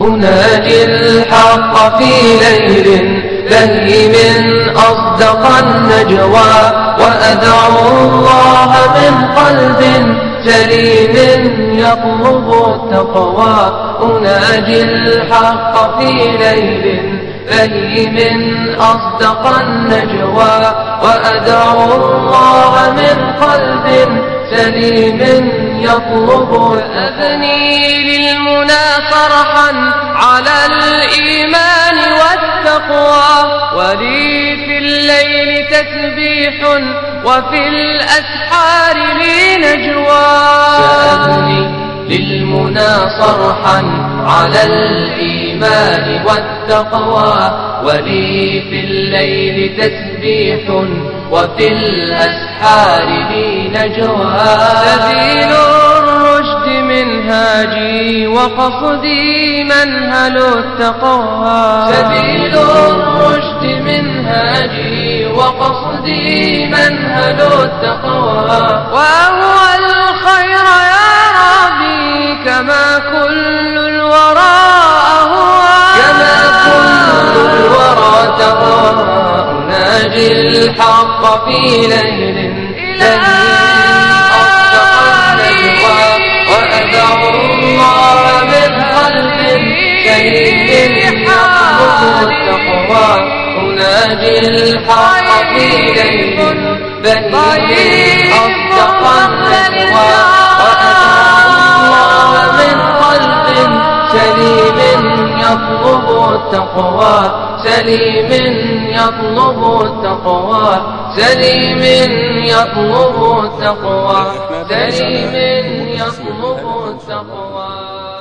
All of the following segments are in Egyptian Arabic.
أناجي الحق في ليل بهي من أصدق النجوى وأدعو الله من قلب سليم يطلب التقوى أناجي الحق في ليل فهي من أصدق النجوى وأدعو الله من قلب سليم يطلب أبني للمنى فرحا على الإيمان والتقوى ولي في الليل تسبيح وفي الأسحار لي نجوى سأبني للمنى صرحا على الإيمان والتقوى ولي في الليل تسبيح وفي الأسحار لي نجوى سبيل الرشد منهاجي وقصدي منهل التقوى سبيل الرشد منهاجي وقصدي منهل التقوى وهو الخير يا ربي كما كل الورى أهوى كما كل الورى تقوى أناجي الحق في ليل وأدعو الله من قلب سليم يطلب التقوى أناجي الحق في ليل بهيم أصدق النجوى وأدعو الله من قلب سليم يطلب التقوى سليم يطلب التقوى سليم يطلب التقوى سليم يطلب التقوى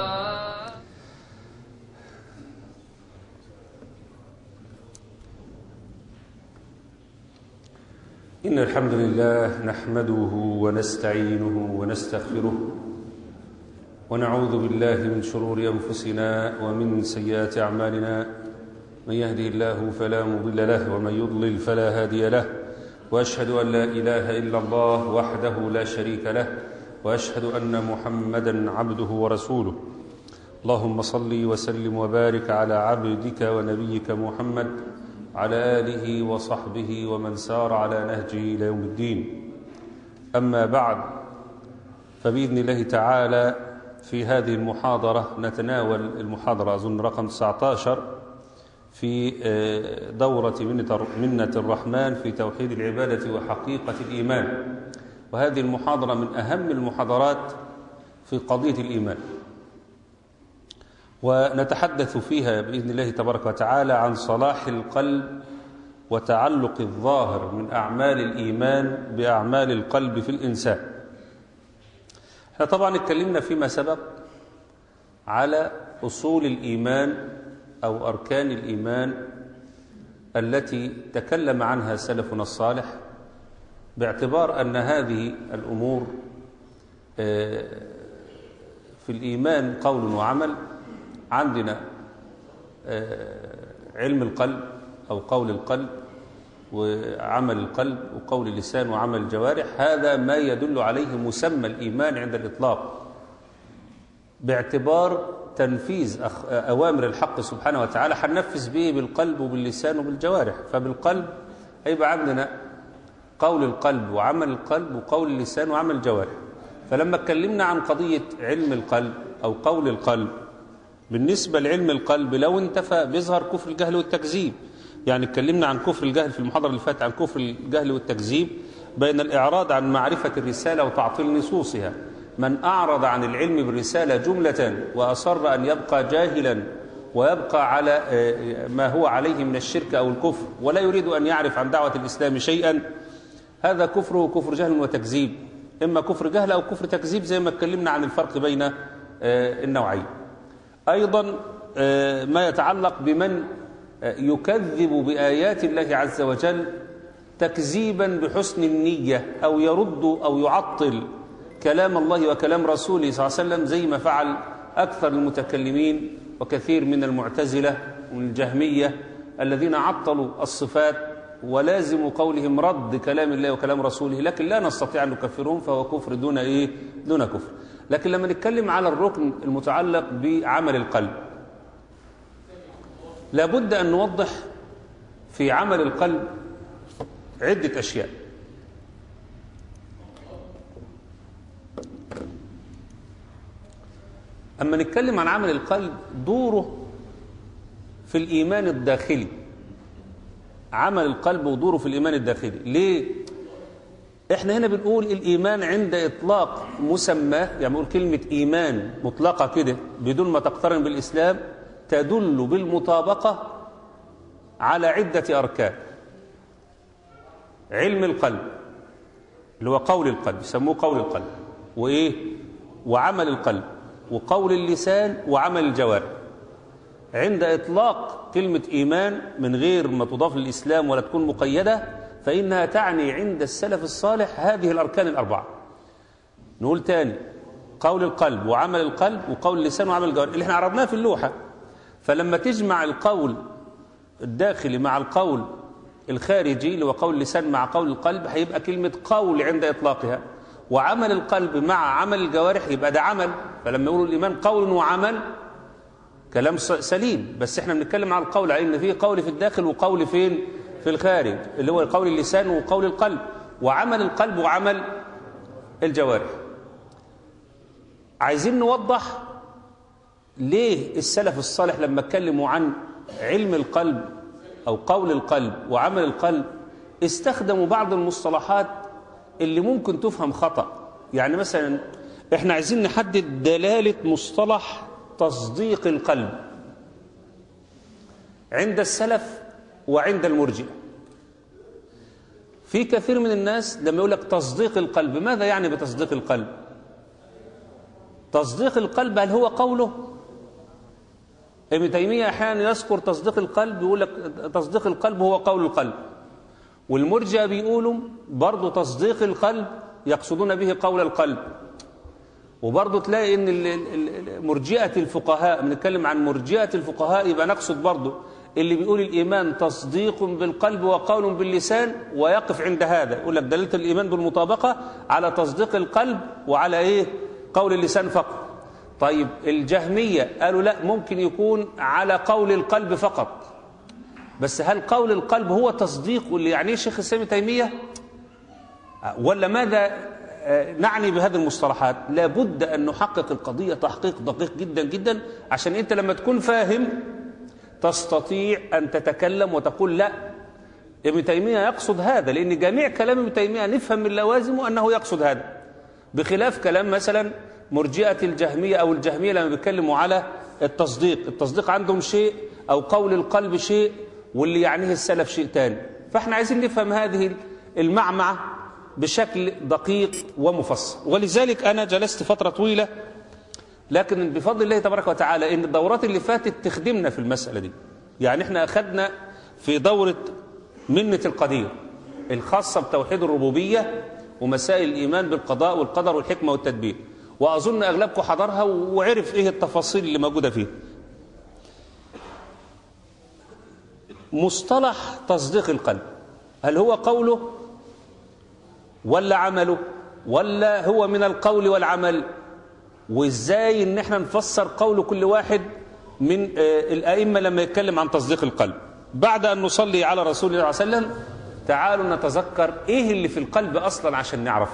إن الحمد لله نحمده ونستعينه ونستغفره ونعوذ بالله من شرور أنفسنا ومن سيئات أعمالنا من يهده الله فلا مضل له ومن يضلل فلا هادي له وأشهد أن لا إله إلا الله وحده لا شريك له وأشهد أن محمدا عبده ورسوله اللهم صل وسلم وبارك على عبدك ونبيك محمد على آله وصحبه ومن سار على نهجه إلى يوم الدين أما بعد فبإذن الله تعالى في هذه المحاضرة نتناول المحاضرة أظن رقم 19 في دورة منة الرحمن في توحيد العبادة وحقيقة الإيمان وهذه المحاضرة من أهم المحاضرات في قضية الإيمان ونتحدث فيها بإذن الله تبارك وتعالى عن صلاح القلب وتعلق الظاهر من أعمال الإيمان بأعمال القلب في الإنسان احنا طبعا اتكلمنا فيما سبق على أصول الإيمان أو أركان الإيمان التي تكلم عنها سلفنا الصالح باعتبار أن هذه الأمور في الإيمان قول وعمل عندنا علم القلب أو قول القلب وعمل القلب وقول اللسان وعمل الجوارح هذا ما يدل عليه مسمى الإيمان عند الإطلاق باعتبار تنفيذ أوامر الحق سبحانه وتعالى هننفذ به بالقلب وباللسان وبالجوارح فبالقلب هيبقى عندنا قول القلب وعمل القلب وقول اللسان وعمل الجوارح فلما اتكلمنا عن قضية علم القلب أو قول القلب بالنسبة لعلم القلب لو انتفى بيظهر كفر الجهل والتكذيب يعني اتكلمنا عن كفر الجهل في المحاضرة اللي فاتت عن كفر الجهل والتكذيب بين الإعراض عن معرفة الرسالة وتعطيل نصوصها من أعرض عن العلم بالرسالة جملة وأصر أن يبقى جاهلا ويبقى على ما هو عليه من الشرك أو الكفر ولا يريد أن يعرف عن دعوة الإسلام شيئا هذا كفره كفر جهل وتكذيب إما كفر جهل أو كفر تكذيب زي ما اتكلمنا عن الفرق بين النوعين أيضا ما يتعلق بمن يكذب بآيات الله عز وجل تكذيبا بحسن النية أو يرد أو يعطل كلام الله وكلام رسوله صلى الله عليه وسلم زي ما فعل أكثر المتكلمين وكثير من المعتزلة والجهمية الذين عطلوا الصفات ولازم قولهم رد كلام الله وكلام رسوله لكن لا نستطيع أن نكفرهم فهو كفر دون إيه دون كفر لكن لما نتكلم على الركن المتعلق بعمل القلب لابد أن نوضح في عمل القلب عدة أشياء أما نتكلم عن عمل القلب دوره في الإيمان الداخلي عمل القلب ودوره في الإيمان الداخلي ليه؟ احنا هنا بنقول الإيمان عند إطلاق مسمى يعني بنقول كلمة إيمان مطلقة كده بدون ما تقترن بالإسلام تدل بالمطابقة على عدة أركان علم القلب اللي هو قول القلب يسموه قول القلب وإيه وعمل القلب وقول اللسان وعمل الجوارح عند إطلاق كلمة إيمان من غير ما تضاف للإسلام ولا تكون مقيدة فإنها تعني عند السلف الصالح هذه الأركان الأربعة نقول تاني قول القلب وعمل القلب وقول اللسان وعمل الجوارح اللي احنا عرضناه في اللوحة فلما تجمع القول الداخلي مع القول الخارجي اللي هو قول اللسان مع قول القلب هيبقى كلمة قول عند إطلاقها وعمل القلب مع عمل الجوارح يبقى ده عمل فلما يقولوا الإيمان قول وعمل كلام سليم بس احنا بنتكلم عن القول على ان في قول في الداخل وقول فين في الخارج اللي هو قول اللسان وقول القلب وعمل القلب وعمل الجوارح عايزين نوضح ليه السلف الصالح لما اتكلموا عن علم القلب او قول القلب وعمل القلب استخدموا بعض المصطلحات اللي ممكن تفهم خطأ يعني مثلا احنا عايزين نحدد دلالة مصطلح تصديق القلب عند السلف وعند المرجئة في كثير من الناس لما يقول لك تصديق القلب ماذا يعني بتصديق القلب تصديق القلب هل هو قوله ابن تيمية أحيانا يذكر تصديق القلب يقول لك تصديق القلب هو قول القلب والمرجئة بيقولوا برضه تصديق القلب يقصدون به قول القلب وبرضه تلاقي ان مرجئه الفقهاء بنتكلم عن مرجئه الفقهاء يبقى نقصد برضه اللي بيقول الايمان تصديق بالقلب وقول باللسان ويقف عند هذا يقول لك دلاله الايمان بالمطابقه على تصديق القلب وعلى ايه قول اللسان فقط طيب الجهميه قالوا لا ممكن يكون على قول القلب فقط بس هل قول القلب هو تصديق واللي يعنيه الشيخ الاسلام تيميه ولا ماذا نعني بهذه المصطلحات لابد أن نحقق القضية تحقيق دقيق جدا جدا عشان أنت لما تكون فاهم تستطيع أن تتكلم وتقول لا ابن تيمية يقصد هذا لأن جميع كلام ابن تيمية نفهم من لوازمه أنه يقصد هذا بخلاف كلام مثلا مرجئة الجهمية أو الجهمية لما بيتكلموا على التصديق التصديق عندهم شيء أو قول القلب شيء واللي يعنيه السلف شيء تاني فاحنا عايزين نفهم هذه المعمعة بشكل دقيق ومفصل ولذلك أنا جلست فترة طويلة لكن بفضل الله تبارك وتعالى إن الدورات اللي فاتت تخدمنا في المسألة دي يعني احنا أخذنا في دورة منة القدير الخاصة بتوحيد الربوبية ومسائل الإيمان بالقضاء والقدر والحكمة والتدبير وأظن أغلبكم حضرها وعرف إيه التفاصيل اللي موجودة فيه مصطلح تصديق القلب هل هو قوله ولا عمله ولا هو من القول والعمل وازاي ان احنا نفسر قول كل واحد من الائمه لما يتكلم عن تصديق القلب بعد ان نصلي على رسول الله صلى الله عليه وسلم تعالوا نتذكر ايه اللي في القلب اصلا عشان نعرفه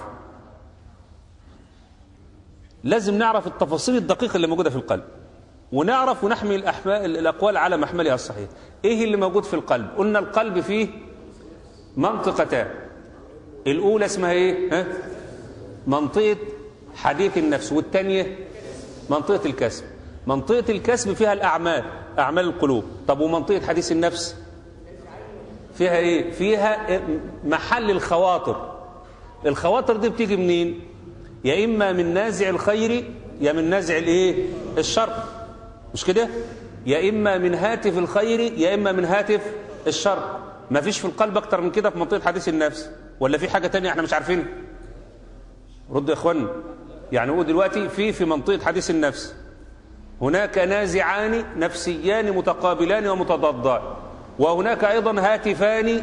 لازم نعرف التفاصيل الدقيقه اللي موجوده في القلب ونعرف ونحمل الاقوال على محملها الصحيح ايه اللي موجود في القلب قلنا القلب فيه منطقتان الأولى اسمها إيه؟ ها؟ منطقة حديث النفس والثانية منطقة الكسب منطقة الكسب فيها الأعمال أعمال القلوب طب ومنطقة حديث النفس فيها إيه؟ فيها محل الخواطر الخواطر دي بتيجي منين؟ يا إما من نازع الخير يا من نازع الإيه؟ الشر مش كده؟ يا إما من هاتف الخير يا إما من هاتف الشر ما فيش في القلب أكتر من كده في منطقة حديث النفس ولا في حاجة تانية احنا مش عارفين ردوا يا اخوانا يعني هو دلوقتي في في منطقة حديث النفس هناك نازعان نفسيان متقابلان ومتضادان وهناك أيضا هاتفان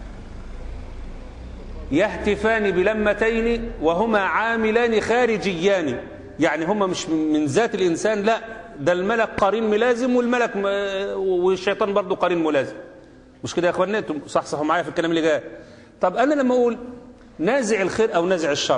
يهتفان بلمتين وهما عاملان خارجيان يعني هما مش من ذات الإنسان لا ده الملك قرين ملازم والملك م... والشيطان برضه قرين ملازم مش كده يا اخوانا انتم صحصحوا معايا في الكلام اللي جاي طب انا لما اقول نازع الخير او نازع الشر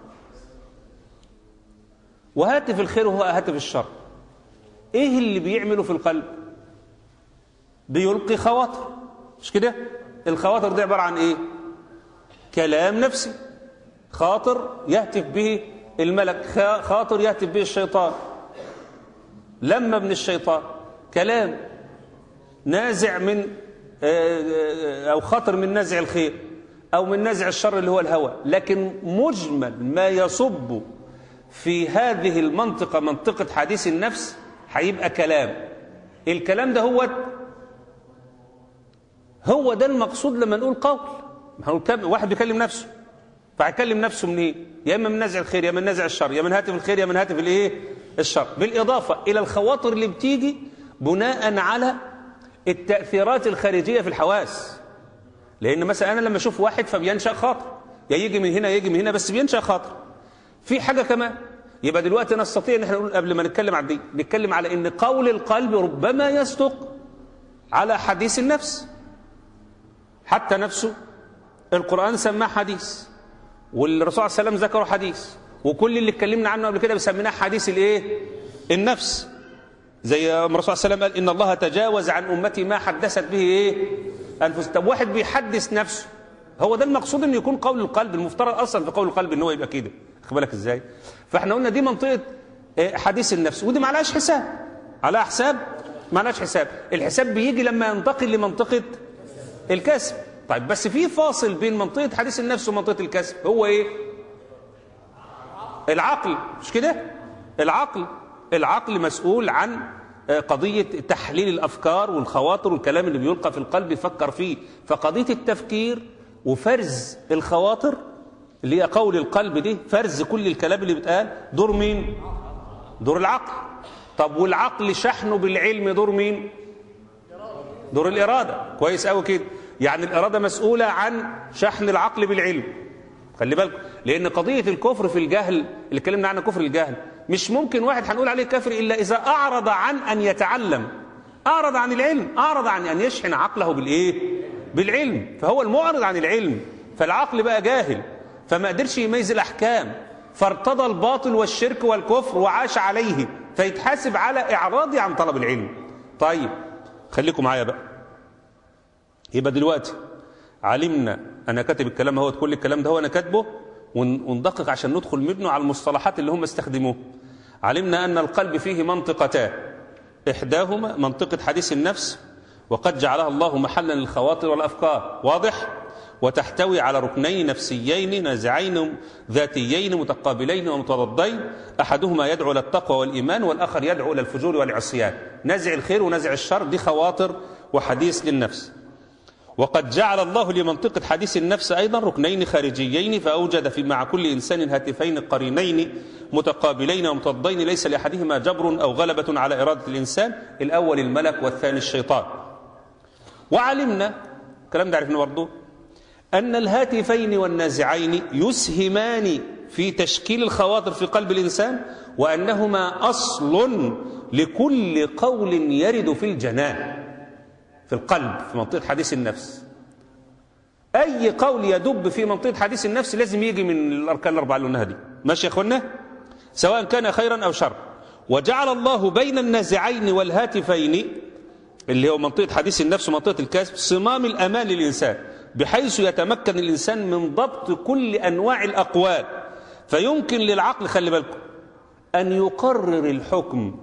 وهاتف الخير وهو هاتف الشر ايه اللي بيعمله في القلب بيلقي خواطر مش كده الخواطر دي عباره عن ايه كلام نفسي خاطر يهتف به الملك خاطر يهتف به الشيطان لما من الشيطان كلام نازع من أو خطر من نازع الخير أو من نازع الشر اللي هو الهوى لكن مجمل ما يصب في هذه المنطقة منطقة حديث النفس هيبقى كلام الكلام ده هو هو ده المقصود لما نقول قول واحد بيكلم نفسه فهيكلم نفسه من ايه يا اما من نزع الخير يا من نزع الشر يا من هاتف الخير يا من هاتف الايه الشر بالاضافه الى الخواطر اللي بتيجي بناء على التاثيرات الخارجيه في الحواس لان مثلا انا لما اشوف واحد فبينشا خاطر يا يجي من هنا يجي من هنا بس بينشا خاطر في حاجه كمان يبقى دلوقتي نستطيع ان احنا نقول قبل ما نتكلم عن دي نتكلم على ان قول القلب ربما يصدق على حديث النفس حتى نفسه القرآن سماه حديث والرسول صلى الله عليه وسلم ذكره حديث وكل اللي اتكلمنا عنه قبل كده بسميناه حديث الايه النفس زي ما الرسول صلى الله عليه وسلم قال ان الله تجاوز عن امتي ما حدثت به ايه انفس طب واحد بيحدث نفسه هو ده المقصود انه يكون قول القلب المفترض اصلا في قول القلب ان هو يبقى كده خد بالك ازاي فاحنا قلنا دي منطقه حديث النفس ودي معلهاش حساب على حساب معلهاش حساب الحساب بيجي لما ينتقل لمنطقه الكسب طيب بس في فاصل بين منطقة حديث النفس ومنطقة الكسب هو ايه العقل مش كده العقل العقل مسؤول عن قضية تحليل الأفكار والخواطر والكلام اللي بيلقى في القلب يفكر فيه فقضية التفكير وفرز الخواطر اللي هي قول القلب دي فرز كل الكلام اللي بيتقال دور مين دور العقل طب والعقل شحنه بالعلم دور مين دور الإرادة كويس قوي كده يعني الإرادة مسؤولة عن شحن العقل بالعلم خلي بالكم لأن قضية الكفر في الجهل اللي اتكلمنا عنها كفر الجهل مش ممكن واحد هنقول عليه كافر إلا إذا أعرض عن أن يتعلم أعرض عن العلم أعرض عن أن يشحن عقله بالإيه بالعلم فهو المعرض عن العلم فالعقل بقى جاهل فما قدرش يميز الأحكام فارتضى الباطل والشرك والكفر وعاش عليه فيتحاسب على إعراضه عن طلب العلم طيب خليكم معايا بقى يبقى دلوقتي علمنا انا كاتب الكلام اهوت كل الكلام ده هو انا كاتبه وندقق عشان ندخل منه على المصطلحات اللي هم استخدموها علمنا ان القلب فيه منطقتان احداهما منطقه حديث النفس وقد جعلها الله محلا للخواطر والافكار واضح وتحتوي على ركنين نفسيين نازعين ذاتيين متقابلين ومتضادين احدهما يدعو الى التقوى والايمان والاخر يدعو الى الفجور والعصيان نزع الخير ونزع الشر دي خواطر وحديث للنفس وقد جعل الله لمنطقة حديث النفس أيضا ركنين خارجيين فأوجد في مع كل إنسان هاتفين قرينين متقابلين ومتضين ليس لأحدهما جبر أو غلبة على إرادة الإنسان الأول الملك والثاني الشيطان وعلمنا كلام ده عرفنا برضه أن الهاتفين والنازعين يسهمان في تشكيل الخواطر في قلب الإنسان وأنهما أصل لكل قول يرد في الجنان في القلب في منطقة حديث النفس أي قول يدب في منطقة حديث النفس لازم يجي من الأركان الأربعة اللي قلناها دي ماشي يا أخوانا سواء كان خيرا أو شر وجعل الله بين النازعين والهاتفين اللي هو منطقة حديث النفس ومنطقة الكسب صمام الأمان للإنسان بحيث يتمكن الإنسان من ضبط كل أنواع الأقوال فيمكن للعقل خلي بالكم أن يقرر الحكم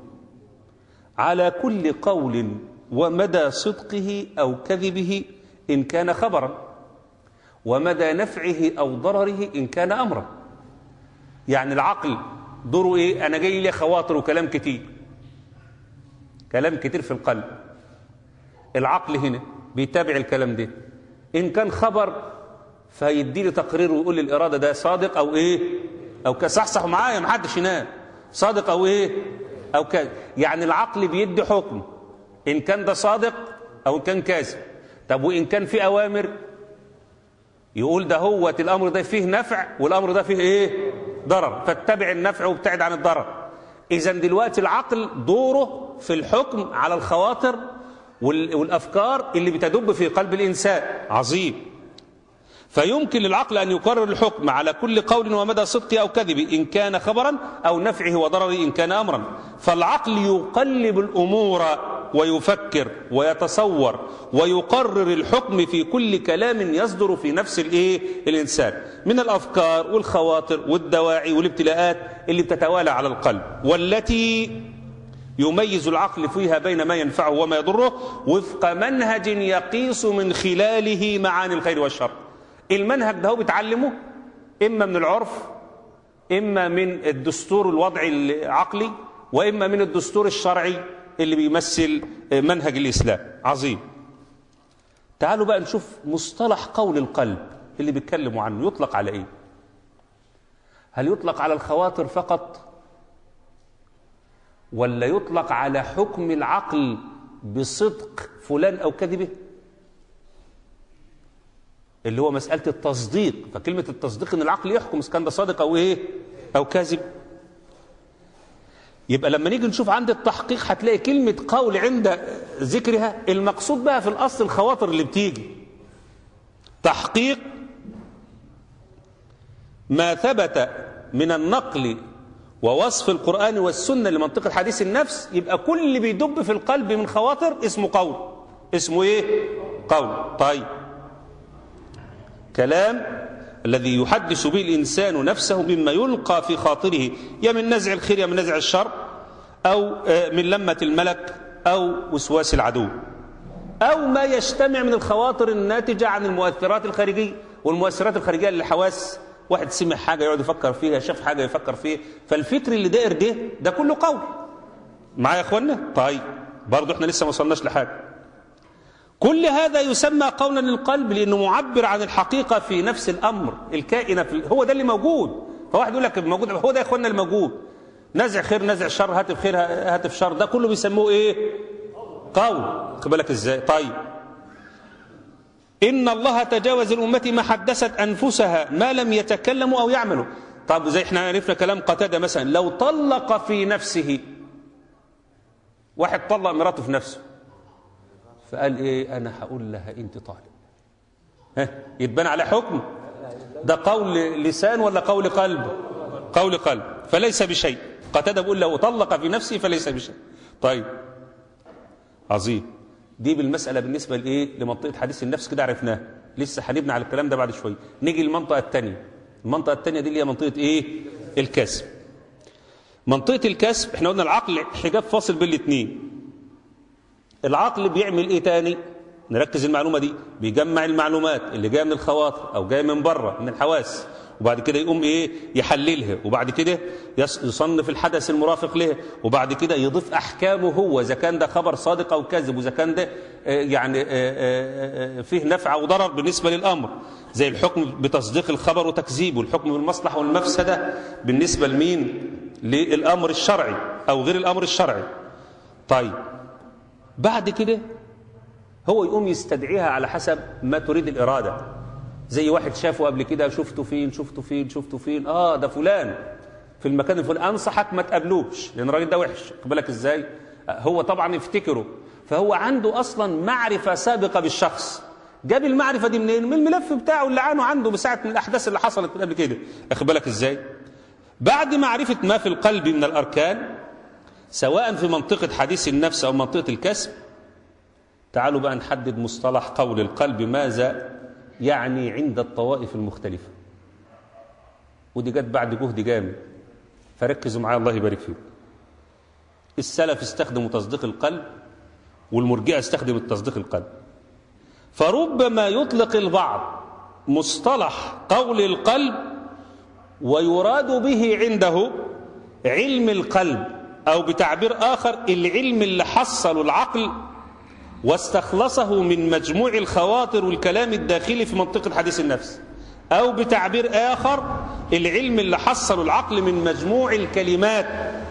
على كل قول ومدى صدقه أو كذبه إن كان خبرا ومدى نفعه أو ضرره إن كان أمرا يعني العقل دوره إيه أنا جاي لي خواطر وكلام كتير كلام كتير في القلب العقل هنا بيتابع الكلام ده إن كان خبر فيدي لي تقرير ويقول لي الإرادة ده صادق أو إيه أو كصحصح معايا محدش ينام صادق أو إيه أو كذا يعني العقل بيدي حكم إن كان ده صادق أو إن كان كاذب طب وإن كان في أوامر يقول ده هو الأمر ده فيه نفع والأمر ده فيه إيه ضرر فاتبع النفع وابتعد عن الضرر إذا دلوقتي العقل دوره في الحكم على الخواطر وال- والأفكار اللي بتدب في قلب الإنسان عظيم فيمكن للعقل أن يقرر الحكم على كل قول ومدى صدقه أو كذبه إن كان خبرا أو نفعه وضرره إن كان أمرا فالعقل يقلب الأمور ويفكر ويتصور ويقرر الحكم في كل كلام يصدر في نفس الإيه الإنسان من الأفكار والخواطر والدواعي والابتلاءات اللي بتتوالى على القلب والتي يميز العقل فيها بين ما ينفعه وما يضره وفق منهج يقيس من خلاله معاني الخير والشر المنهج ده هو بيتعلمه إما من العرف إما من الدستور الوضعي العقلي وإما من الدستور الشرعي اللي بيمثل منهج الإسلام عظيم تعالوا بقى نشوف مصطلح قول القلب اللي بيتكلموا عنه يطلق على إيه هل يطلق على الخواطر فقط ولا يطلق على حكم العقل بصدق فلان أو كذبه اللي هو مسألة التصديق فكلمة التصديق إن العقل يحكم إذا كان ده صادق أو إيه أو كاذب يبقى لما نيجي نشوف عند التحقيق هتلاقي كلمة قول عند ذكرها المقصود بها في الأصل الخواطر اللي بتيجي تحقيق ما ثبت من النقل ووصف القرآن والسنة لمنطقة حديث النفس يبقى كل اللي بيدب في القلب من خواطر اسمه قول اسمه ايه قول طيب كلام الذي يحدث به الإنسان نفسه مما يلقى في خاطره يا من نزع الخير يا من نزع الشر أو من لمة الملك أو وسواس العدو أو ما يجتمع من الخواطر الناتجة عن المؤثرات الخارجية والمؤثرات الخارجية للحواس واحد سمع حاجة يقعد يفكر فيها شاف حاجة يفكر فيها فالفكر اللي داير ده ده كله قول معايا يا اخوانا طيب برضه احنا لسه ما وصلناش لحاجة كل هذا يسمى قولا للقلب لانه معبر عن الحقيقه في نفس الامر الكائنه في هو ده اللي موجود فواحد يقول لك موجود هو ده يا اخوانا الموجود نزع خير نزع شر هاتف خير هاتف شر ده كله بيسموه ايه قول خد بالك ازاي طيب ان الله تجاوز الامه ما حدثت انفسها ما لم يتكلموا او يعملوا طب زي احنا عرفنا كلام قتاده مثلا لو طلق في نفسه واحد طلق مراته في نفسه فقال ايه انا هقول لها انت طالب ها يتبان على حكم ده قول لسان ولا قول قلب قول قلب فليس بشيء قتاده بيقول لو طلق في نفسه فليس بشيء طيب عظيم دي بالمسألة بالنسبة لإيه لمنطقة حديث النفس كده عرفناها لسه هنبني على الكلام ده بعد شوية نيجي للمنطقة الثانية المنطقة الثانية دي اللي هي منطقة إيه الكسب منطقة الكسب احنا قلنا العقل حجاب فاصل بين الاثنين العقل بيعمل ايه تاني نركز المعلومة دي بيجمع المعلومات اللي جايه من الخواطر او جايه من بره من الحواس وبعد كده يقوم ايه يحللها وبعد كده يصنف الحدث المرافق له وبعد كده يضيف احكامه هو اذا كان ده خبر صادق او كذب واذا كان ده يعني فيه نفع او ضرر بالنسبه للامر زي الحكم بتصديق الخبر وتكذيبه الحكم بالمصلحه والمفسده بالنسبه لمين للامر الشرعي او غير الامر الشرعي طيب بعد كده هو يقوم يستدعيها على حسب ما تريد الإرادة زي واحد شافه قبل كده شفته فين شفته فين شفته فين آه ده فلان في المكان الفلاني أنصحك ما تقابلوش لأن الراجل ده وحش بالك إزاي هو طبعا يفتكره فهو عنده أصلا معرفة سابقة بالشخص جاب المعرفة دي منين من الملف بتاعه اللي عنه عنده بساعة من الأحداث اللي حصلت قبل كده أخد بالك إزاي بعد معرفة ما في القلب من الأركان سواء في منطقة حديث النفس أو منطقة الكسب تعالوا بقى نحدد مصطلح قول القلب ماذا يعني عند الطوائف المختلفة ودي جت بعد جهد جامد فركزوا معايا الله يبارك فيكم السلف استخدموا تصديق القلب والمرجئة استخدمت تصديق القلب فربما يطلق البعض مصطلح قول القلب ويراد به عنده علم القلب أو بتعبير آخر العلم اللي حصله العقل واستخلصه من مجموع الخواطر والكلام الداخلي في منطقة حديث النفس أو بتعبير آخر العلم اللي حصله العقل من مجموع الكلمات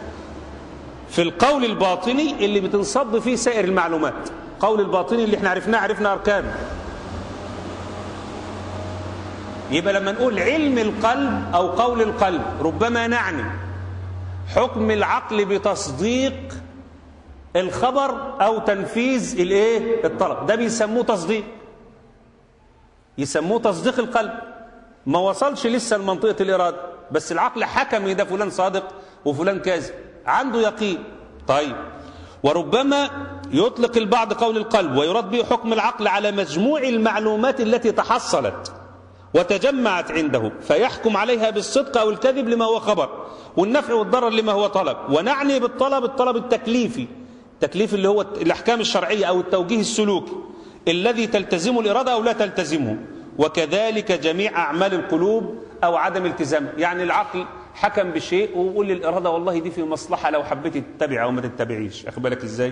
في القول الباطني اللي بتنصب فيه سائر المعلومات قول الباطني اللي احنا عرفناه عرفنا أركانه يبقى لما نقول علم القلب أو قول القلب ربما نعني حكم العقل بتصديق الخبر او تنفيذ الايه الطلب ده بيسموه تصديق يسموه تصديق القلب ما وصلش لسه لمنطقه الاراده بس العقل حكم ان ده فلان صادق وفلان كاذب عنده يقين طيب وربما يطلق البعض قول القلب ويرد به حكم العقل على مجموع المعلومات التي تحصلت وتجمعت عنده فيحكم عليها بالصدق أو الكذب لما هو خبر والنفع والضرر لما هو طلب ونعني بالطلب الطلب التكليفي التكليف اللي هو الأحكام الشرعية أو التوجيه السلوكي الذي تلتزمه الإرادة أو لا تلتزمه وكذلك جميع أعمال القلوب أو عدم التزامها يعني العقل حكم بشيء ويقول للإرادة والله دي في مصلحة لو حبيت تتبع أو ما تتبعيش أخد بالك إزاي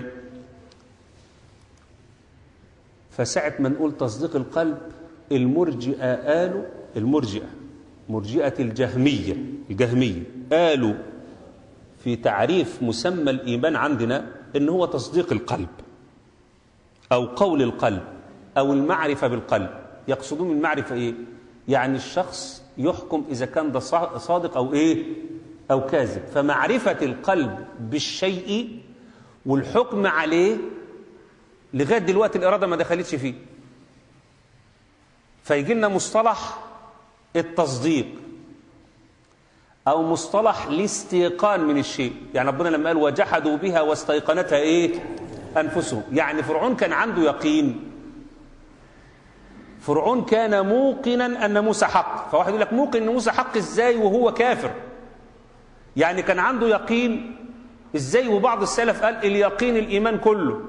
فساعة ما نقول تصديق القلب المرجئة قالوا المرجئة مرجئة الجهمية الجهمية قالوا في تعريف مسمى الإيمان عندنا إن هو تصديق القلب أو قول القلب أو المعرفة بالقلب يقصدون المعرفة إيه يعني الشخص يحكم إذا كان ده صادق أو إيه أو كاذب فمعرفة القلب بالشيء والحكم عليه لغاية دلوقتي الإرادة ما دخلتش فيه فيجي لنا مصطلح التصديق أو مصطلح الاستيقان من الشيء يعني ربنا لما قال وجحدوا بها واستيقنتها إيه أنفسهم يعني فرعون كان عنده يقين فرعون كان موقنا أن موسى حق فواحد يقول لك موقن أن موسى حق إزاي وهو كافر يعني كان عنده يقين إزاي وبعض السلف قال اليقين الإيمان كله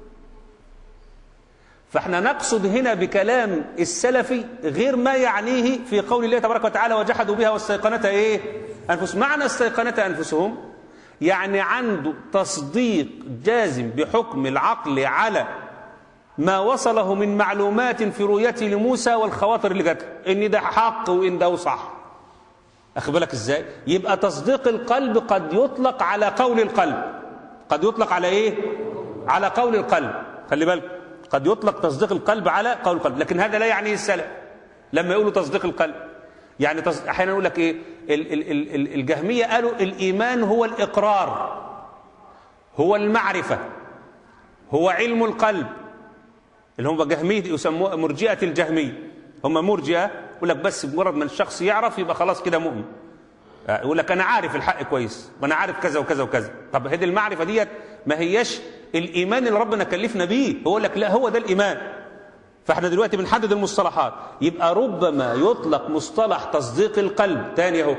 فاحنا نقصد هنا بكلام السلفي غير ما يعنيه في قول الله تبارك وتعالى وجحدوا بها واستيقنتها ايه انفسهم معنى استيقنتها انفسهم يعني عنده تصديق جازم بحكم العقل على ما وصله من معلومات في رؤيته لموسى والخواطر اللي جت ان ده حق وان ده صح اخد بالك ازاي يبقى تصديق القلب قد يطلق على قول القلب قد يطلق على ايه على قول القلب خلي بالك قد يطلق تصديق القلب على قول القلب لكن هذا لا يعني السلف لما يقولوا تصديق القلب يعني تص... احيانا يقول لك ايه ال... ال... ال... الجهميه قالوا الايمان هو الاقرار هو المعرفه هو علم القلب اللي هم جهميه يسموها مرجئه الجهميه هم مرجئه يقول لك بس بمجرد ما الشخص يعرف يبقى خلاص كده مؤمن يقول لك انا عارف الحق كويس وانا عارف كذا وكذا وكذا طب هذه المعرفه ديت ما هياش الايمان اللي ربنا كلفنا بيه هو لك لا هو ده الايمان فاحنا دلوقتي بنحدد المصطلحات يبقى ربما يطلق مصطلح تصديق القلب تاني اهو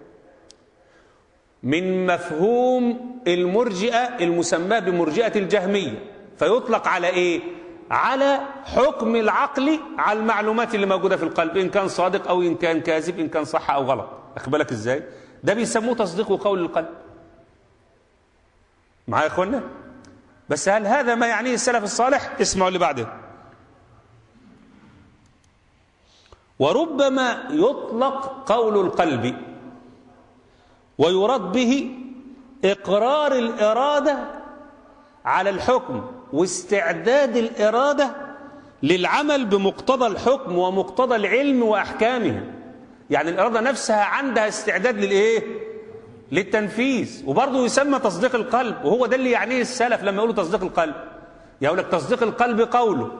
من مفهوم المرجئه المسماه بمرجئه الجهميه فيطلق على ايه على حكم العقل على المعلومات اللي موجوده في القلب ان كان صادق او ان كان كاذب ان كان صح او غلط اخد بالك ازاي ده بيسموه تصديق وقول القلب معايا يا اخوانا بس هل هذا ما يعنيه السلف الصالح اسمعوا اللي بعده وربما يطلق قول القلب ويراد به اقرار الاراده على الحكم واستعداد الاراده للعمل بمقتضى الحكم ومقتضى العلم واحكامه يعني الاراده نفسها عندها استعداد للايه للتنفيذ وبرضه يسمى تصديق القلب وهو ده اللي يعنيه السلف لما يقولوا تصديق القلب يقول لك تصديق القلب قوله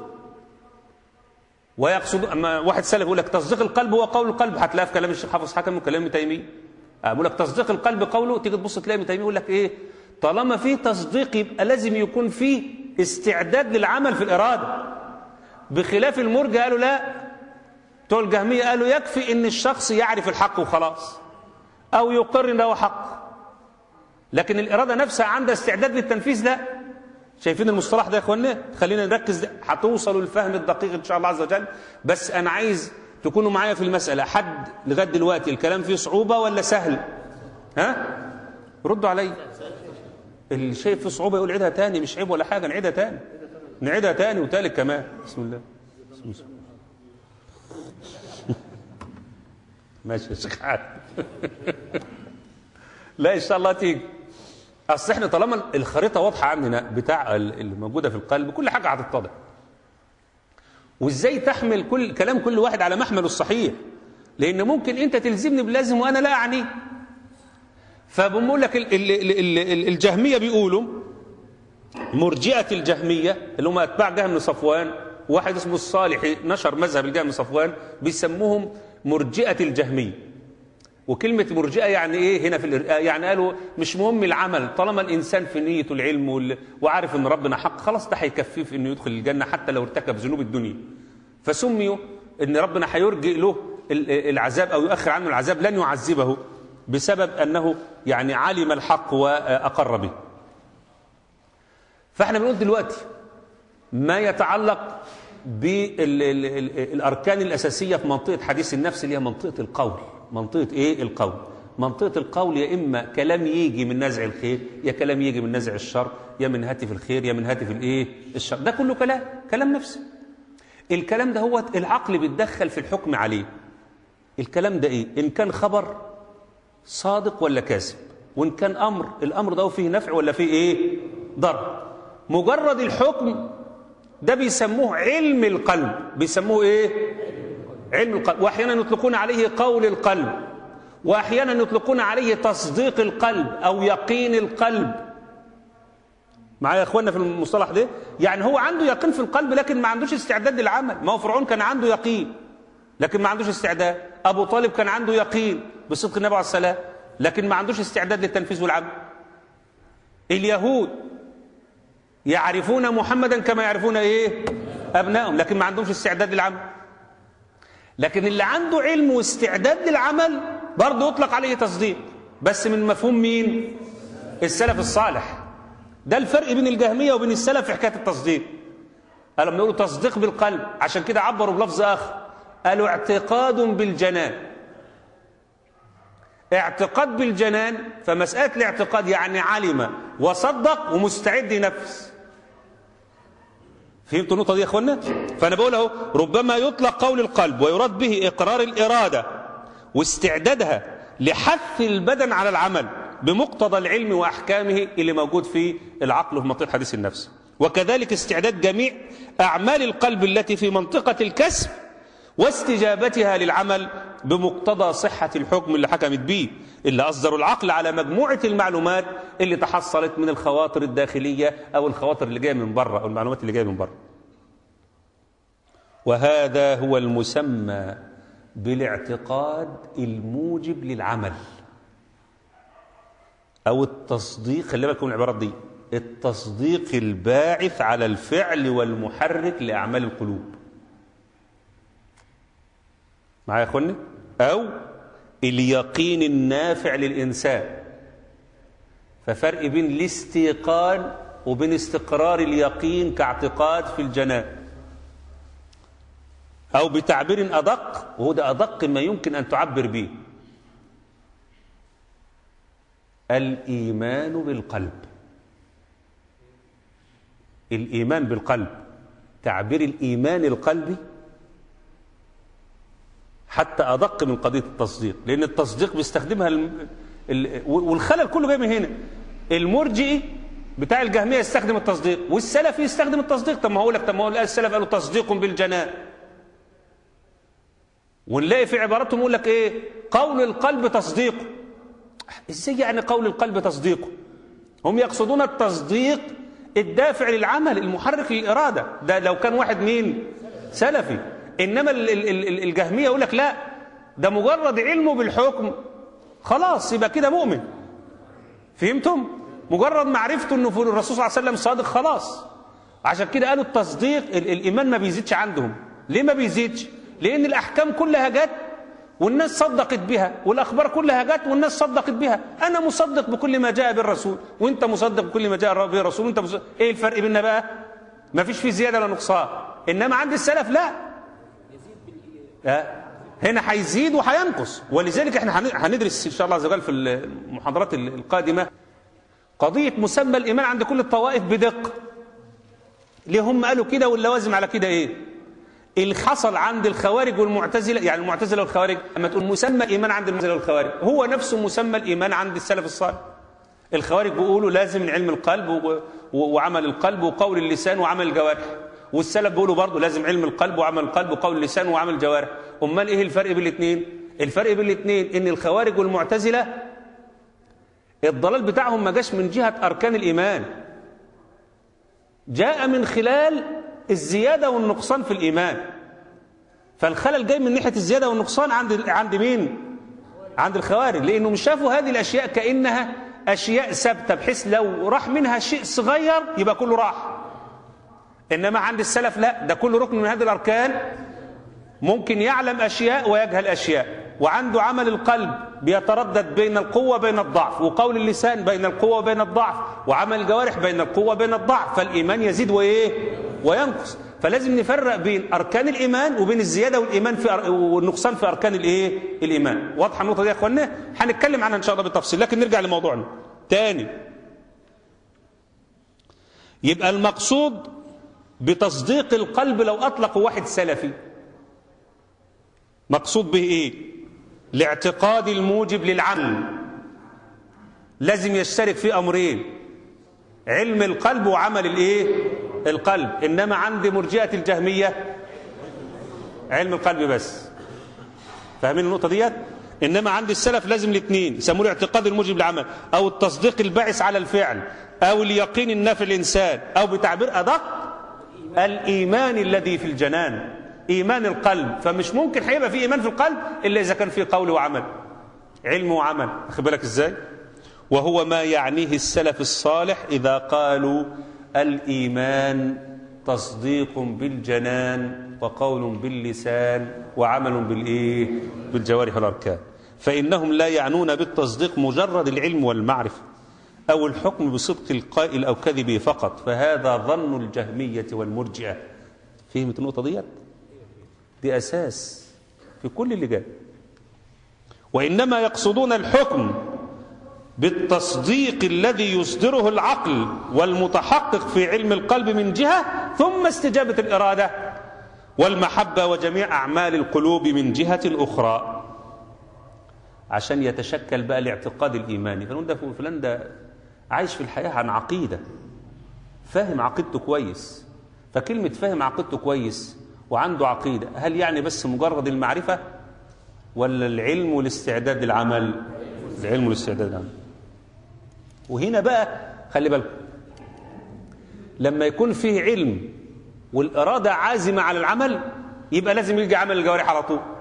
ويقصد اما واحد سلف يقول لك تصديق القلب هو قول القلب هتلاقيها في كلام الشيخ حافظ حكم وكلام ابن تيميه بيقول لك تصديق القلب قوله تيجي تبص تلاقي ابن تيميه يقول لك ايه طالما فيه تصديق يبقى لازم يكون فيه استعداد للعمل في الاراده بخلاف المرجع قالوا لا بتوع الجهميه قالوا يكفي ان الشخص يعرف الحق وخلاص او يقر ان هو حق لكن الاراده نفسها عندها استعداد للتنفيذ لا شايفين المصطلح ده يا اخوانا خلينا نركز هتوصلوا للفهم الدقيق ان شاء الله عز وجل بس انا عايز تكونوا معايا في المساله حد لغايه دلوقتي الكلام فيه صعوبه ولا سهل ها ردوا علي اللي شايف فيه صعوبه يقول عيدها تاني مش عيب ولا حاجه نعيدها تاني نعيدها تاني وتالت كمان بسم الله بسم الله ماشي يا شيخ لا ان شاء الله تيجي اصل احنا طالما الخريطه واضحه عندنا بتاع اللي موجوده في القلب كل حاجه هتتضح وازاي تحمل كل كلام كل واحد على محمله الصحيح لان ممكن انت تلزمني بلازم وانا لا اعني فبنقول لك ال- ال- ال- ال- الجهمية بيقولوا مرجئة الجهمية اللي هم أتباع جهم بن صفوان واحد اسمه الصالحي نشر مذهب الجهم بن صفوان بيسموهم مرجئة الجهمية وكلمة مرجئة يعني إيه هنا في الإر- يعني قالوا مش مهم العمل طالما الإنسان في نيته العلم وال- وعارف إن ربنا حق خلاص ده هيكفيه في إنه يدخل الجنة حتى لو ارتكب ذنوب الدنيا فسميوا إن ربنا هيرجئ له ال- العذاب أو يؤخر عنه العذاب لن يعذبه بسبب أنه يعني علم الحق وأقر به فاحنا بنقول دلوقتي ما يتعلق بالاركان الاساسيه في منطقه حديث النفس اللي هي منطقه القول منطقه ايه القول منطقه القول يا اما كلام يجي من نزع الخير يا كلام يجي من نزع الشر يا من هاتف الخير يا من هاتف الايه الشر ده كله كلام كلام نفسي الكلام ده هو العقل بيتدخل في الحكم عليه الكلام ده ايه ان كان خبر صادق ولا كاذب وان كان امر الامر ده فيه نفع ولا فيه ايه ضرر مجرد الحكم ده بيسموه علم القلب بيسموه ايه علم القلب واحيانا يطلقون عليه قول القلب واحيانا يطلقون عليه تصديق القلب او يقين القلب معايا يا اخوانا في المصطلح ده يعني هو عنده يقين في القلب لكن ما عندوش استعداد للعمل ما هو فرعون كان عنده يقين لكن ما عندوش استعداد ابو طالب كان عنده يقين بصدق النبي عليه الصلاه لكن ما عندوش استعداد للتنفيذ والعمل اليهود يعرفون محمدا كما يعرفون ايه ابنائهم لكن ما عندهمش استعداد للعمل لكن اللي عنده علم واستعداد للعمل برضه يطلق عليه تصديق بس من مفهوم مين السلف الصالح ده الفرق بين الجهميه وبين السلف في حكايه التصديق قالوا بنقولوا تصديق بالقلب عشان كده عبروا بلفظ اخر قالوا اعتقاد بالجنان اعتقاد بالجنان فمسألة الاعتقاد يعني علم وصدق ومستعد ينفذ فهمتوا النقطة دي يا اخوانا فأنا بقول اهو ربما يطلق قول القلب ويراد به إقرار الإرادة واستعدادها لحث البدن على العمل بمقتضى العلم وأحكامه اللي موجود في العقل وفي منطقة حديث النفس وكذلك استعداد جميع أعمال القلب التي في منطقة الكسب واستجابتها للعمل بمقتضى صحة الحكم اللي حكمت به اللي أصدروا العقل على مجموعة المعلومات اللي تحصلت من الخواطر الداخلية أو الخواطر اللي جاية من بره أو المعلومات اللي جاية من بره وهذا هو المسمى بالاعتقاد الموجب للعمل أو التصديق خلي بالكم من العبارات دي التصديق الباعث على الفعل والمحرك لأعمال القلوب معايا يا اخوانا او اليقين النافع للانسان ففرق بين الاستيقان وبين استقرار اليقين كاعتقاد في الجنان او بتعبير ادق وهو ده ادق ما يمكن ان تعبر به الايمان بالقلب الايمان بالقلب تعبير الايمان القلبي حتى أدق من قضية التصديق لأن التصديق بيستخدمها الم... ال... والخلل كله جاي من هنا المرجئي بتاع الجهمية يستخدم التصديق والسلفي يستخدم التصديق طب ما هقول لك طب ما هو السلف قالوا تصديق بالجنان ونلاقي في عباراتهم يقول لك ايه قول القلب تصديقه ازاي يعني قول القلب تصديقه هم يقصدون التصديق الدافع للعمل المحرك للإرادة ده لو كان واحد مين سلفي إنما ال- ال- ال- الجهمية يقول لك لا ده مجرد علمه بالحكم خلاص يبقى كده مؤمن فهمتم مجرد معرفته انه في الرسول صلى الله عليه وسلم صادق خلاص عشان كده قالوا التصديق ال- الايمان ما بيزيدش عندهم ليه ما بيزيدش لان الاحكام كلها جت والناس صدقت بها والاخبار كلها جت والناس صدقت بها انا مصدق بكل ما جاء بالرسول وانت مصدق بكل ما جاء به الرسول وانت مصدق. ايه الفرق بيننا بقى ما فيش فيه زياده ولا نقصان انما عند السلف لا آه. هنا هيزيد وهينقص ولذلك احنا هن- هندرس ان شاء الله عز وجل في المحاضرات ال- القادمه قضيه مسمى الايمان عند كل الطوائف بدقه ليه هم قالوا كده واللوازم على كده ايه اللي حصل عند الخوارج والمعتزله يعني المعتزله والخوارج لما تقول مسمى الايمان عند المعتزله والخوارج هو نفسه مسمى الايمان عند السلف الصالح الخوارج بيقولوا لازم من علم القلب و- و- وعمل القلب وقول اللسان وعمل الجوارح والسلف بيقولوا برضه لازم علم القلب وعمل القلب وقول اللسان وعمل الجوارح امال ايه الفرق بين الاثنين الفرق بين الاثنين ان الخوارج والمعتزله الضلال بتاعهم ما جاش من جهة أركان الإيمان جاء من خلال الزيادة والنقصان في الإيمان فالخلل جاي من ناحية الزيادة والنقصان عند عند مين؟ عند الخوارج لأنهم شافوا هذه الأشياء كأنها أشياء ثابتة بحيث لو راح منها شيء صغير يبقى كله راح إنما عند السلف لا ده كل ركن من هذه الأركان ممكن يعلم أشياء ويجهل أشياء وعنده عمل القلب بيتردد بين القوة وبين الضعف وقول اللسان بين القوة وبين الضعف وعمل الجوارح بين القوة وبين الضعف فالإيمان يزيد وإيه وينقص فلازم نفرق بين أركان الإيمان وبين الزيادة والإيمان في أر... والنقصان في أركان الإيه الإيمان واضحة النقطة دي يا أخوانا هنتكلم عنها إن شاء الله بالتفصيل لكن نرجع لموضوعنا تاني يبقى المقصود بتصديق القلب لو أطلقوا واحد سلفي مقصود به إيه الاعتقاد الموجب للعمل لازم يشترك في أمرين علم القلب وعمل الإيه القلب إنما عند مرجئة الجهمية علم القلب بس فاهمين النقطة ديت إنما عند السلف لازم الاثنين يسموه الاعتقاد الموجب للعمل أو التصديق الباعث على الفعل أو اليقين النافع الإنسان أو بتعبير أدق الإيمان الذي في الجنان إيمان القلب فمش ممكن هيبقى في إيمان في القلب إلا إذا كان في قول وعمل علم وعمل أخذ بالك إزاي وهو ما يعنيه السلف الصالح إذا قالوا الإيمان تصديق بالجنان وقول باللسان وعمل بالإيه بالجوارح والأركان فإنهم لا يعنون بالتصديق مجرد العلم والمعرفة أو الحكم بصدق القائل أو كذبه فقط فهذا ظن الجهمية والمرجئة فهمت النقطة ديت دي أساس في كل اللي جاي وإنما يقصدون الحكم بالتصديق الذي يصدره العقل والمتحقق في علم القلب من جهة ثم استجابة الإرادة والمحبة وجميع أعمال القلوب من جهة أخرى عشان يتشكل بقى الاعتقاد الإيماني فلان ده فلان ده عايش في الحياة عن عقيدة فاهم عقيدته كويس فكلمة فاهم عقيدته كويس وعنده عقيدة هل يعني بس مجرد المعرفة ولا العلم والاستعداد للعمل العلم والاستعداد للعمل وهنا بقى خلي بالكم لما يكون فيه علم والإرادة عازمة على العمل يبقى لازم يجي عمل الجوارح على طول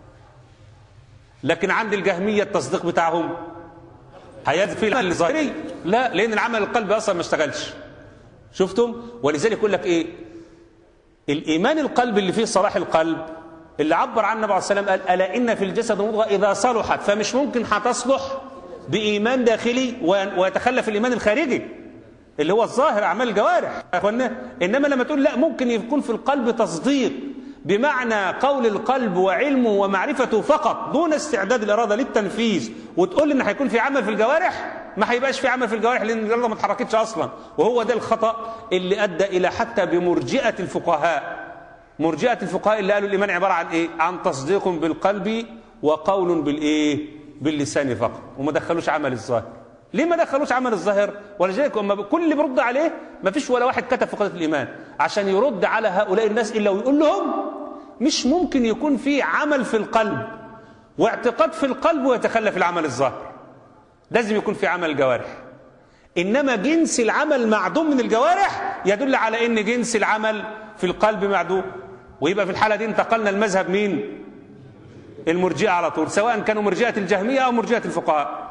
لكن عند الجهمية التصديق بتاعهم هيزيد في العمل الظاهري لا لأن العمل القلبي أصلا ما اشتغلش شفتم ولذلك يقول لك إيه الإيمان القلب اللي فيه صلاح القلب اللي عبر عنه النبي عليه السلام قال ألا إن في الجسد مضغة إذا صلحت فمش ممكن هتصلح بإيمان داخلي ويتخلف الإيمان الخارجي اللي هو الظاهر أعمال الجوارح يا أخوانا إنما لما تقول لا ممكن يكون في القلب تصديق بمعنى قول القلب وعلمه ومعرفته فقط دون استعداد الإرادة للتنفيذ وتقول إن هيكون في عمل في الجوارح ما هيبقاش في عمل في الجوارح لأن الإرادة ما اتحركتش أصلا وهو ده الخطأ اللي أدى إلى حتى بمرجئة الفقهاء مرجئة الفقهاء اللي قالوا الإيمان عبارة عن إيه؟ عن تصديق بالقلب وقول بالإيه؟ باللسان فقط وما دخلوش عمل الظاهر ليه ما دخلوش عمل الظاهر ولذلك أما كل اللي بيرد عليه ما فيش ولا واحد كتب في قضيه الايمان عشان يرد على هؤلاء الناس الا ويقول لهم مش ممكن يكون في عمل في القلب واعتقاد في القلب ويتخلف العمل الظاهر لازم يكون في عمل الجوارح انما جنس العمل معدوم من الجوارح يدل على ان جنس العمل في القلب معدوم ويبقى في الحاله دي انتقلنا المذهب مين المرجئه على طول سواء كانوا مرجئه الجهميه او مرجئه الفقهاء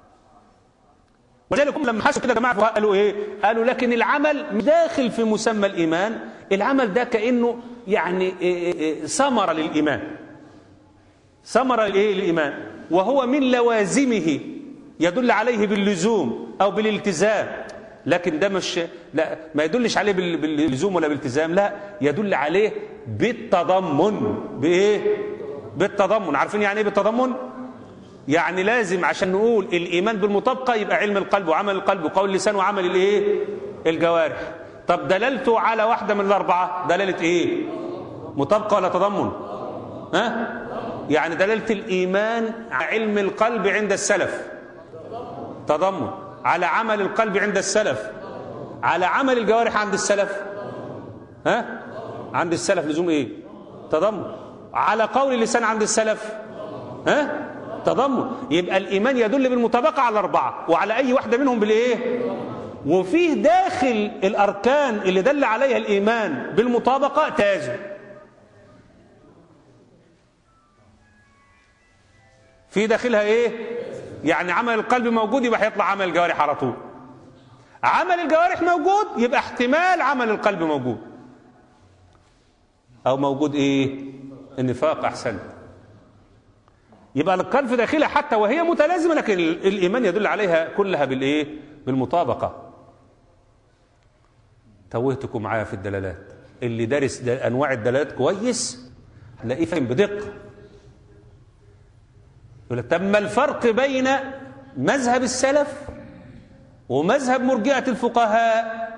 ولذلك لما حسوا كده جماعه فقهاء قالوا ايه قالوا لكن العمل داخل في مسمى الايمان العمل ده كانه يعني ثمره للايمان ثمره لايه للايمان وهو من لوازمه يدل عليه باللزوم او بالالتزام لكن ده مش لا ما يدلش عليه باللزوم ولا بالالتزام لا يدل عليه بالتضمن بايه بالتضمن عارفين يعني ايه بالتضمن يعني لازم عشان نقول الإيمان بالمطابقة يبقى علم القلب وعمل القلب وقول اللسان وعمل الايه الجوارح طب دلالته على واحدة من الأربعة دلالة ايه مطابقة ولا تضمن ها يعني دلالة الإيمان على علم القلب عند السلف تضمن على عمل القلب عند السلف على عمل الجوارح عند السلف ها عند السلف لزوم ايه تضمن على قول اللسان عند السلف ها تضمن يبقى الإيمان يدل بالمطابقة على أربعة وعلى أي واحدة منهم بالإيه وفيه داخل الأركان اللي دل عليها الإيمان بالمطابقة تازن في داخلها إيه يعني عمل القلب موجود يبقى هيطلع عمل الجوارح على طول عمل الجوارح موجود يبقى احتمال عمل القلب موجود أو موجود إيه النفاق أحسن يبقى القلب في داخلها حتى وهي متلازمة لكن الإيمان يدل عليها كلها بالإيه بالمطابقة توهتكم معايا في الدلالات اللي دارس دل... أنواع الدلالات كويس هتلاقيه فاهم بدقة يقول لك طب ما الفرق بين مذهب السلف ومذهب مرجئة الفقهاء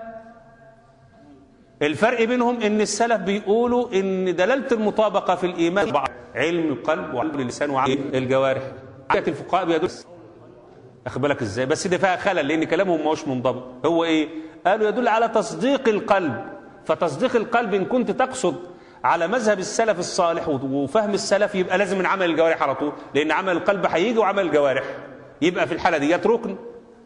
الفرق بينهم ان السلف بيقولوا ان دلالة المطابقة في الايمان بعض علم القلب وعلم اللسان وعلم الجوارح مرجئة الفقهاء بيدل اخد بالك ازاي بس ده فيها خلل لان كلامهم ما هوش منضبط هو ايه قالوا يدل على تصديق القلب فتصديق القلب ان كنت تقصد على مذهب السلف الصالح وفهم السلف يبقى لازم من عمل الجوارح على طول لان عمل القلب هيجي وعمل الجوارح يبقى في الحالة دي ركن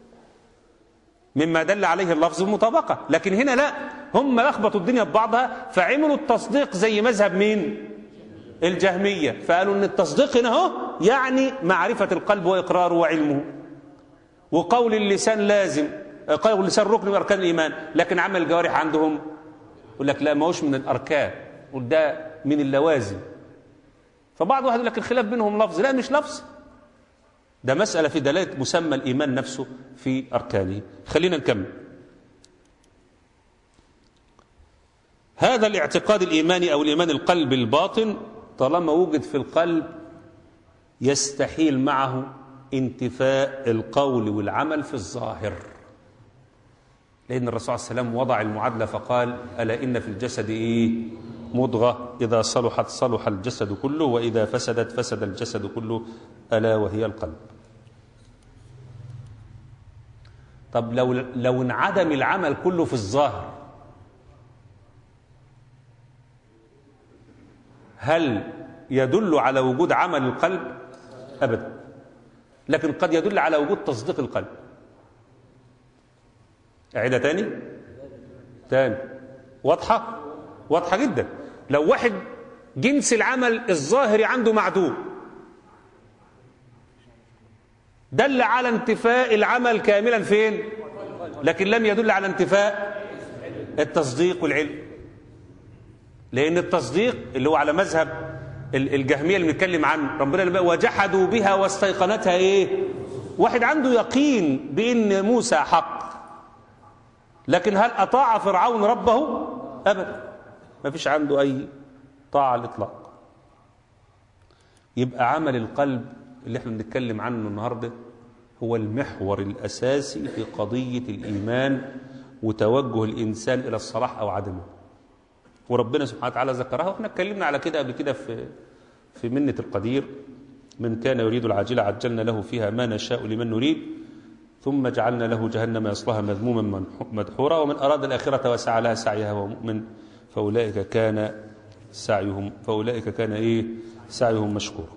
مما دل عليه اللفظ المطابقة لكن هنا لا هم لخبطوا الدنيا ببعضها فعملوا التصديق زي مذهب مين الجهمية فقالوا ان التصديق هنا هو يعني معرفة القلب وإقراره وعلمه وقول اللسان لازم قول اللسان ركن من أركان الإيمان لكن عمل الجوارح عندهم يقول لك لا ما هوش من الأركان يقول ده من اللوازم فبعض واحد يقول لك الخلاف بينهم لفظ لا مش لفظ ده مسألة في دلالة مسمى الإيمان نفسه في أركانه خلينا نكمل هذا الاعتقاد الإيماني أو الإيمان القلب الباطن طالما وجد في القلب يستحيل معه انتفاء القول والعمل في الظاهر لأن الرسول صلى الله عليه وسلم وضع المعادلة فقال ألا إن في الجسد إيه مضغة إذا صلحت صلح الجسد كله وإذا فسدت فسد الجسد كله ألا وهي القلب طب لو لو انعدم العمل كله في الظاهر هل يدل على وجود عمل القلب ابدا لكن قد يدل على وجود تصديق القلب اعيدها تاني تاني واضحه واضحه جدا لو واحد جنس العمل الظاهري عنده معدوم دل على انتفاء العمل كاملا فين لكن لم يدل على انتفاء التصديق والعلم لان التصديق اللي هو على مذهب الجهميه اللي بنتكلم عنه ربنا لما وجحدوا بها واستيقنتها ايه واحد عنده يقين بان موسى حق لكن هل اطاع فرعون ربه ابدا ما فيش عنده اي طاعه على الاطلاق يبقى عمل القلب اللي احنا بنتكلم عنه النهارده هو المحور الاساسي في قضيه الايمان وتوجه الانسان الى الصلاح او عدمه وربنا سبحانه وتعالى ذكرها واحنا اتكلمنا على كده قبل كده في في منة القدير من كان يريد العاجلة عجلنا له فيها ما نشاء لمن نريد ثم جعلنا له جهنم يصلها مذموما مدحورا ومن أراد الآخرة وسعى لها سعيها وهو مؤمن فأولئك كان سعيهم فأولئك كان إيه سعيهم مشكورا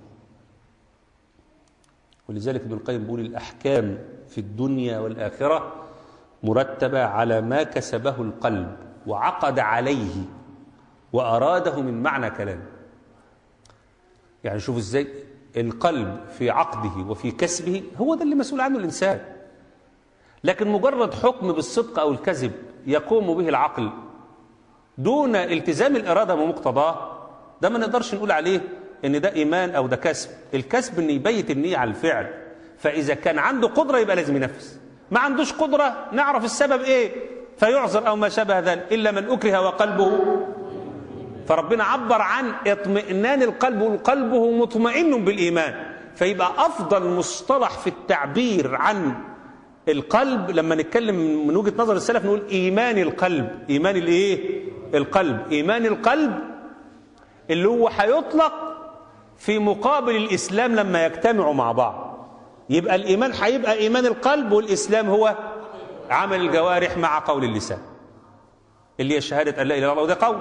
ولذلك ابن القيم بيقول الأحكام في الدنيا والآخرة مرتبة على ما كسبه القلب وعقد عليه وأراده من معنى كلامه يعني شوف ازاي القلب في عقده وفي كسبه هو ده اللي مسؤول عنه الإنسان لكن مجرد حكم بالصدق أو الكذب يقوم به العقل دون التزام الإرادة ومقتضاه ده ما نقدرش نقول عليه ان ده ايمان او ده كسب الكسب ان يبيت النية على الفعل فاذا كان عنده قدرة يبقى لازم ينفذ ما عندوش قدرة نعرف السبب ايه فيعذر او ما شابه ذلك الا من اكره وقلبه فربنا عبر عن اطمئنان القلب وقلبه مطمئن بالايمان فيبقى افضل مصطلح في التعبير عن القلب لما نتكلم من وجهة نظر السلف نقول ايمان القلب ايمان الايه القلب ايمان القلب اللي هو هيطلق في مقابل الإسلام لما يجتمعوا مع بعض يبقى الإيمان هيبقى إيمان القلب والإسلام هو عمل الجوارح مع قول اللسان اللي هي شهادة أن لا إله إلا الله وده قول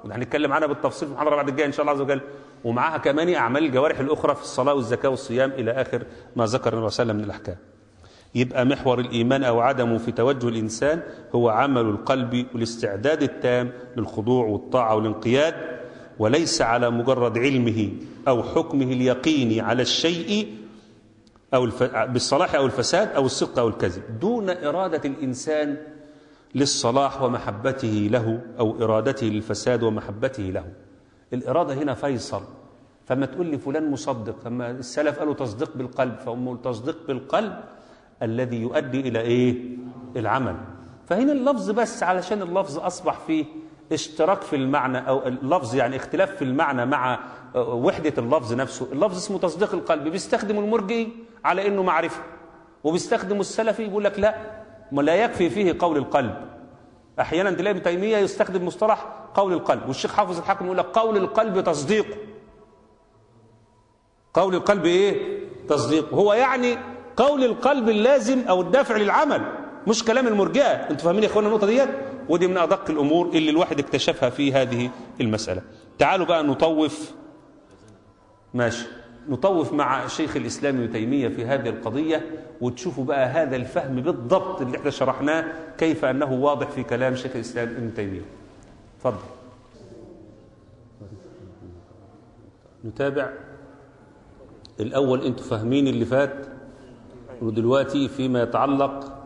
وده هنتكلم عنها بالتفصيل في المحاضره بعد الجايه ان شاء الله عز وجل ومعاها كمان اعمال الجوارح الاخرى في الصلاه والزكاه والصيام الى اخر ما ذكر النبي صلى الله عليه وسلم من الاحكام يبقى محور الايمان او عدمه في توجه الانسان هو عمل القلب والاستعداد التام للخضوع والطاعه والانقياد وليس على مجرد علمه او حكمه اليقيني على الشيء او الف... بالصلاح او الفساد او الصدق او الكذب دون اراده الانسان للصلاح ومحبته له او ارادته للفساد ومحبته له الاراده هنا فيصل فما تقول لي فلان مصدق فما السلف قالوا تصديق بالقلب فهم التصديق بالقلب الذي يؤدي الى ايه العمل فهنا اللفظ بس علشان اللفظ اصبح فيه اشتراك في المعنى او اللفظ يعني اختلاف في المعنى مع وحده اللفظ نفسه اللفظ اسمه تصديق القلب بيستخدم المرجئي على انه معرفه وبيستخدم السلفي يقول لك لا ما لا يكفي فيه قول القلب احيانا تلاقي ابن تيميه يستخدم مصطلح قول القلب والشيخ حافظ الحكم يقول لك قول القلب تصديق قول القلب ايه تصديق هو يعني قول القلب اللازم او الدافع للعمل مش كلام المرجئه انتوا فاهمين يا اخوانا النقطه ديت ودي من ادق الامور اللي الواحد اكتشفها في هذه المساله تعالوا بقى نطوف ماشي نطوف مع شيخ الاسلام ابن تيميه في هذه القضيه وتشوفوا بقى هذا الفهم بالضبط اللي احنا شرحناه كيف انه واضح في كلام شيخ الاسلام ابن تيميه اتفضل نتابع الاول انتوا فاهمين اللي فات ودلوقتي فيما يتعلق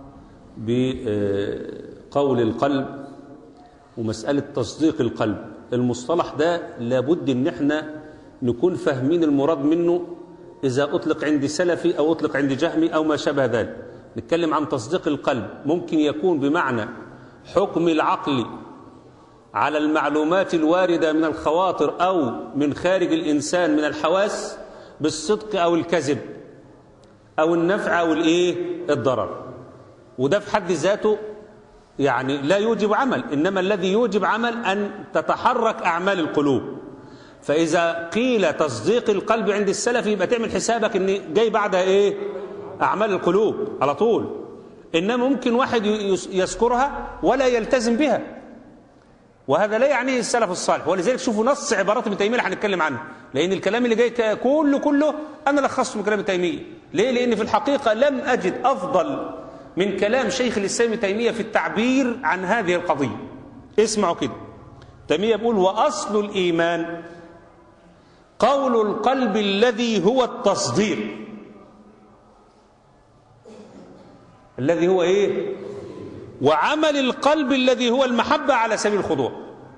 بقول القلب ومساله تصديق القلب المصطلح ده لابد ان احنا نكون فاهمين المراد منه إذا أطلق عند سلفي أو أطلق عند جهمي أو ما شابه ذلك نتكلم عن تصديق القلب ممكن يكون بمعنى حكم العقل على المعلومات الواردة من الخواطر أو من خارج الإنسان من الحواس بالصدق أو الكذب أو النفع أو الإيه الضرر وده في حد ذاته يعني لا يوجب عمل إنما الذي يوجب عمل أن تتحرك أعمال القلوب فإذا قيل تصديق القلب عند السلف يبقى تعمل حسابك ان جاي بعدها ايه أعمال القلوب على طول إنما ممكن واحد يذكرها ولا يلتزم بها وهذا لا يعنيه السلف الصالح ولذلك شوفوا نص عبارات ابن تيميه اللي هنتكلم عنه لان الكلام اللي جاي كله كله انا لخصته من كلام ابن تيميه ليه لان في الحقيقه لم اجد افضل من كلام شيخ الاسلام ابن تيميه في التعبير عن هذه القضيه اسمعوا كده تيميه بيقول واصل الايمان قول القلب الذي هو التصديق الذي هو ايه وعمل القلب الذي هو المحبة على سبيل الخضوع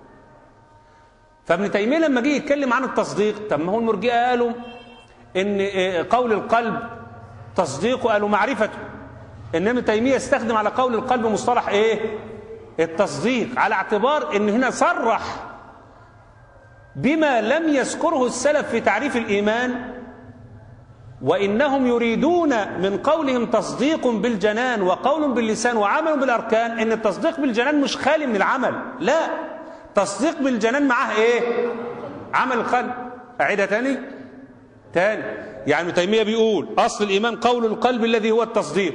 فابن تيمية لما جه يتكلم عن التصديق طب ما هو المرجئة قالوا ان قول القلب تصديقه قالوا معرفته ان ابن تيمية استخدم على قول القلب مصطلح ايه التصديق على اعتبار ان هنا صرح بما لم يذكره السلف في تعريف الإيمان وإنهم يريدون من قولهم تصديق بالجنان وقول باللسان وعمل بالأركان إن التصديق بالجنان مش خالي من العمل لا تصديق بالجنان معاه إيه عمل القلب أعيدها تاني تاني يعني ابن تيمية بيقول أصل الإيمان قول القلب الذي هو التصديق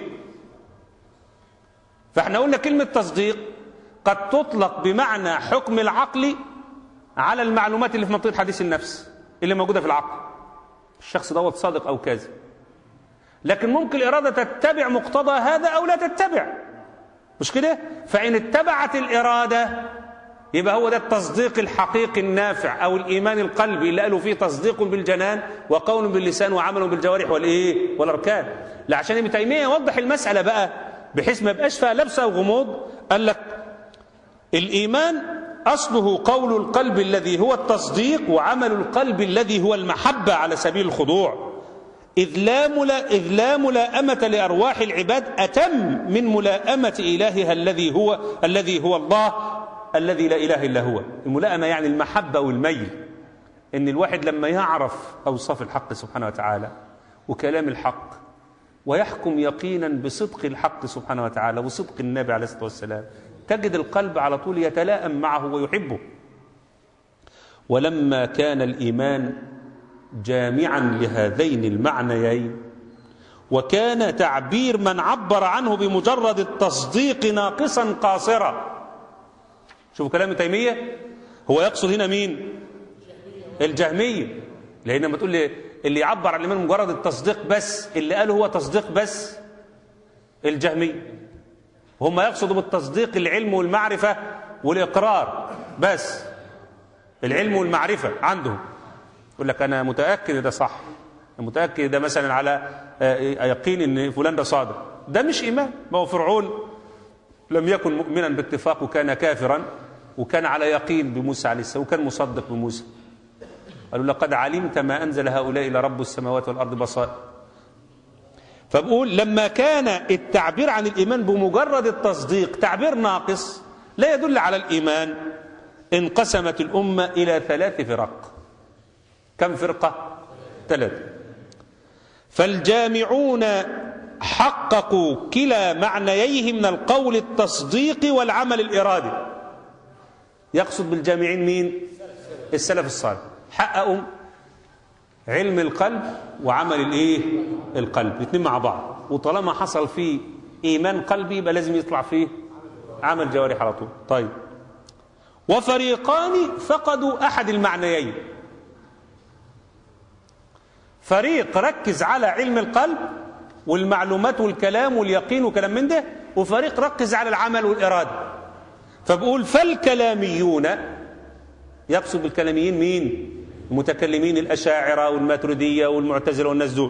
فاحنا قلنا كلمة تصديق قد تطلق بمعنى حكم العقل على المعلومات اللي في منطقة حديث النفس اللي موجودة في العقل الشخص دوت صادق أو كاذب لكن ممكن الإرادة تتبع مقتضى هذا أو لا تتبع مش كده فإن اتبعت الإرادة يبقى هو ده التصديق الحقيقي النافع أو الإيمان القلبي اللي قالوا فيه تصديق بالجنان وقول باللسان وعمل بالجوارح والإيه والأركان لا عشان ابن تيمية يوضح المسألة بقى بحيث ما يبقاش فيها لبسة وغموض قال لك الإيمان أصله قول القلب الذي هو التصديق وعمل القلب الذي هو المحبة على سبيل الخضوع إذ لا, ملا إذ لا ملاءمة لأرواح العباد أتم من ملاءمة إلهها الذي هو الذي هو الله الذي لا إله إلا هو الملاءمة يعني المحبة والميل إن الواحد لما يعرف أوصاف الحق سبحانه وتعالى وكلام الحق ويحكم يقينا بصدق الحق سبحانه وتعالى وصدق النبي عليه الصلاة والسلام تجد القلب على طول يتلائم معه ويحبه ولما كان الإيمان جامعا لهذين المعنيين وكان تعبير من عبر عنه بمجرد التصديق ناقصا قاصرا شوفوا كلام تيمية هو يقصد هنا مين الجهمية لأن لما تقول لي اللي يعبر عن الإيمان مجرد التصديق بس اللي قاله هو تصديق بس الجهمية هم يقصدوا بالتصديق العلم والمعرفة والإقرار بس العلم والمعرفة عندهم يقول لك أنا متأكد ده صح متأكد ده مثلا على يقين ان فلان ده صادق ده مش إيمان ما هو فرعون لم يكن مؤمنا باتفاق وكان كافرا وكان على يقين بموسى عليه السلام وكان مصدق بموسى قالوا لقد علمت ما أنزل هؤلاء إلى رب السماوات والأرض بصائر فبقول لما كان التعبير عن الإيمان بمجرد التصديق تعبير ناقص لا يدل على الإيمان انقسمت الأمة إلى ثلاث فرق كم فرقة؟ ثلاثة فالجامعون حققوا كلا معنييه من القول التصديق والعمل الإرادي يقصد بالجامعين مين؟ السلف الصالح حققوا علم القلب وعمل الايه القلب الاثنين مع بعض وطالما حصل فيه ايمان قلبي يبقى لازم يطلع فيه عمل جوارح على طول طيب وفريقان فقدوا احد المعنيين فريق ركز على علم القلب والمعلومات والكلام واليقين وكلام من ده وفريق ركز على العمل والاراده فبقول فالكلاميون يقصد بالكلاميين مين المتكلمين الأشاعرة والماتريدية والمعتزلة والناس دول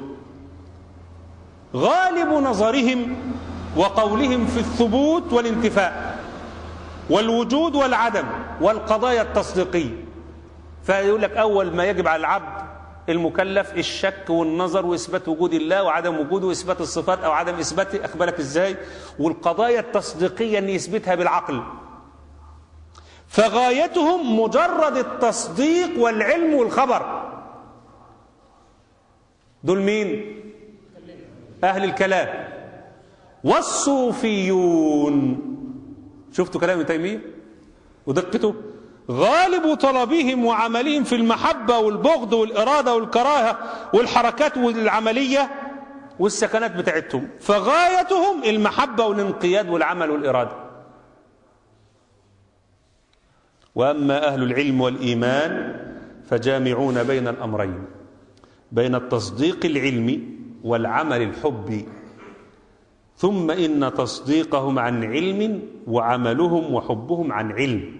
غالب نظرهم وقولهم في الثبوت والانتفاء والوجود والعدم والقضايا التصديقية فيقول لك أول ما يجب على العبد المكلف الشك والنظر وإثبات وجود الله وعدم وجوده وإثبات الصفات أو عدم إثباته أخبرك إزاي والقضايا التصديقية أن يثبتها بالعقل فغايتهم مجرد التصديق والعلم والخبر دول مين أهل الكلام والصوفيون شفتوا كلام ابن تيمية ودقته غالب طلبهم وعملهم في المحبة والبغض والإرادة والكراهة والحركات والعملية والسكنات بتاعتهم فغايتهم المحبة والانقياد والعمل والإرادة واما اهل العلم والايمان فجامعون بين الامرين بين التصديق العلمي والعمل الحبي ثم ان تصديقهم عن علم وعملهم وحبهم عن علم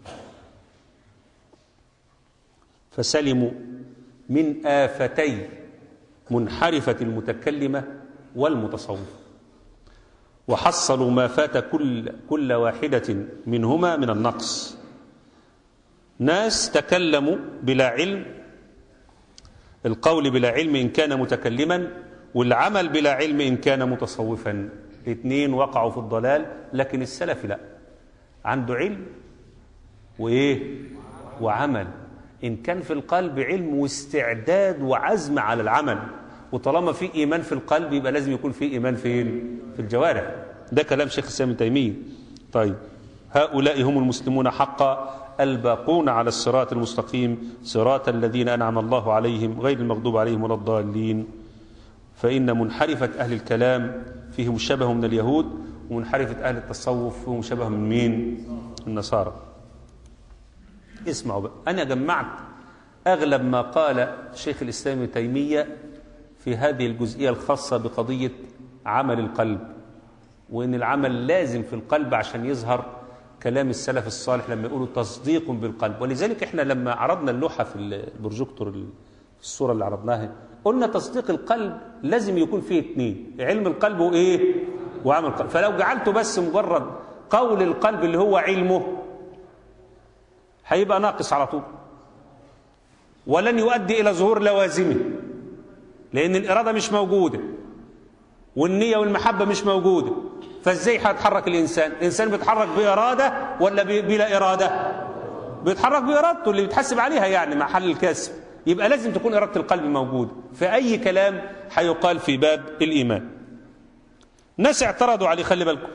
فسلموا من افتي منحرفه المتكلمه والمتصوفه وحصلوا ما فات كل كل واحده منهما من النقص ناس تكلموا بلا علم القول بلا علم إن كان متكلما والعمل بلا علم إن كان متصوفا الاثنين وقعوا في الضلال لكن السلف لا عنده علم وإيه وعمل إن كان في القلب علم واستعداد وعزم على العمل وطالما في إيمان في القلب يبقى لازم يكون في إيمان فين في الجوارح ده كلام شيخ الإسلام ابن تيمية طيب هؤلاء هم المسلمون حقا الباقون على الصراط المستقيم صراط الذين أنعم الله عليهم غير المغضوب عليهم ولا الضالين فإن منحرفة أهل الكلام فيهم شبه من اليهود ومنحرفة أهل التصوف فيهم شبه من مين النصارى اسمعوا بقى أنا جمعت أغلب ما قال شيخ الإسلام ابن تيمية في هذه الجزئية الخاصة بقضية عمل القلب وإن العمل لازم في القلب عشان يظهر كلام السلف الصالح لما يقولوا تصديق بالقلب ولذلك احنا لما عرضنا اللوحة في البروجيكتور الصورة اللي عرضناها قلنا تصديق القلب لازم يكون فيه اثنين علم القلب وايه وعمل القلب فلو جعلته بس مجرد قول القلب اللي هو علمه هيبقى ناقص على طول ولن يؤدي إلى ظهور لوازمه لأن الإرادة مش موجودة والنية والمحبة مش موجودة فازاي هيتحرك الإنسان الإنسان بيتحرك بإرادة ولا بلا إرادة بيتحرك بإرادته اللي بيتحسب عليها يعني مع حل الكسب يبقى لازم تكون إرادة القلب موجودة في أي كلام هيقال في باب الإيمان ناس اعترضوا عليه خلي بالكم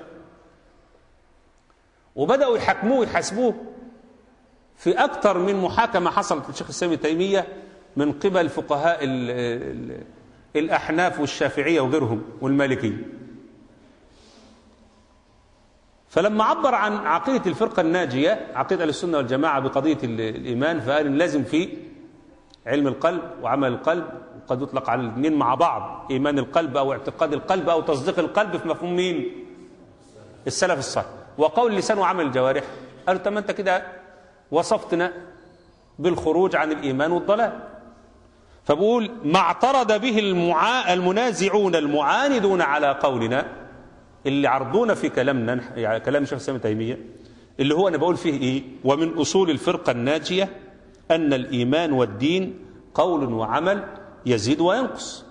وبدأوا يحكموه ويحاسبوه في أكثر من محاكمة حصلت للشيخ الإسلام تيمية من قبل فقهاء ال ال الأحناف والشافعية وغيرهم والمالكية فلما عبر عن عقيدة الفرقة الناجية عقيدة أهل السنة والجماعة بقضية ال- الإيمان فقال إن لازم في علم القلب وعمل القلب وقد يطلق على الاثنين مع بعض إيمان القلب أو اعتقاد القلب أو تصديق القلب في مفهوم مين؟ السلف الصالح وقول اللسان وعمل الجوارح قالوا طب ما أنت كده وصفتنا بالخروج عن الإيمان والضلال فبقول ما اعترض به المعا... المنازعون المعاندون على قولنا اللي عرضونا في كلامنا يعني كلام شيخ الاسلام ابن تيميه اللي هو انا بقول فيه ايه ومن اصول الفرقه الناجيه ان الايمان والدين قول وعمل يزيد وينقص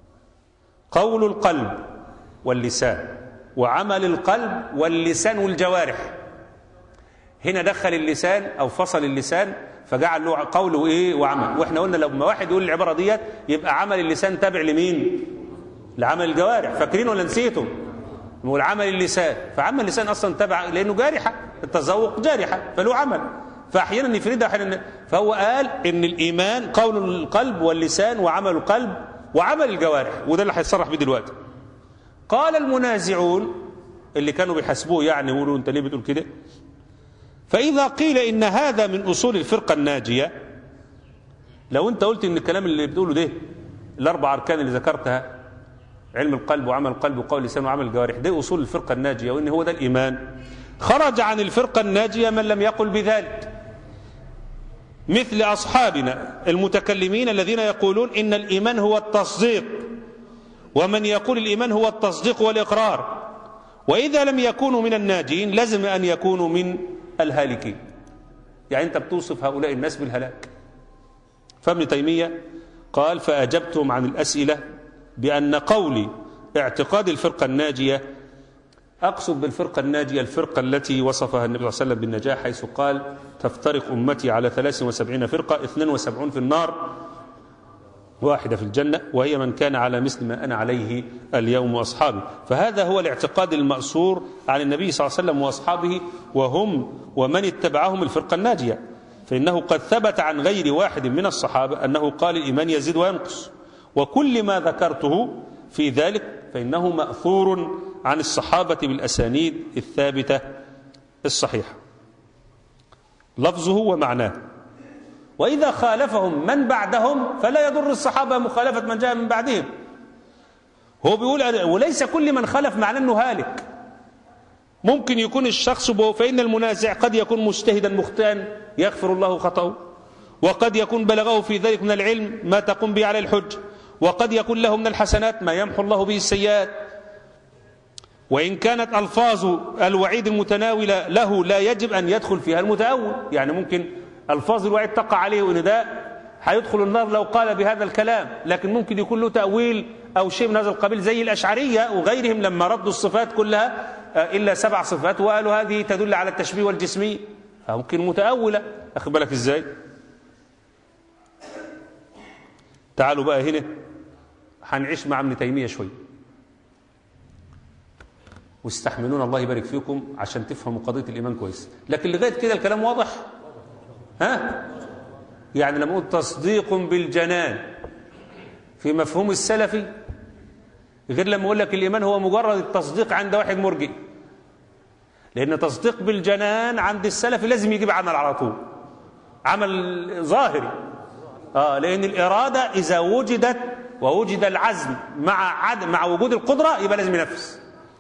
قول القلب واللسان وعمل القلب واللسان والجوارح هنا دخل اللسان او فصل اللسان فجعل له قول وايه وعمل واحنا قلنا لما واحد يقول العباره ديت يبقى عمل اللسان تابع لمين لعمل الجوارح فاكرين ولا نسيتم نقول عمل اللسان فعمل اللسان اصلا تبع لانه جارحه التذوق جارحه فله عمل فاحيانا يفردها احيانا فهو قال ان الايمان قول القلب واللسان وعمل القلب وعمل الجوارح وده اللي هيتصرح بيه دلوقتي قال المنازعون اللي كانوا بيحاسبوه يعني يقولوا انت ليه بتقول كده فاذا قيل ان هذا من اصول الفرقه الناجيه لو انت قلت ان الكلام اللي بتقوله ده الاربع اركان اللي ذكرتها علم القلب وعمل القلب وقول اللسان وعمل الجوارح ده اصول الفرقه الناجيه وان هو ده الايمان خرج عن الفرقه الناجيه من لم يقل بذلك مثل اصحابنا المتكلمين الذين يقولون ان الايمان هو التصديق ومن يقول الايمان هو التصديق والاقرار واذا لم يكونوا من الناجين لازم ان يكونوا من الهالكين يعني انت بتوصف هؤلاء الناس بالهلاك فابن تيميه قال فاجبتهم عن الاسئله بأن قولي اعتقاد الفرقة الناجية أقصد بالفرقة الناجية الفرقة التي وصفها النبي صلى الله عليه وسلم بالنجاح حيث قال تفترق أمتي على 73 فرقة 72 في النار واحدة في الجنة وهي من كان على مثل ما أنا عليه اليوم وأصحابي فهذا هو الاعتقاد المأسور عن النبي صلى الله عليه وسلم وأصحابه وهم ومن اتبعهم الفرقة الناجية فإنه قد ثبت عن غير واحد من الصحابة أنه قال الإيمان يزيد وينقص وكل ما ذكرته في ذلك فإنه مأثور عن الصحابة بالأسانيد الثابتة الصحيحة لفظه ومعناه وإذا خالفهم من بعدهم فلا يضر الصحابة مخالفة من جاء من بعدهم هو بيقول وليس كل من خالف معناه أنه هالك ممكن يكون الشخص فإن المنازع قد يكون مجتهدا مخطئا يغفر الله خطأه وقد يكون بلغه في ذلك من العلم ما تقوم به على الحج وقد يكون له من الحسنات ما يمحو الله به السيئات وإن كانت ألفاظ الوعيد المتناولة له لا يجب أن يدخل فيها المتأول يعني ممكن ألفاظ الوعيد تقع عليه وإن ده هيدخل النار لو قال بهذا الكلام لكن ممكن يكون له تأويل أو شيء من هذا القبيل زي الأشعرية وغيرهم لما ردوا الصفات كلها إلا سبع صفات وقالوا هذه تدل على التشبيه والجسمية فممكن متأولة أخذ بالك إزاي تعالوا بقى هنا هنعيش مع ابن تيمية شوي واستحملونا الله يبارك فيكم عشان تفهموا قضية الإيمان كويس لكن لغاية كده الكلام واضح ها يعني لما أقول تصديق بالجنان في مفهوم السلفي غير لما أقول لك الإيمان هو مجرد التصديق عند واحد مرجئ لأن تصديق بالجنان عند السلفي لازم يجيب عمل على طول عمل ظاهري آه لأن الإرادة إذا وجدت ووجد العزم مع عدم مع وجود القدرة يبقى لازم ينفذ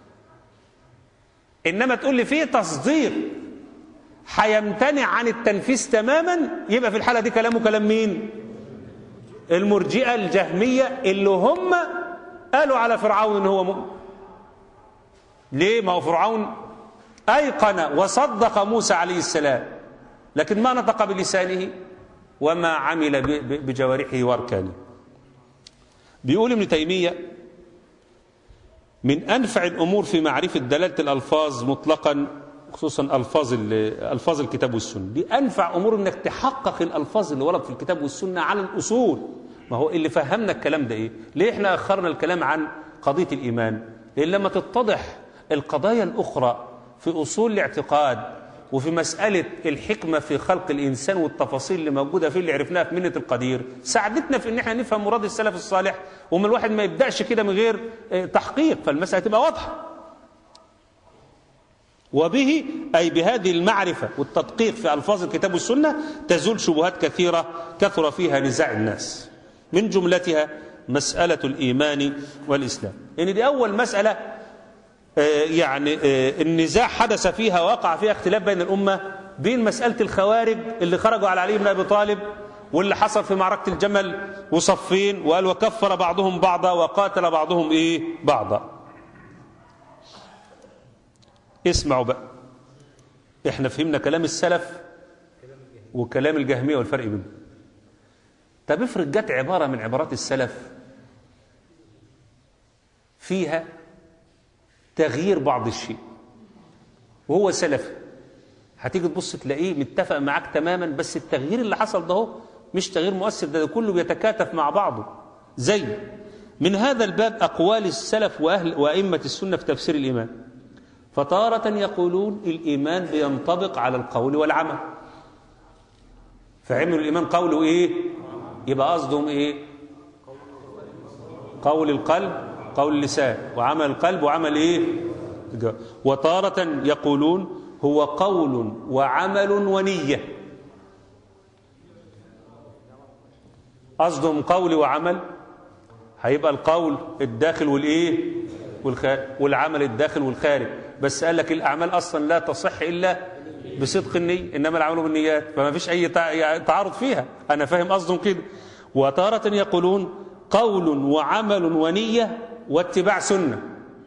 إنما تقول لي فيه تصديق هيمتنع عن التنفيذ تماما يبقى في الحالة دي كلامه كلام مين المرجئة الجهمية اللي هم قالوا على فرعون ان هو مؤمن ليه ما هو فرعون أيقن وصدق موسى عليه السلام لكن ما نطق بلسانه وما عمل بجوارحه واركانه بيقول ابن تيمية من أنفع الأمور في معرفة دلالة الألفاظ مطلقا خصوصا ألفاظ ألفاظ الكتاب والسنة دي أنفع أمور أنك تحقق الألفاظ اللي ورد في الكتاب والسنة على الأصول ما هو اللي فهمنا الكلام ده إيه ليه إحنا أخرنا الكلام عن قضية الإيمان لأن لما تتضح القضايا الأخرى في أصول الاعتقاد وفي مسألة الحكمة في خلق الإنسان والتفاصيل اللي موجودة فيه اللي عرفناها في منة القدير ساعدتنا في إن احنا نفهم مراد السلف الصالح ومن الواحد ما يبدأش كده من غير تحقيق فالمسألة تبقى واضحة وبه أي بهذه المعرفة والتدقيق في ألفاظ الكتاب والسنة تزول شبهات كثيرة كثر فيها نزاع الناس من جملتها مسألة الإيمان والإسلام يعني دي أول مسألة آه، يعني آه، النزاع حدث فيها وقع فيها اختلاف بين الأمة بين مسألة الخوارج اللي خرجوا على علي بن أبي طالب واللي حصل في معركة الجمل وصفين وقال وكفر بعضهم بعضا وقاتل بعضهم إيه بعضا اسمعوا بقى احنا فهمنا كلام السلف وكلام الجهمية والفرق بينهم طب افرض جت عبارة من عبارات السلف فيها تغيير بعض الشيء وهو سلفي هتيجي تبص تلاقيه متفق معاك تماما بس التغيير اللي حصل ده هو مش تغيير مؤثر ده, ده كله بيتكاتف مع بعضه زي من هذا الباب أقوال السلف وأهل وأئمة السنة في تفسير الإيمان فتارة يقولون الإيمان بينطبق على القول والعمل فعملوا الإيمان قوله إيه يبقى قصدهم إيه قول القلب قول اللسان وعمل القلب وعمل إيه وتارة يقولون هو قول وعمل ونية قصدهم قول وعمل هيبقى القول الداخل والإيه والخارج والعمل الداخل والخارج بس قال لك الأعمال أصلا لا تصح إلا بصدق النية إنما العمل بالنيات فما فيش أي تعارض فيها أنا فاهم قصدهم كده وتارة يقولون قول وعمل ونية واتباع سنة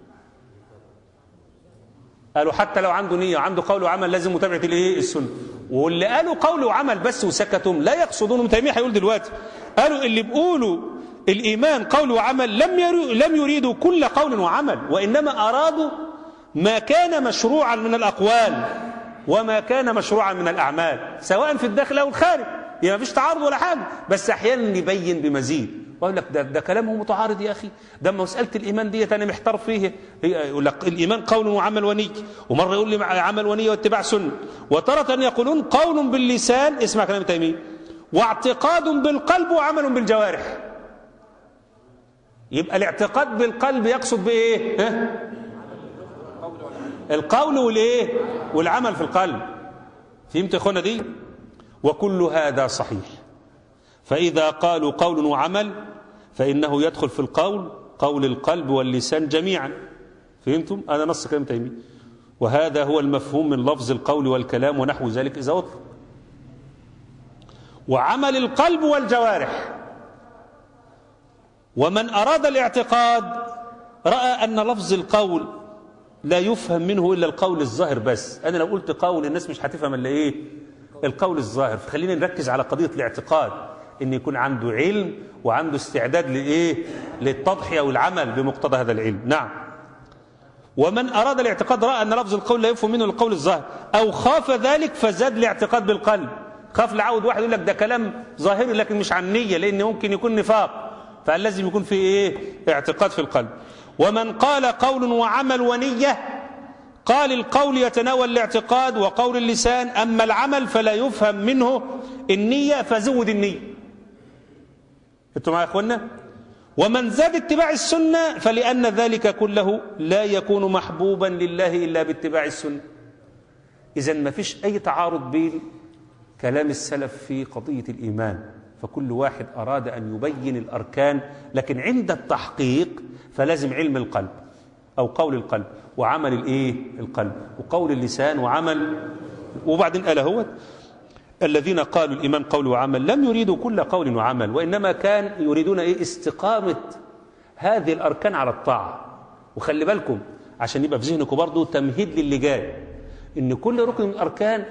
قالوا حتى لو عنده نية وعنده قول وعمل لازم متابعة الايه السنة واللي قالوا قول وعمل بس وسكتهم لا يقصدون ابن تيمية هيقول دلوقتي قالوا اللي بيقولوا الإيمان قول وعمل لم لم يريدوا كل قول وعمل وإنما أرادوا ما كان مشروعا من الأقوال وما كان مشروعا من الأعمال سواء في الداخل أو الخارج يعني ما فيش تعارض ولا حاجة بس أحيانا يبين بمزيد ويقول لك ده, ده كلامه متعارض يا أخي ده مسألة الإيمان ديت أنا محتار فيه يقول لك الإيمان قول وعمل ونية ومرة يقول لي عمل ونية واتباع سنة وتارة يقولون قول باللسان اسمع كلام تيمية واعتقاد بالقلب وعمل بالجوارح يبقى الاعتقاد بالقلب يقصد بإيه ها؟ القول والايه والعمل في القلب فهمت يا اخوانا دي وكل هذا صحيح فإذا قالوا قول وعمل فإنه يدخل في القول قول القلب واللسان جميعا فهمتم هذا نص كلام تيمية وهذا هو المفهوم من لفظ القول والكلام ونحو ذلك إذا أطلق وعمل القلب والجوارح ومن أراد الاعتقاد رأى أن لفظ القول لا يفهم منه إلا القول الظاهر بس أنا لو قلت قول الناس مش هتفهم إلا إيه القول الظاهر فخلينا نركز على قضية الاعتقاد إن يكون عنده علم وعنده استعداد لإيه للتضحية والعمل بمقتضى هذا العلم نعم ومن أراد الاعتقاد رأى أن لفظ القول لا يفهم منه القول الظاهر أو خاف ذلك فزاد الاعتقاد بالقلب خاف لعود واحد يقول لك ده كلام ظاهري لكن مش عن نية لأن ممكن يكون نفاق فلازم يكون في إيه اعتقاد في القلب ومن قال قول وعمل ونية قال القول يتناول الاعتقاد وقول اللسان أما العمل فلا يفهم منه النية فزود النية انتوا معايا يا اخوانا ومن زاد اتباع السنة فلأن ذلك كله لا يكون محبوبا لله إلا باتباع السنة إذا ما فيش أي تعارض بين كلام السلف في قضية الإيمان فكل واحد أراد أن يبين الأركان لكن عند التحقيق فلازم علم القلب أو قول القلب وعمل الإيه القلب وقول اللسان وعمل وبعدين قال هو الذين قالوا الإيمان قول وعمل لم يريدوا كل قول وعمل وإنما كان يريدون إيه استقامة هذه الأركان على الطاعة وخلي بالكم عشان يبقى في ذهنكم برضه تمهيد للي جاي إن كل ركن من الأركان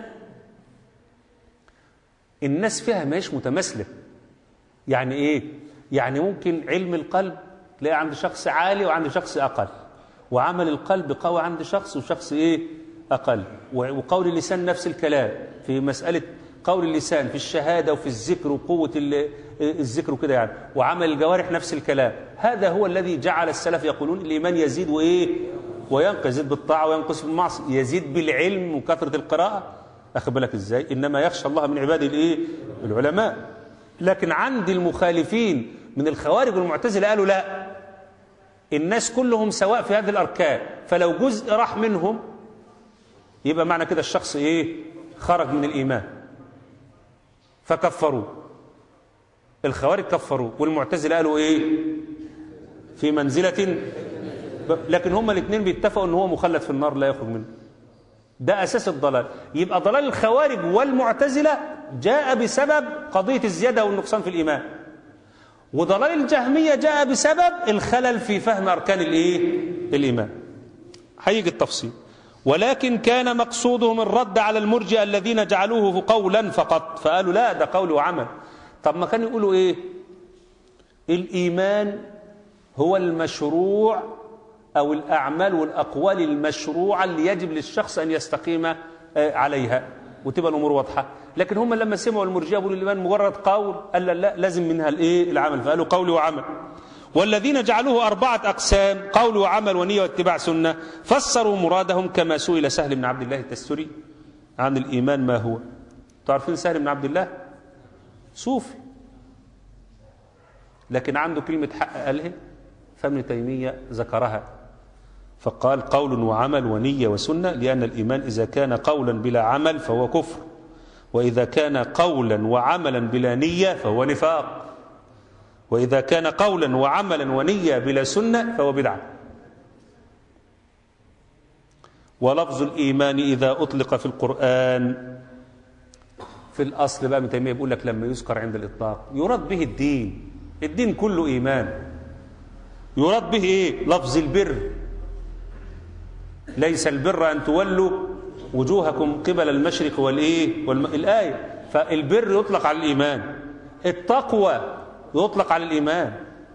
الناس فيها ماهيش متماثلة يعني إيه؟ يعني ممكن علم القلب تلاقي عند شخص عالي وعند شخص أقل وعمل القلب قوي عند شخص وشخص إيه أقل وقول اللسان نفس الكلام في مسألة قول اللسان في الشهادة وفي الذكر وقوة الذكر وكده يعني وعمل الجوارح نفس الكلام هذا هو الذي جعل السلف يقولون الإيمان يزيد وإيه وينقص يزيد بالطاعة وينقص بالمعصية يزيد بالعلم وكثرة القراءة أخذ بالك إزاي إنما يخشى الله من عباده الإيه العلماء لكن عند المخالفين من الخوارج والمعتزلة قالوا لا الناس كلهم سواء في هذه الأركان فلو جزء راح منهم يبقى معنى كده الشخص ايه خرج من الايمان فكفروه الخوارج كفروه والمعتزله قالوا ايه في منزله لكن هما الاثنين بيتفقوا ان هو مخلد في النار لا يخرج منه ده اساس الضلال يبقى ضلال الخوارج والمعتزله جاء بسبب قضيه الزياده والنقصان في الايمان وضلال الجهميه جاء بسبب الخلل في فهم اركان الايه الايمان هيجي التفصيل ولكن كان مقصودهم الرد على المرجئه الذين جعلوه قولا فقط فقالوا لا ده قول وعمل طب ما كانوا يقولوا ايه الايمان هو المشروع او الاعمال والاقوال المشروعه اللي يجب للشخص ان يستقيم عليها وتبقى الامور واضحه لكن هم لما سمعوا المرجئه بيقولوا الايمان مجرد قول قال لا, لا لازم منها الايه العمل فقالوا قول وعمل والذين جعلوه أربعة أقسام قول وعمل ونية واتباع سنة فسروا مرادهم كما سئل سهل بن عبد الله التستري عن الإيمان ما هو تعرفين سهل بن عبد الله صوفي لكن عنده كلمة حق قالها فابن تيمية ذكرها فقال قول وعمل ونية وسنة لأن الإيمان إذا كان قولا بلا عمل فهو كفر وإذا كان قولا وعملا بلا نية فهو نفاق وإذا كان قولا وعملا ونية بلا سنة فهو بدعة ولفظ الإيمان إذا أطلق في القرآن في الأصل بقى ابن تيمية بيقول لك لما يذكر عند الإطلاق يراد به الدين الدين كله إيمان يراد به إيه لفظ البر ليس البر أن تولوا وجوهكم قبل المشرق والإيه والم... الآية فالبر يطلق على الإيمان التقوى يطلق على الإيمان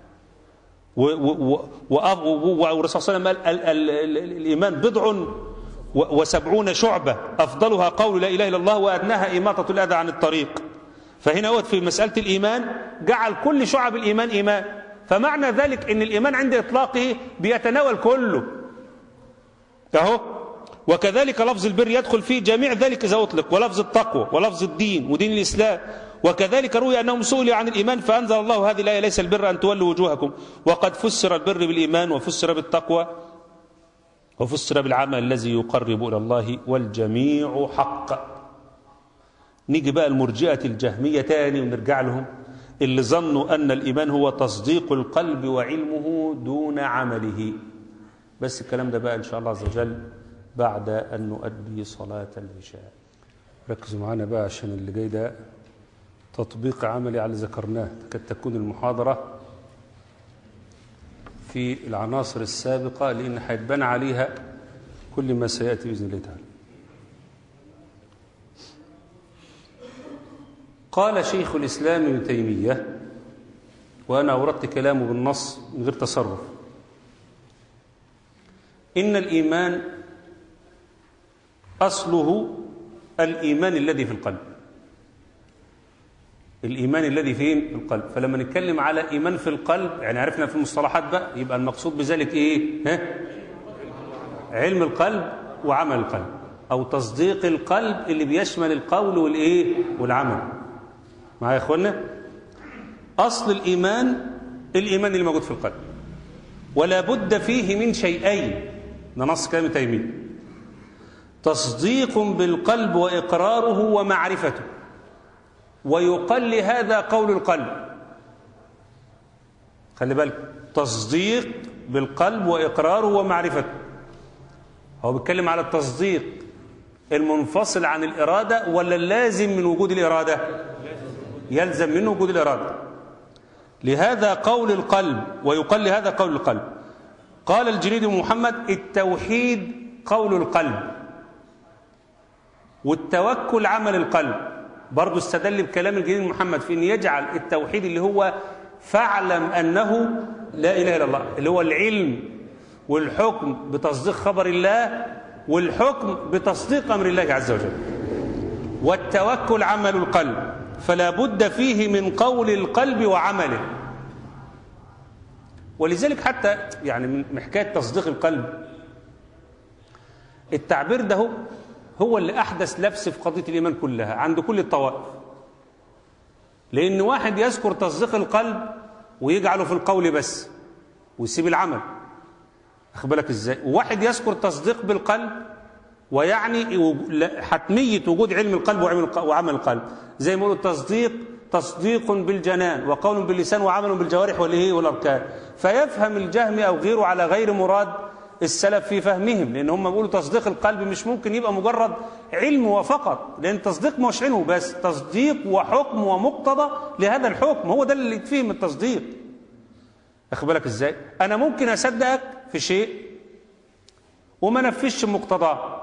والرسول صلى الله عليه وسلم قال الإيمان بضع وسبعون شعبة أفضلها قول لا إله إلا الله وأدناها إماطة الأذى عن الطريق فهنا هو في مسألة الإيمان جعل كل شعب الإيمان إيمان فمعنى ذلك أن الإيمان عند إطلاقه بيتناول كله أهو وكذلك لفظ البر يدخل فيه جميع ذلك إذا أطلق ولفظ التقوى ولفظ الدين ودين الإسلام وكذلك روي أنهم سئلوا عن الإيمان فأنزل الله هذه الآية ليس البر أن تولوا وجوهكم وقد فسر البر بالإيمان وفسر بالتقوى وفسر بالعمل الذي يقرب إلى الله والجميع حق نيجي بقى المرجئة الجهمية تاني ونرجع لهم اللي ظنوا أن الإيمان هو تصديق القلب وعلمه دون عمله بس الكلام ده بقى إن شاء الله عز وجل بعد أن نؤدي صلاة العشاء ركزوا معانا بقى عشان اللي جاي ده تطبيق عملي على اللي ذكرناه قد تكون المحاضرة في العناصر السابقة لأن هيتبنى عليها كل ما سيأتي بإذن الله تعالى قال شيخ الإسلام ابن تيمية وأنا أوردت كلامه بالنص من غير تصرف إن الإيمان أصله الإيمان الذي في القلب الإيمان الذي فين في القلب فلما نتكلم على إيمان في القلب يعني عرفنا في المصطلحات بقى يبقى المقصود بذلك إيه ها؟ علم القلب وعمل القلب أو تصديق القلب اللي بيشمل القول والإيه والعمل معايا يا إخوانا أصل الإيمان الإيمان اللي موجود في القلب ولا بد فيه من شيئين ده نص كلام تيمية تصديق بالقلب وإقراره ومعرفته ويقل هذا قول القلب خلي بالك تصديق بالقلب وإقراره ومعرفته هو بيتكلم على التصديق المنفصل عن الإرادة ولا اللازم من وجود الإرادة يلزم منه وجود الإرادة لهذا قول القلب ويقل هذا قول القلب قال الجنيد محمد التوحيد قول القلب والتوكل عمل القلب برضه استدل بكلام الجليل محمد في ان يجعل التوحيد اللي هو فاعلم انه لا اله الا الله اللي هو العلم والحكم بتصديق خبر الله والحكم بتصديق امر الله عز وجل والتوكل عمل القلب فلا بد فيه من قول القلب وعمله ولذلك حتى يعني من حكايه تصديق القلب التعبير ده هو هو اللي أحدث لبس في قضية الإيمان كلها عند كل الطوائف لأن واحد يذكر تصديق القلب ويجعله في القول بس ويسيب العمل أخد بالك إزاي وواحد يذكر تصديق بالقلب ويعني وج- لا- حتمية وجود علم القلب وعمل الق- وعمل القلب زي ما يقولوا التصديق تصديق بالجنان وقول باللسان وعمل بالجوارح والايه والاركان فيفهم الجهم او غيره على غير مراد السلف في فهمهم لان هم بيقولوا تصديق القلب مش ممكن يبقى مجرد علم وفقط لان التصديق مش علم بس تصديق وحكم ومقتضى لهذا الحكم هو ده اللي يتفهم التصديق اخد بالك ازاي انا ممكن اصدقك في شيء وما نفذش مقتضاه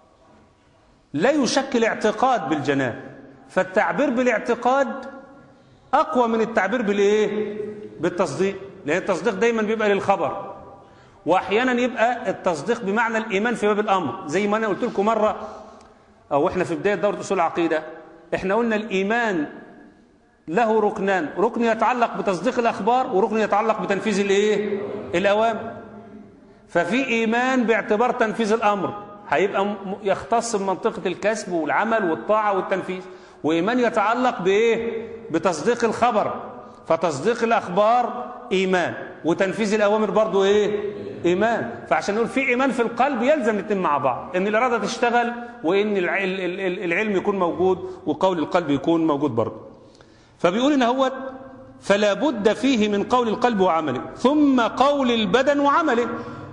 لا يشكل اعتقاد بالجنان فالتعبير بالاعتقاد اقوى من التعبير بالايه بالتصديق لان التصديق دايما بيبقى للخبر واحيانا يبقى التصديق بمعنى الايمان في باب الامر زي ما انا قلت لكم مره او احنا في بدايه دوره اصول العقيده احنا قلنا الايمان له ركنان ركن يتعلق بتصديق الاخبار وركن يتعلق بتنفيذ الايه الاوامر ففي ايمان باعتبار تنفيذ الامر هيبقى م- يختص بمنطقه الكسب والعمل والطاعه والتنفيذ وايمان يتعلق بايه بتصديق الخبر فتصديق الاخبار ايمان وتنفيذ الاوامر برضو ايه ايمان فعشان نقول في ايمان في القلب يلزم الاثنين مع بعض ان الاراده تشتغل وان الع- ال- ال- ال- العلم يكون موجود وقول القلب يكون موجود برضو فبيقول ان هو فلا بد فيه من قول القلب وعمله ثم قول البدن وعمله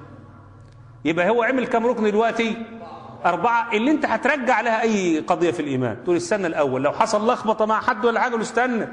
يبقى هو عمل كم ركن دلوقتي أربعة اللي أنت هترجع لها أي قضية في الإيمان تقول استنى الأول لو حصل لخبطة مع حد ولا حاجة قول استنى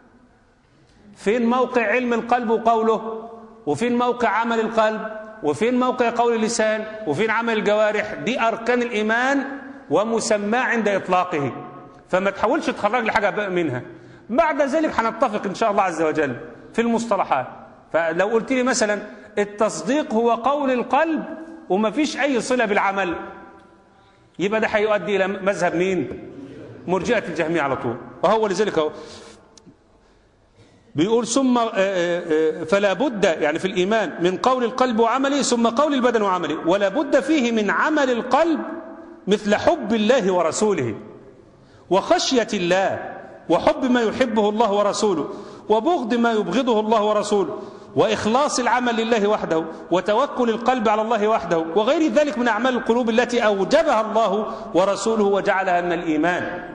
فين موقع علم القلب وقوله وفين موقع عمل القلب وفين موقع قول اللسان وفين عمل الجوارح دي أركان الإيمان ومسماه عند إطلاقه فما تحاولش تخرج لي حاجة بقى منها بعد ذلك هنتفق إن شاء الله عز وجل في المصطلحات فلو قلت لي مثلا التصديق هو قول القلب وما فيش أي صلة بالعمل يبقى ده هيؤدي إلى مذهب مين مرجئة الجهمية على طول وهو لذلك هو بيقول ثم آه، آه، آه، فلا بد يعني في الإيمان من قول القلب وعمله ثم قول البدن وعمله ولا بد فيه من عمل القلب مثل حب الله ورسوله وخشية الله وحب ما يحبه الله ورسوله وبغض ما يبغضه الله ورسوله وإخلاص العمل لله وحده وتوكل القلب على الله وحده وغير ذلك من أعمال القلوب التي أوجبها الله ورسوله وجعلها من الإيمان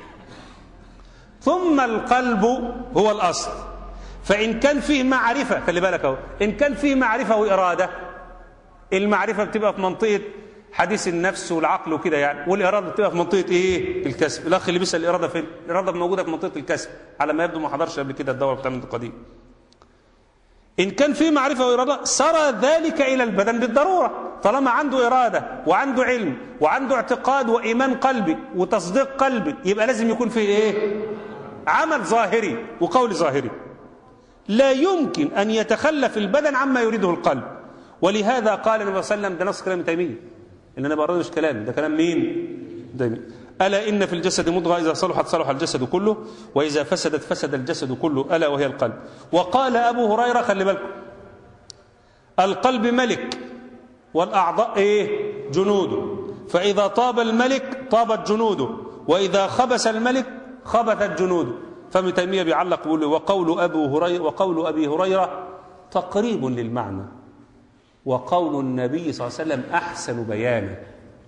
ثم القلب هو الأصل فإن كان فيه معرفة خلي بالك أهو إن كان فيه معرفة وإرادة المعرفة بتبقى في منطقة حديث النفس والعقل وكده يعني والإرادة بتبقى في منطقة إيه الكسب الأخ اللي بيسأل الإرادة فين الإرادة موجودة في منطقة الكسب على ما يبدو ما حضرش قبل كده الدورة بتاع القديم إن كان في معرفة وإرادة سرى ذلك إلى البدن بالضرورة طالما عنده إرادة وعنده علم وعنده اعتقاد وإيمان قلبي وتصديق قلبي يبقى لازم يكون فيه إيه عمل ظاهري وقول ظاهري لا يمكن أن يتخلف البدن عما يريده القلب ولهذا قال النبي صلى الله عليه وسلم ده نص كلام تيمية اللي أنا بقرأه مش كلام ده كلام مين ده ألا إن في الجسد مضغة إذا صلحت صلح الجسد كله وإذا فسدت فسد الجسد كله ألا وهي القلب وقال أبو هريرة خلي بالكم القلب ملك والأعضاء إيه جنوده فإذا طاب الملك طابت جنوده وإذا خبس الملك خبثت جنوده فابن تيمية بيعلق بيقول وقول أبو هريرة وقول أبي هريرة تقريب للمعنى وقول النبي صلى الله عليه وسلم أحسن بيانا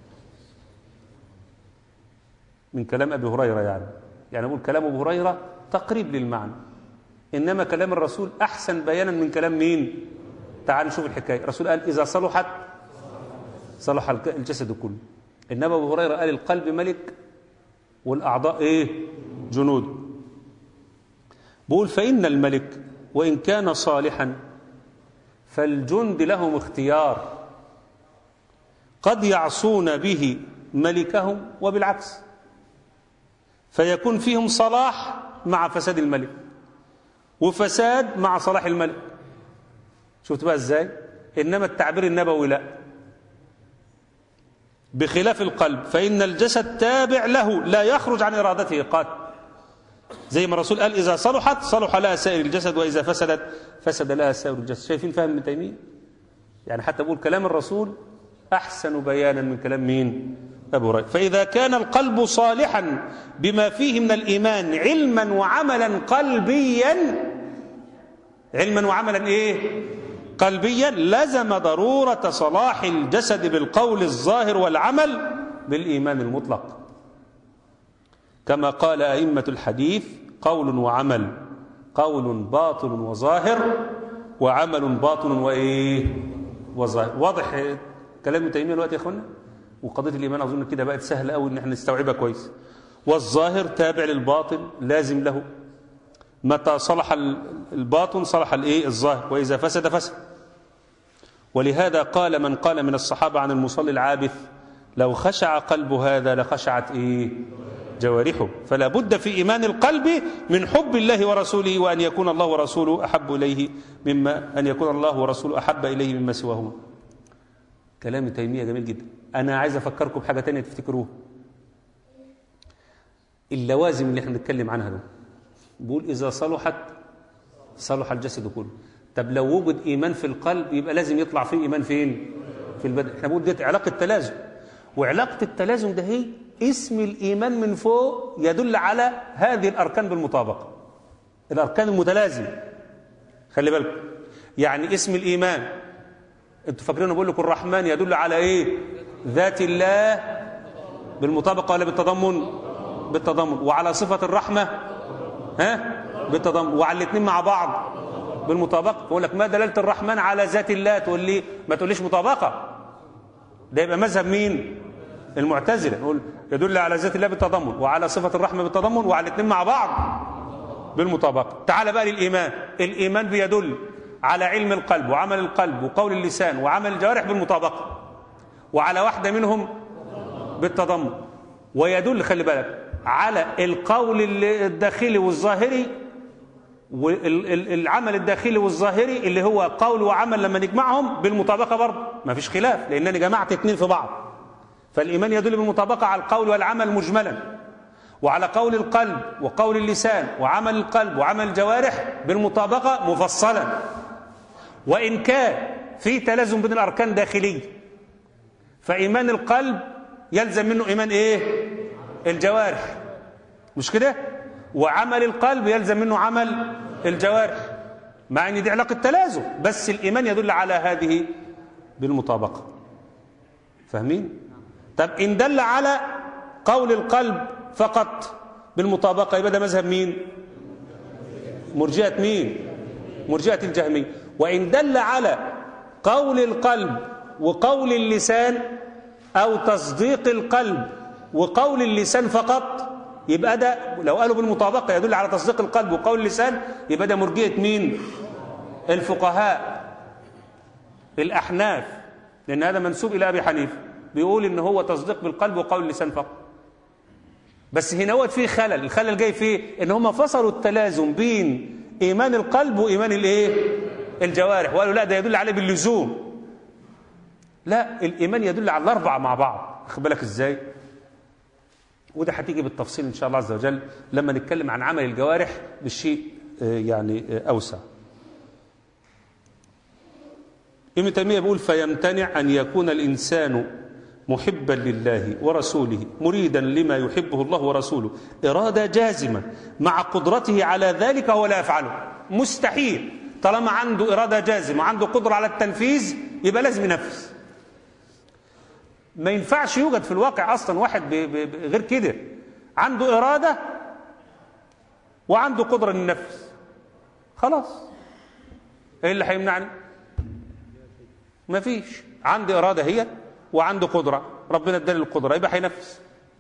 من كلام أبي هريرة يعني يعني أقول كلام أبو هريرة تقريب للمعنى إنما كلام الرسول أحسن بيانا من كلام مين تعال نشوف الحكاية الرسول قال إذا صلحت صلح الجسد كله إنما أبو هريرة قال القلب ملك والأعضاء إيه جنود بقول فإن الملك وإن كان صالحا فالجند لهم اختيار قد يعصون به ملكهم وبالعكس فيكون فيهم صلاح مع فساد الملك وفساد مع صلاح الملك شفت بقى ازاي انما التعبير النبوي لا بخلاف القلب فإن الجسد تابع له لا يخرج عن إرادته قط زي ما الرسول قال إذا صلحت صلح لها سائر الجسد وإذا فسدت فسد لها سائر الجسد شايفين فهم ابن تيمية يعني حتى بقول كلام الرسول أحسن بيانا من كلام مين أبو هريرة فإذا كان القلب صالحا بما فيه من الإيمان علما وعملا قلبيا علما وعملا إيه قلبيا لزم ضرورة صلاح الجسد بالقول الظاهر والعمل بالإيمان المطلق كما قال أئمة الحديث قول وعمل قول باطل وظاهر وعمل باطن وإيه وظاهر واضح كلام ابن تيمية الوقت يا أخوانا وقضية الإيمان أظن كده بقت سهلة أوي إن احنا نستوعبها كويس والظاهر تابع للباطن لازم له متى صلح الباطن صلح الايه الظاهر واذا فسد فسد ولهذا قال من قال من الصحابه عن المصلي العابث لو خشع قلب هذا لخشعت ايه جوارحه فلا بد في ايمان القلب من حب الله ورسوله وان يكون الله ورسوله احب اليه مما ان يكون الله ورسوله احب اليه مما سواهما كلام تيميه جميل جدا انا عايز افكركم بحاجه تانية تفتكروها اللوازم اللي احنا بنتكلم عنها دول بيقول إذا صلحت صلح الجسد كله طب لو وجد إيمان في القلب يبقى لازم يطلع فيه إيمان فين في البدن احنا بنقول دي علاقة تلازم وعلاقة التلازم ده هي اسم الإيمان من فوق يدل على هذه الأركان بالمطابقة الأركان المتلازمة خلي بالكم يعني اسم الإيمان انتوا فاكرين بقول لكم الرحمن يدل على ايه ذات الله بالمطابقة ولا بالتضمن بالتضمن وعلى صفة الرحمة ها بالتضمن وعلى الاثنين مع بعض بالمطابقه بقول لك ما دلاله الرحمن على ذات الله تقول لي ما تقوليش مطابقه ده يبقى مذهب مين المعتزله نقول يدل على ذات الله بالتضمن وعلى صفه الرحمه بالتضمن وعلى الاثنين مع بعض بالمطابقه تعال بقى للايمان الايمان بيدل على علم القلب وعمل القلب وقول اللسان وعمل الجوارح بالمطابقه وعلى واحده منهم بالتضمن ويدل خلي بالك على القول الداخلي والظاهري والعمل الداخلي والظاهري اللي هو قول وعمل لما نجمعهم بالمطابقة برضه ما فيش خلاف لأنني جمعت اتنين في بعض فالإيمان يدل بالمطابقة على القول والعمل مجملا وعلى قول القلب وقول اللسان وعمل القلب وعمل الجوارح بالمطابقة مفصلا وإن كان في تلازم بين الأركان داخلي فإيمان القلب يلزم منه إيمان إيه الجوارح مش كده وعمل القلب يلزم منه عمل الجوارح مع ان دي علاقه تلازم بس الايمان يدل على هذه بالمطابقه فاهمين طب ان دل على قول القلب فقط بالمطابقه يبقى ده مذهب مين مرجئه مين مرجئه الجهميه وان دل على قول القلب وقول اللسان او تصديق القلب وقول اللسان فقط يبقى ده لو قالوا بالمطابقة يدل على تصديق القلب وقول اللسان يبقى ده مرجية مين الفقهاء الأحناف لأن هذا منسوب إلى أبي حنيفة بيقول إن هو تصديق بالقلب وقول اللسان فقط بس هنا هو فيه خلل الخلل جاي فيه إن هم فصلوا التلازم بين إيمان القلب وإيمان الإيه الجوارح وقالوا لا ده يدل عليه باللزوم لا الإيمان يدل على الأربعة مع بعض خد بالك إزاي وده هتيجي بالتفصيل ان شاء الله عز وجل لما نتكلم عن عمل الجوارح بالشيء يعني اوسع ابن تيميه بيقول فيمتنع ان يكون الانسان محبا لله ورسوله مريدا لما يحبه الله ورسوله اراده جازمه مع قدرته على ذلك هو لا يفعله مستحيل طالما عنده اراده جازمه وعنده قدره على التنفيذ يبقى لازم ينفذ ما ينفعش يوجد في الواقع اصلا واحد ب ب ب غير كده عنده اراده وعنده قدره للنفس خلاص ايه اللي هيمنعني ما فيش عندي اراده هي وعنده قدره ربنا اداني القدره يبقى هينفذ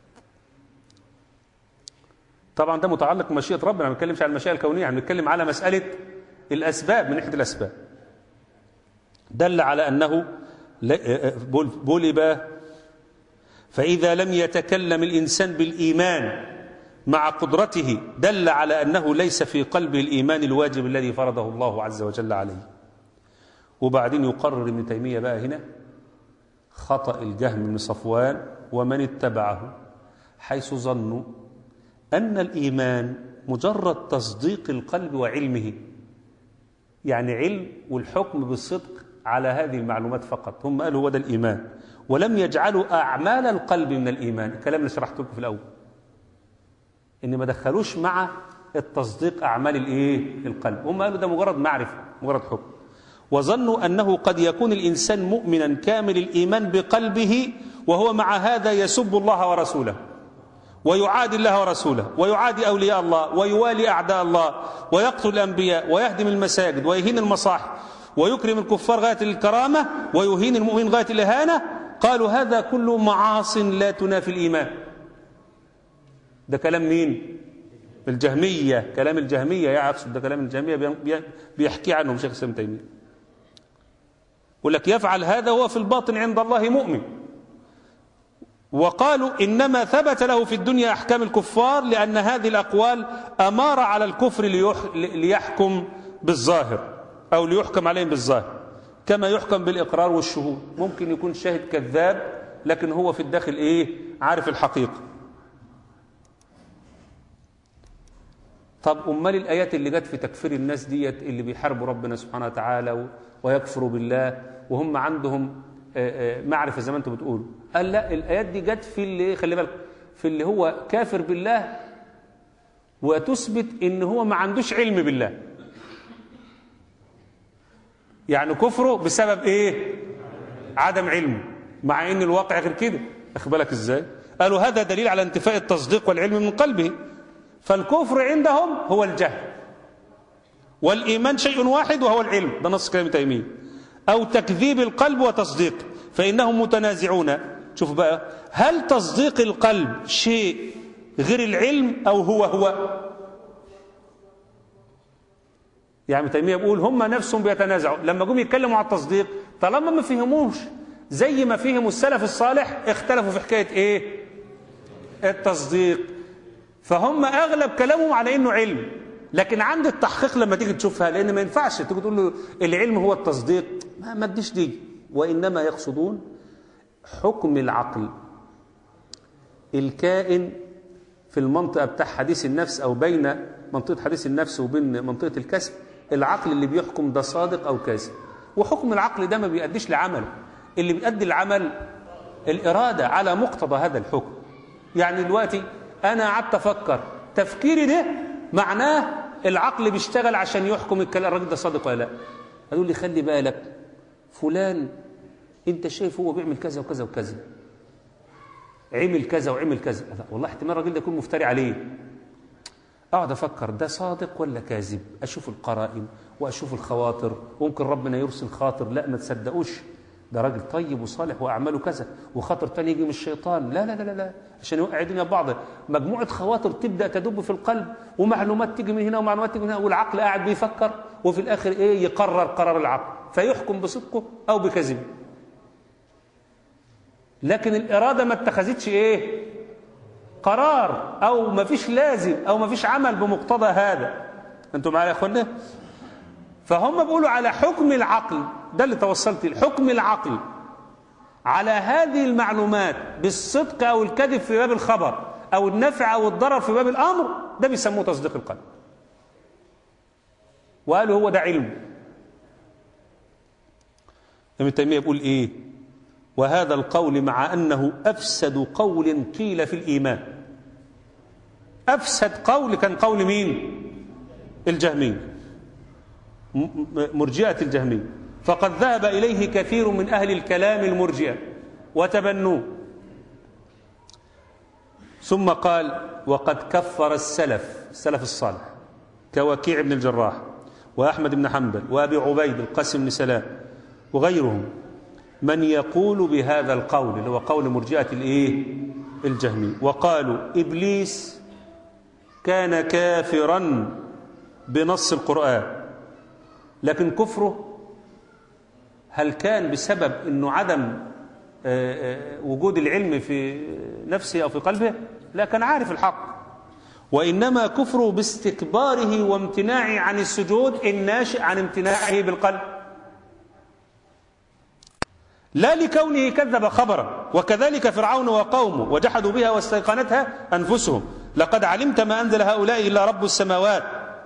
طبعا ده متعلق بمشيئه ربنا ما بنتكلمش على المشيئه الكونيه بنتكلم على مساله الاسباب من ناحيه الاسباب دل على انه بقول ايه بقى فإذا لم يتكلم الإنسان بالإيمان مع قدرته دل على أنه ليس في قلبه الإيمان الواجب الذي فرضه الله عز وجل عليه وبعدين يقرر ابن تيمية بقى هنا خطأ الجهم بن صفوان ومن اتبعه حيث ظنوا أن الإيمان مجرد تصديق القلب وعلمه يعني علم والحكم بالصدق على هذه المعلومات فقط هم قالوا هو ده الإيمان ولم يجعلوا أعمال القلب من الإيمان الكلام اللي شرحته لكم في الأول إن ما دخلوش مع التصديق أعمال الإيه القلب هم قالوا ده مجرد معرفة مجرد حكم وظنوا أنه قد يكون الإنسان مؤمنا كامل الإيمان بقلبه وهو مع هذا يسب الله ورسوله ويعادي الله ورسوله ويعادي أولياء الله ويوالي أعداء الله ويقتل الأنبياء ويهدم المساجد ويهين المصاحف ويكرم الكفار غاية الكرامة ويهين المؤمن غاية الإهانة قالوا هذا كله معاص لا تنافي الإيمان ده كلام مين الجهمية كلام الجهمية يا أقصد ده كلام الجهمية بيحكي عنهم شيخ الإسلام تيمية يقول لك يفعل هذا وهو في الباطن عند الله مؤمن وقالوا إنما ثبت له في الدنيا أحكام الكفار لأن هذه الأقوال أمار على الكفر ليحكم بالظاهر أو ليحكم عليهم بالظاهر كما يحكم بالإقرار والشهود ممكن يكون شاهد كذاب لكن هو في الداخل إيه عارف الحقيقة طب أمال الآيات اللي جت في تكفير الناس ديت اللي بيحاربوا ربنا سبحانه وتعالى ويكفروا بالله وهم عندهم معرفة زي ما انتم بتقولوا قال لا الآيات دي جت في اللي خلي بالك في اللي هو كافر بالله وتثبت ان هو ما عندوش علم بالله يعني كفره بسبب ايه عدم علمه مع ان الواقع غير كده اخد بالك ازاي قالوا هذا دليل على انتفاء التصديق والعلم من قلبه فالكفر عندهم هو الجهل والإيمان شيء واحد وهو العلم ده نص كلام تيمية أو تكذيب القلب وتصديق فإنهم متنازعون شوف بقى هل تصديق القلب شيء غير العلم أو هو هو يعني تيمية بيقول هم نفسهم بيتنازعوا لما جم يتكلموا على التصديق طالما ما فهموش زي ما فهموا السلف الصالح اختلفوا في حكاية ايه التصديق فهم اغلب كلامهم على انه علم لكن عند التحقيق لما تيجي تشوفها لان ما ينفعش تيجي تقول له العلم هو التصديق ما ما تديش دي وانما يقصدون حكم العقل الكائن في المنطقه بتاع حديث النفس او بين منطقه حديث النفس وبين منطقه الكسب العقل اللي بيحكم ده صادق او كاذب وحكم العقل ده ما بيأديش لعمل اللي بيأدي العمل الإرادة على مقتضى هذا الحكم يعني دلوقتي أنا قعدت أفكر تفكيري ده معناه العقل بيشتغل عشان يحكم الكلام الراجل ده صادق ولا لا هتقول لي خلي بالك فلان انت شايف هو بيعمل كذا وكذا وكذا عمل كذا وعمل كذا لا والله احتمال الراجل ده يكون مفتري عليه اقعد افكر ده صادق ولا كاذب اشوف القرائن واشوف الخواطر وممكن ربنا يرسل خاطر لا ما تصدقوش ده راجل طيب وصالح واعماله كذا وخاطر تاني يجي من الشيطان لا لا لا لا عشان يوقع الدنيا ببعض مجموعه خواطر تبدا تدب في القلب ومعلومات تيجي من هنا ومعلومات تيجي من هنا والعقل قاعد بيفكر وفي الاخر ايه يقرر قرار العقل فيحكم بصدقه او بكذبه لكن الاراده ما اتخذتش ايه قرار او ما فيش لازم او ما فيش عمل بمقتضى هذا انتوا معايا يا اخوانا فهم بيقولوا على حكم العقل ده اللي توصلت حكم العقل على هذه المعلومات بالصدق او الكذب في باب الخبر او النفع او الضرر في باب الامر ده بيسموه تصديق القلب وقالوا هو ده علم ابن تيميه بيقول ايه وهذا القول مع انه افسد قول قيل في الايمان افسد قول كان قول مين الجهميه مرجئه الجهميه فقد ذهب إليه كثير من أهل الكلام المرجئة وتبنوه ثم قال وقد كفر السلف السلف الصالح كوكيع بن الجراح وأحمد بن حنبل وأبي عبيد القاسم بن سلام وغيرهم من يقول بهذا القول اللي هو قول مرجئة الإيه الجهمي وقالوا إبليس كان كافرا بنص القرآن لكن كفره هل كان بسبب انه عدم وجود العلم في نفسه او في قلبه لا كان عارف الحق وانما كفره باستكباره وامتناعه عن السجود الناشئ عن امتناعه بالقلب لا لكونه كذب خبرا وكذلك فرعون وقومه وجحدوا بها واستيقنتها انفسهم لقد علمت ما انزل هؤلاء الا رب السماوات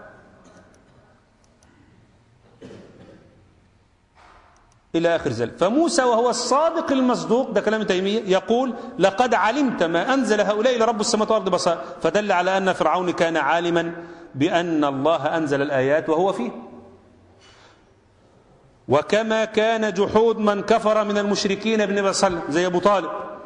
إلى آخر ذلك فموسى وهو الصادق المصدوق ده كلام تيمية يقول لقد علمت ما أنزل هؤلاء إلى رب السماوات والأرض بصائر فدل على أن فرعون كان عالما بأن الله أنزل الآيات وهو فيه وكما كان جحود من كفر من المشركين ابن ابي سلم زي ابو طالب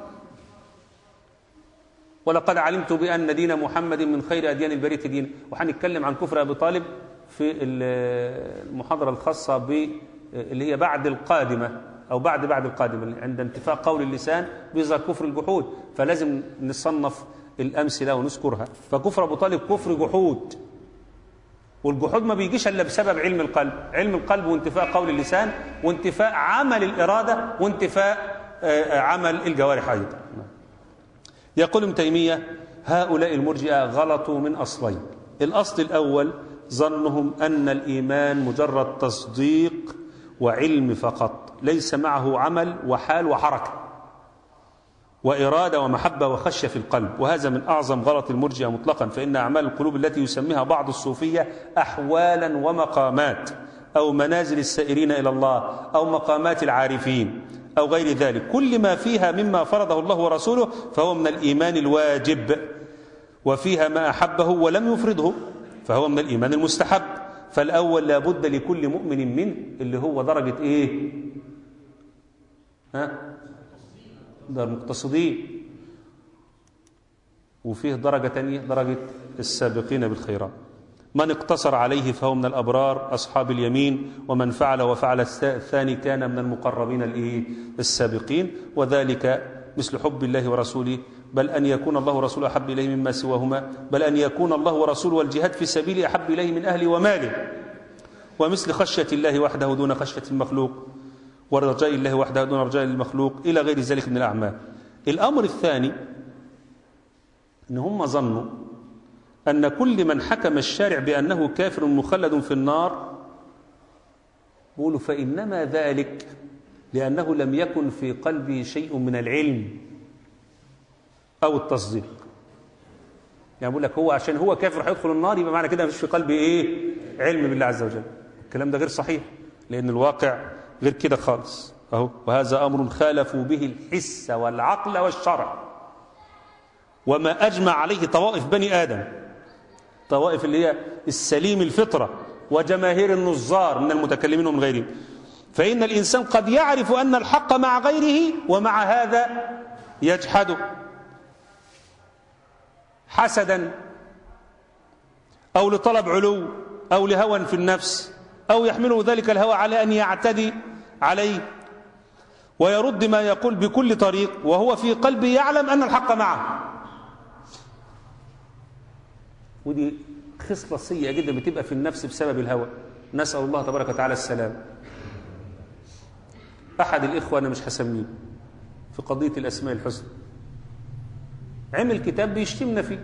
ولقد علمت بان دين محمد من خير اديان البريه دين وهنتكلم عن كفر ابي طالب في المحاضره الخاصه ب اللي هي بعد القادمه او بعد بعد القادمه عند انتفاء قول اللسان بيظهر كفر الجحود فلازم نصنف الامثله ونذكرها فكفر ابو طالب كفر جحود والجحود ما بيجيش الا بسبب علم القلب علم القلب وانتفاء قول اللسان وانتفاء عمل الاراده وانتفاء عمل الجوارح ايضا يقول ابن تيميه هؤلاء المرجئه غلطوا من اصلين الاصل الاول ظنهم ان الايمان مجرد تصديق وعلم فقط ليس معه عمل وحال وحركه وإرادة ومحبة وخشية في القلب وهذا من أعظم غلط المرجئة مطلقا فإن أعمال القلوب التي يسميها بعض الصوفية أحوالا ومقامات أو منازل السائرين إلى الله أو مقامات العارفين أو غير ذلك كل ما فيها مما فرضه الله ورسوله فهو من الإيمان الواجب وفيها ما أحبه ولم يفرضه فهو من الإيمان المستحب فالأول لابد لكل مؤمن منه اللي هو درجة إيه ها ده المقتصدين وفيه درجة تانية درجة السابقين بالخيرات من اقتصر عليه فهو من الأبرار أصحاب اليمين ومن فعل وفعل الثاني كان من المقربين الإيه السابقين وذلك مثل حب الله ورسوله بل أن يكون الله ورسوله أحب إليه مما سواهما بل أن يكون الله ورسوله والجهاد في سبيله أحب إليه من أهله وماله ومثل خشية الله وحده دون خشية المخلوق ورجاء الله وحده دون رجاء المخلوق إلى غير ذلك من الأعمال الأمر الثاني أن هم ظنوا أن كل من حكم الشارع بأنه كافر مخلد في النار بيقولوا فإنما ذلك لأنه لم يكن في قلبه شيء من العلم أو التصديق يعني بقول لك هو عشان هو كافر هيدخل النار يبقى معنى كده مفيش في قلبه إيه علم بالله عز وجل الكلام ده غير صحيح لأن الواقع غير كده خالص أهو وهذا أمر خالفوا به الحس والعقل والشرع وما أجمع عليه طوائف بني آدم طوائف اللي هي السليم الفطرة وجماهير النظار من المتكلمين ومن غيرهم فإن الإنسان قد يعرف أن الحق مع غيره ومع هذا يجحده حسدا أو لطلب علو أو لهوى في النفس أو يحمله ذلك الهوى على أن يعتدي عليه ويرد ما يقول بكل طريق وهو في قلبه يعلم أن الحق معه ودي خصلة سيئة جدا بتبقى في النفس بسبب الهوى نسأل الله تبارك وتعالى السلام أحد الإخوة أنا مش هسميه في قضية الأسماء الحسنى عمل كتاب بيشتمنا فيه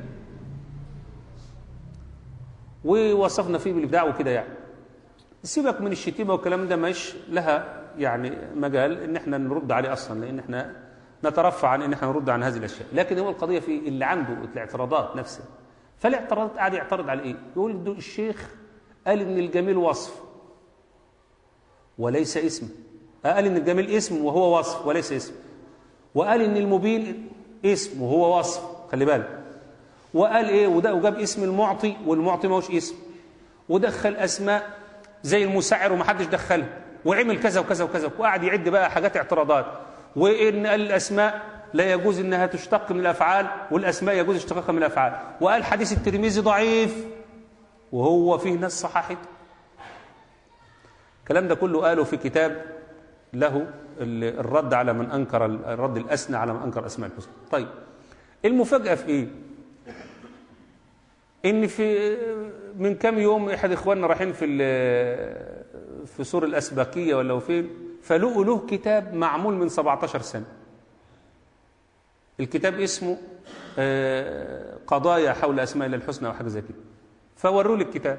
ووصفنا فيه بالإبداع وكده يعني سيبك من الشتيمة والكلام ده مش لها يعني مجال ان احنا نرد عليه اصلا لان احنا نترفع عن ان احنا نرد عن هذه الاشياء لكن هو القضيه في اللي عنده الاعتراضات نفسها فالاعتراضات قاعد يعترض على ايه يقول ده الشيخ قال ان الجميل وصف وليس اسم قال ان الجميل اسم وهو وصف وليس اسم وقال ان المبين اسم وهو وصف خلي بالك وقال ايه وده وجاب اسم المعطي والمعطي ما هوش اسم ودخل اسماء زي المسعر ومحدش دخلها وعمل كذا وكذا وكذا وقعد يعد بقى حاجات اعتراضات وان الاسماء لا يجوز انها تشتق من الافعال والاسماء يجوز اشتقاقها من الافعال وقال حديث الترمذي ضعيف وهو فيه ناس صححته الكلام ده كله قاله في كتاب له الرد على من انكر الرد الاسنى على من انكر اسماء الحسنى طيب المفاجاه في ايه ان في من كام يوم احد اخواننا رايحين في في سور الاسباقيه ولا فين فلقوا له كتاب معمول من 17 سنه الكتاب اسمه قضايا حول اسماء الله الحسنى او حاجه زي كده فوروا لي الكتاب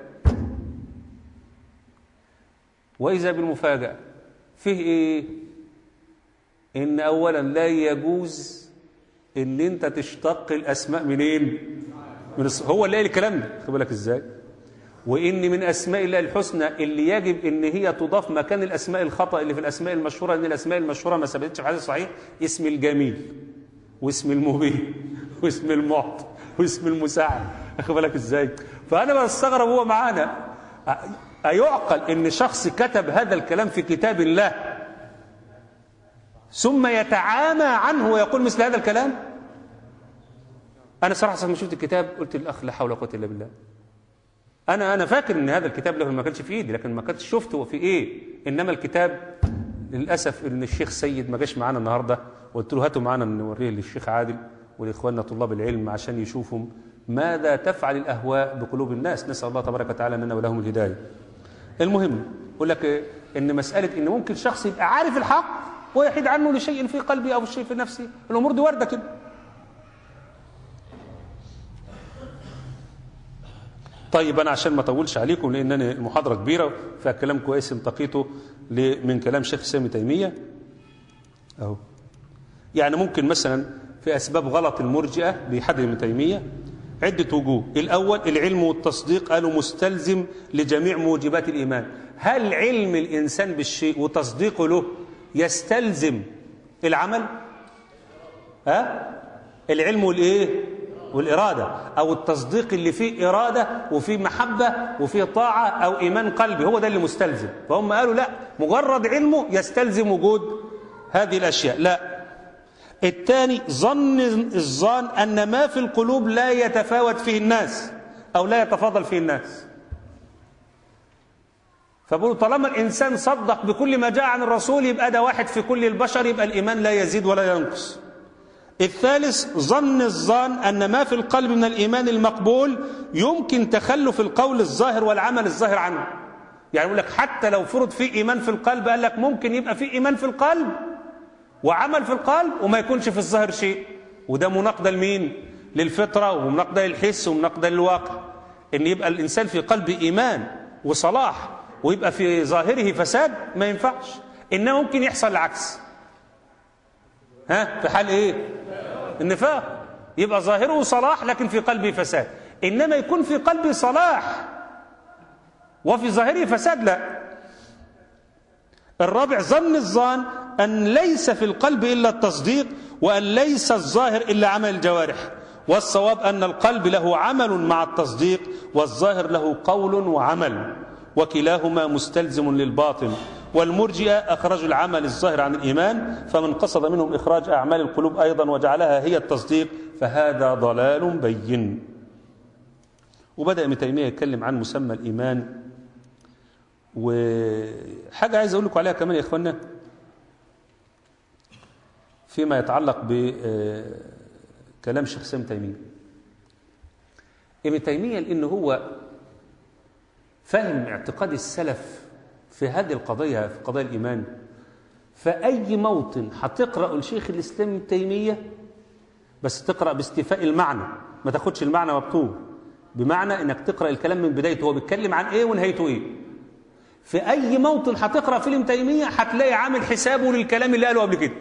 واذا بالمفاجاه فيه ايه ان اولا لا يجوز ان انت تشتق الاسماء منين من الص... هو اللي قال الكلام ده خد بالك ازاي وان من اسماء الله الحسنى اللي يجب ان هي تضاف مكان الاسماء الخطا اللي في الاسماء المشهوره ان الاسماء المشهوره ما ثبتتش في حديث صحيح اسم الجميل واسم المبين واسم المعط واسم المساعد خد بالك ازاي فانا بستغرب هو معانا أيعقل إن شخص كتب هذا الكلام في كتاب الله ثم يتعامى عنه ويقول مثل هذا الكلام أنا صراحة لما شفت الكتاب قلت للأخ لا حول ولا قوة إلا بالله أنا أنا فاكر إن هذا الكتاب له ما كانش في إيدي لكن ما كنتش شفته هو في إيه إنما الكتاب للأسف إن الشيخ سيد ما جاش معانا النهاردة قلت له هاتوا معانا نوريه للشيخ عادل ولإخواننا طلاب العلم عشان يشوفوا ماذا تفعل الأهواء بقلوب الناس نسأل الله تبارك وتعالى لنا ولهم الهداية المهم يقول لك إيه؟ إن مسألة إن ممكن شخص يبقى عارف الحق ويحيد عنه لشيء في قلبي أو شيء في نفسي الأمور دي واردة كده طيب أنا عشان ما أطولش عليكم لأن أنا المحاضرة كبيرة فيها كلام كويس انتقيته ل- من كلام شيخ سامي تيمية أهو يعني ممكن مثلا في أسباب غلط المرجئة بحد ابن تيمية عدة وجوه الأول العلم والتصديق قالوا مستلزم لجميع موجبات الإيمان هل علم الإنسان بالشيء وتصديقه له يستلزم العمل ها العلم والإيه والإرادة أو التصديق اللي فيه إرادة وفيه محبة وفيه طاعة أو إيمان قلبي هو ده اللي مستلزم فهم قالوا لا مجرد علمه يستلزم وجود هذه الأشياء لا الثاني ظن الظان أن ما في القلوب لا يتفاوت فيه الناس أو لا يتفاضل فيه الناس فبقولوا طالما الإنسان صدق بكل ما جاء عن الرسول يبقى ده واحد في كل البشر يبقى الإيمان لا يزيد ولا ينقص الثالث ظن الظان أن ما في القلب من الإيمان المقبول يمكن تخلف القول الظاهر والعمل الظاهر عنه يعني يقول لك حتى لو فرض في إيمان في القلب قال لك ممكن يبقى في إيمان في القلب وعمل في القلب وما يكونش في الظاهر شيء وده مناقضة لمين للفطرة ومناقضة للحس ومناقضة للواقع ان يبقى الإنسان في قلبه إيمان وصلاح ويبقى في ظاهره فساد ما ينفعش إنه ممكن يحصل العكس ها في حال إيه النفاق يبقى ظاهره صلاح لكن في قلبه فساد إنما يكون في قلبه صلاح وفي ظاهره فساد لا الرابع ظن الظان أن ليس في القلب إلا التصديق وأن ليس الظاهر إلا عمل الجوارح والصواب أن القلب له عمل مع التصديق والظاهر له قول وعمل وكلاهما مستلزم للباطن والمرجئة أخرجوا العمل الظاهر عن الإيمان فمن قصد منهم إخراج أعمال القلوب أيضا وجعلها هي التصديق فهذا ضلال بين وبدأ ابن تيمية يتكلم عن مسمى الإيمان وحاجة عايز أقول لكم عليها كمان يا إخوانا فيما يتعلق بكلام شيخ سام تيمية ابن تيمية لأنه هو فهم اعتقاد السلف في هذه القضية في قضايا الإيمان فأي موطن هتقرأ الشيخ الإسلام ابن تيمية بس تقرأ باستيفاء المعنى ما تاخدش المعنى مبطول بمعنى انك تقرأ الكلام من بدايته هو بيتكلم عن ايه ونهايته ايه في اي موطن هتقرأ فيه ابن تيمية هتلاقي عامل حسابه للكلام اللي قاله قبل كده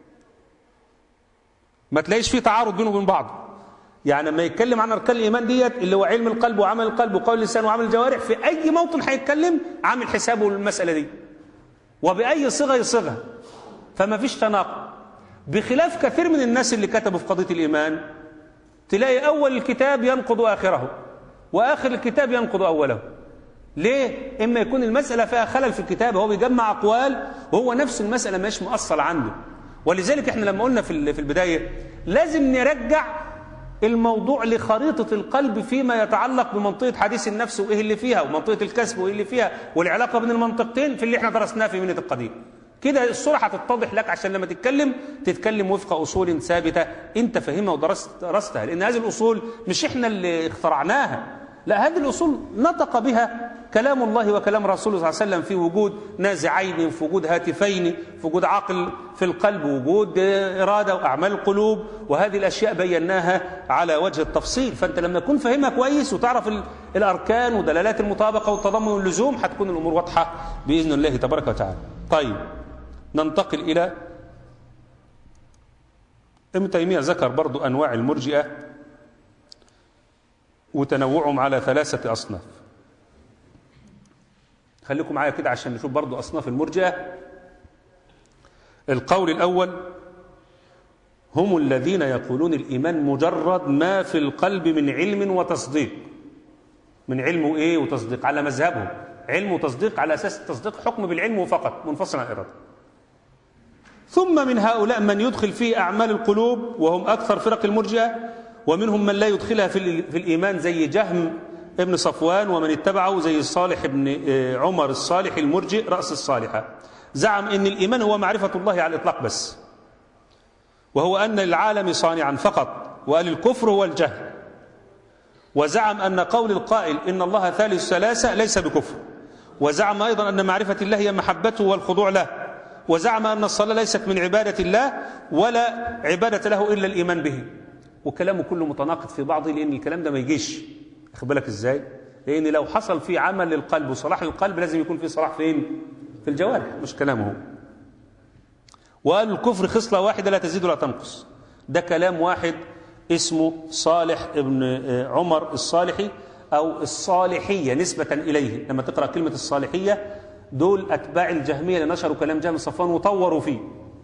ما تلاقيش فيه تعارض بينه وبين بعض يعني لما يتكلم عن اركان الايمان ديت اللي هو علم القلب وعمل القلب وقول اللسان وعمل الجوارح في اي موطن هيتكلم عامل حسابه للمساله دي وباي صيغه يصيغها فما فيش تناقض بخلاف كثير من الناس اللي كتبوا في قضيه الايمان تلاقي اول الكتاب ينقض اخره واخر الكتاب ينقض اوله ليه اما يكون المساله فيها خلل في الكتاب هو بيجمع اقوال وهو نفس المساله مش مؤصل عنده ولذلك احنا لما قلنا في في البدايه لازم نرجع الموضوع لخريطة القلب فيما يتعلق بمنطقة حديث النفس وإيه اللي فيها ومنطقة الكسب وإيه اللي فيها والعلاقة بين المنطقتين في اللي احنا درسناه في منة القديم كده الصورة هتتضح لك عشان لما تتكلم تتكلم وفق أصول ثابتة أنت فاهمها ودرست درستها لأن هذه الأصول مش احنا اللي اخترعناها لا هذه الأصول نطق بها كلام الله وكلام رسوله صلى الله عليه وسلم في وجود نازعين في وجود هاتفين في وجود عقل في القلب وجود إرادة وأعمال القلوب وهذه الأشياء بيناها على وجه التفصيل فأنت لما تكون فاهمها كويس وتعرف الأركان ودلالات المطابقة والتضمن واللزوم هتكون الأمور واضحة بإذن الله تبارك وتعالى طيب ننتقل إلى ابن تيمية ذكر برضو أنواع المرجئة وتنوعهم على ثلاثة أصناف خليكم معايا كده عشان نشوف برضو أصناف المرجئة القول الأول هم الذين يقولون الإيمان مجرد ما في القلب من علم وتصديق من علم وإيه وتصديق على مذهبهم علم وتصديق على أساس التصديق حكم بالعلم فقط منفصل عن الإرادة ثم من هؤلاء من يدخل فيه أعمال القلوب وهم أكثر فرق المرجئة ومنهم من لا يدخلها في, في الإيمان زي جهم ابن صفوان ومن اتبعه زي صالح بن عمر الصالح المرجئ رأس الصالحة زعم ان الإيمان هو معرفة الله على الإطلاق بس وهو أن العالم صانعا فقط وقال الكفر هو الجهل وزعم أن قول القائل إن الله ثالث ثلاثة ليس بكفر وزعم أيضا أن معرفة الله هي محبته والخضوع له وزعم أن الصلاة ليست من عبادة الله ولا عبادة له إلا الإيمان به وكلامه كله متناقض في بعضه لأن الكلام ده ما يجيش أخذ بالك إزاي لأن لو حصل في عمل للقلب وصلاح للقلب لازم يكون في صلاح فين في الجوارح مش كلامه هو وقال الكفر خصلة واحدة لا تزيد ولا تنقص ده كلام واحد اسمه صالح ابن عمر الصالحي أو الصالحية نسبة إليه لما تقرأ كلمة الصالحية دول أتباع الجهمية اللي نشروا كلام جهم صفوان وطوروا فيه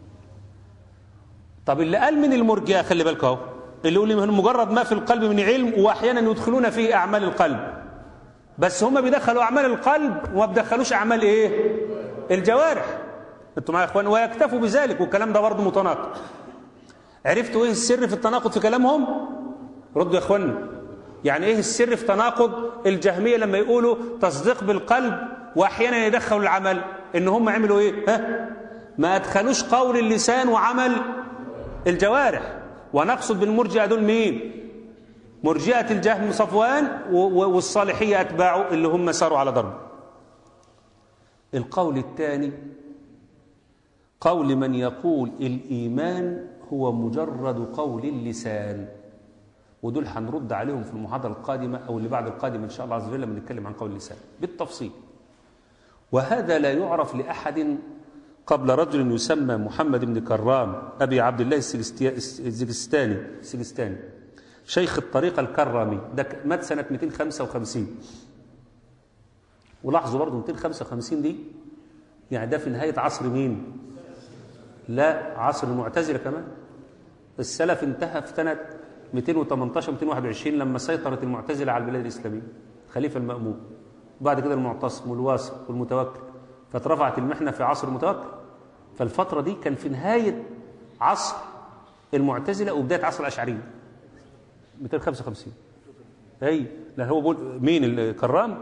طب اللي قال من المرجئة خلي بالك اهو اللي يقول من مجرد ما في القلب من علم وأحيانا يدخلون فيه أعمال القلب بس هم بيدخلوا أعمال القلب وما بيدخلوش أعمال إيه الجوارح انتوا معايا يا اخوان ويكتفوا بذلك والكلام ده برضه متناقض عرفتوا ايه السر في التناقض في كلامهم ردوا يا اخوانا يعني ايه السر في تناقض الجهميه لما يقولوا تصديق بالقلب واحيانا يدخلوا العمل ان هم عملوا ايه ها ما ادخلوش قول اللسان وعمل الجوارح ونقصد بالمرجئه دول مين مرجئه الجهم صفوان والصالحيه اتباعه اللي هم ساروا على ضربه القول الثاني قول من يقول الإيمان هو مجرد قول اللسان ودول هنرد عليهم في المحاضرة القادمة أو اللي بعد القادمة إن شاء الله عز وجل لما نتكلم عن قول اللسان بالتفصيل وهذا لا يعرف لأحد قبل رجل يسمى محمد بن كرام أبي عبد الله السجستاني السجستاني شيخ الطريقة الكرامي ده مات سنة 255 ولاحظوا برضه 255 دي يعني ده في نهاية عصر مين لا عصر المعتزلة كمان السلف انتهى في سنة 218 221 لما سيطرت المعتزلة على البلاد الإسلامية خليفة المأمون بعد كده المعتصم والواثق والمتوكل فاترفعت المحنة في عصر المتوكل فالفترة دي كان في نهاية عصر المعتزلة وبداية عصر الأشعرية 255 اي لا هو بقول مين الكرام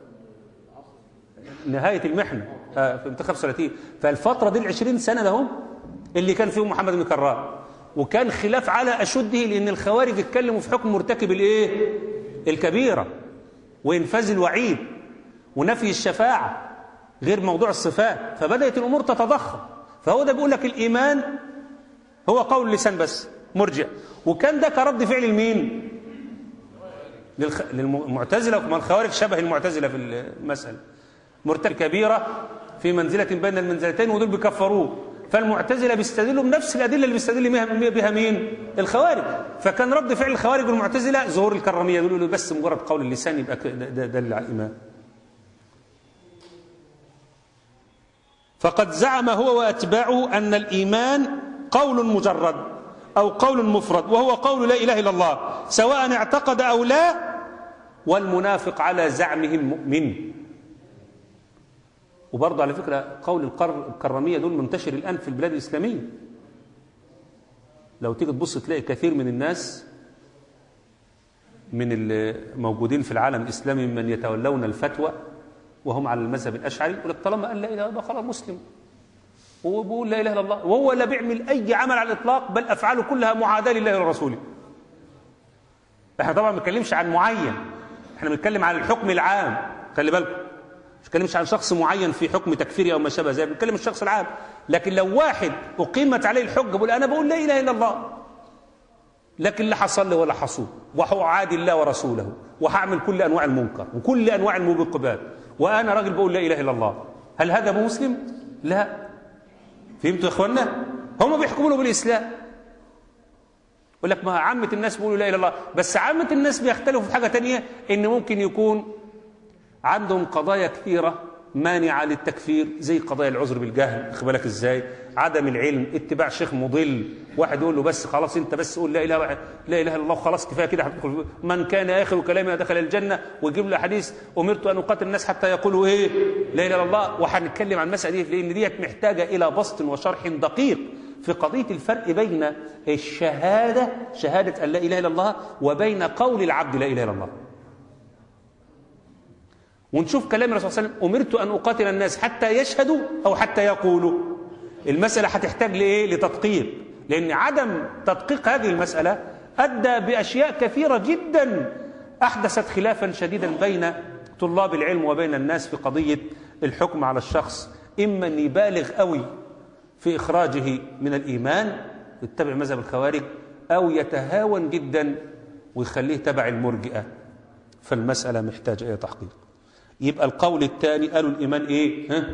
نهاية المحنة آه في 235 فالفترة دي ال 20 سنة ده هم اللي كان فيهم محمد بن كرام وكان خلاف على أشده لأن الخوارج اتكلموا في حكم مرتكب الإيه؟ الكبيرة وإنفاذ الوعيد ونفي الشفاعة غير موضوع الصفات فبدأت الأمور تتضخم فهو ده بيقول لك الإيمان هو قول اللسان بس مرجع وكان ده كرد فعل لمين؟ للخ... للمعتزلة وما الخوارج شبه المعتزلة في المسألة مرتكب كبيرة في منزلة بين المنزلتين ودول بيكفروه فالمعتزلة بيستدلوا بنفس الأدلة اللي بيستدل بها مين الخوارج فكان رد فعل الخوارج والمعتزلة ظهور الكرامية دول بس مجرد قول اللسان يبقى ده دل على الإيمان فقد زعم هو وأتباعه أن الإيمان قول مجرد أو قول مفرد وهو قول لا إله إلا الله سواء اعتقد أو لا والمنافق على زعمه المؤمن وبرضه على فكرة قول الكرامية دول منتشر الآن في البلاد الإسلامية لو تيجي تبص تلاقي كثير من الناس من الموجودين في العالم الإسلامي من يتولون الفتوى وهم على المذهب الأشعري يقول لك طالما قال لا إله إلا الله خلاص مسلم هو بيقول لا إله إلا الله وهو لا بيعمل أي عمل على الإطلاق بل أفعاله كلها معاداة لله ورسوله احنا طبعا ما بنتكلمش عن معين احنا بنتكلم عن الحكم العام خلي بالكم مش بنتكلمش عن شخص معين في حكم تكفيري او ما شابه ذلك بنتكلم الشخص العام لكن لو واحد اقيمت عليه الحجه بيقول انا بقول لا اله الا الله لكن لا حصل لي ولا حصول وهعادي الله ورسوله وهعمل كل انواع المنكر وكل انواع الموبقات وانا راجل بقول لا اله الا الله هل هذا ابو مسلم لا فهمتوا يا اخوانا هم بيحكموا له بالاسلام يقول لك ما عامة الناس بيقولوا لا اله الا الله بس عامة الناس بيختلفوا في حاجة تانية ان ممكن يكون عندهم قضايا كثيرة مانعة للتكفير زي قضايا العذر بالجهل خد بالك ازاي عدم العلم اتباع شيخ مضل واحد يقول له بس خلاص انت بس قول لا اله لا اله الا الله خلاص كفايه كده هتدخل من كان اخر كلامه دخل الجنه ويجيب له حديث امرت ان اقاتل الناس حتى يقولوا ايه لا اله الا الله وهنتكلم عن المساله دي لان ديت محتاجه الى بسط وشرح دقيق في قضيه الفرق بين الشهاده شهاده ان لا اله الا الله وبين قول العبد لا اله الا الله ونشوف كلام الرسول صلى الله عليه وسلم امرت ان اقاتل الناس حتى يشهدوا او حتى يقولوا المساله هتحتاج لايه لتدقيق لان عدم تدقيق هذه المساله ادى باشياء كثيره جدا احدثت خلافا شديدا بين طلاب العلم وبين الناس في قضيه الحكم على الشخص اما ان يبالغ قوي في اخراجه من الايمان يتبع مذهب الخوارج او يتهاون جدا ويخليه تبع المرجئه فالمساله محتاجه الى تحقيق يبقى القول الثاني قالوا الإيمان إيه ها؟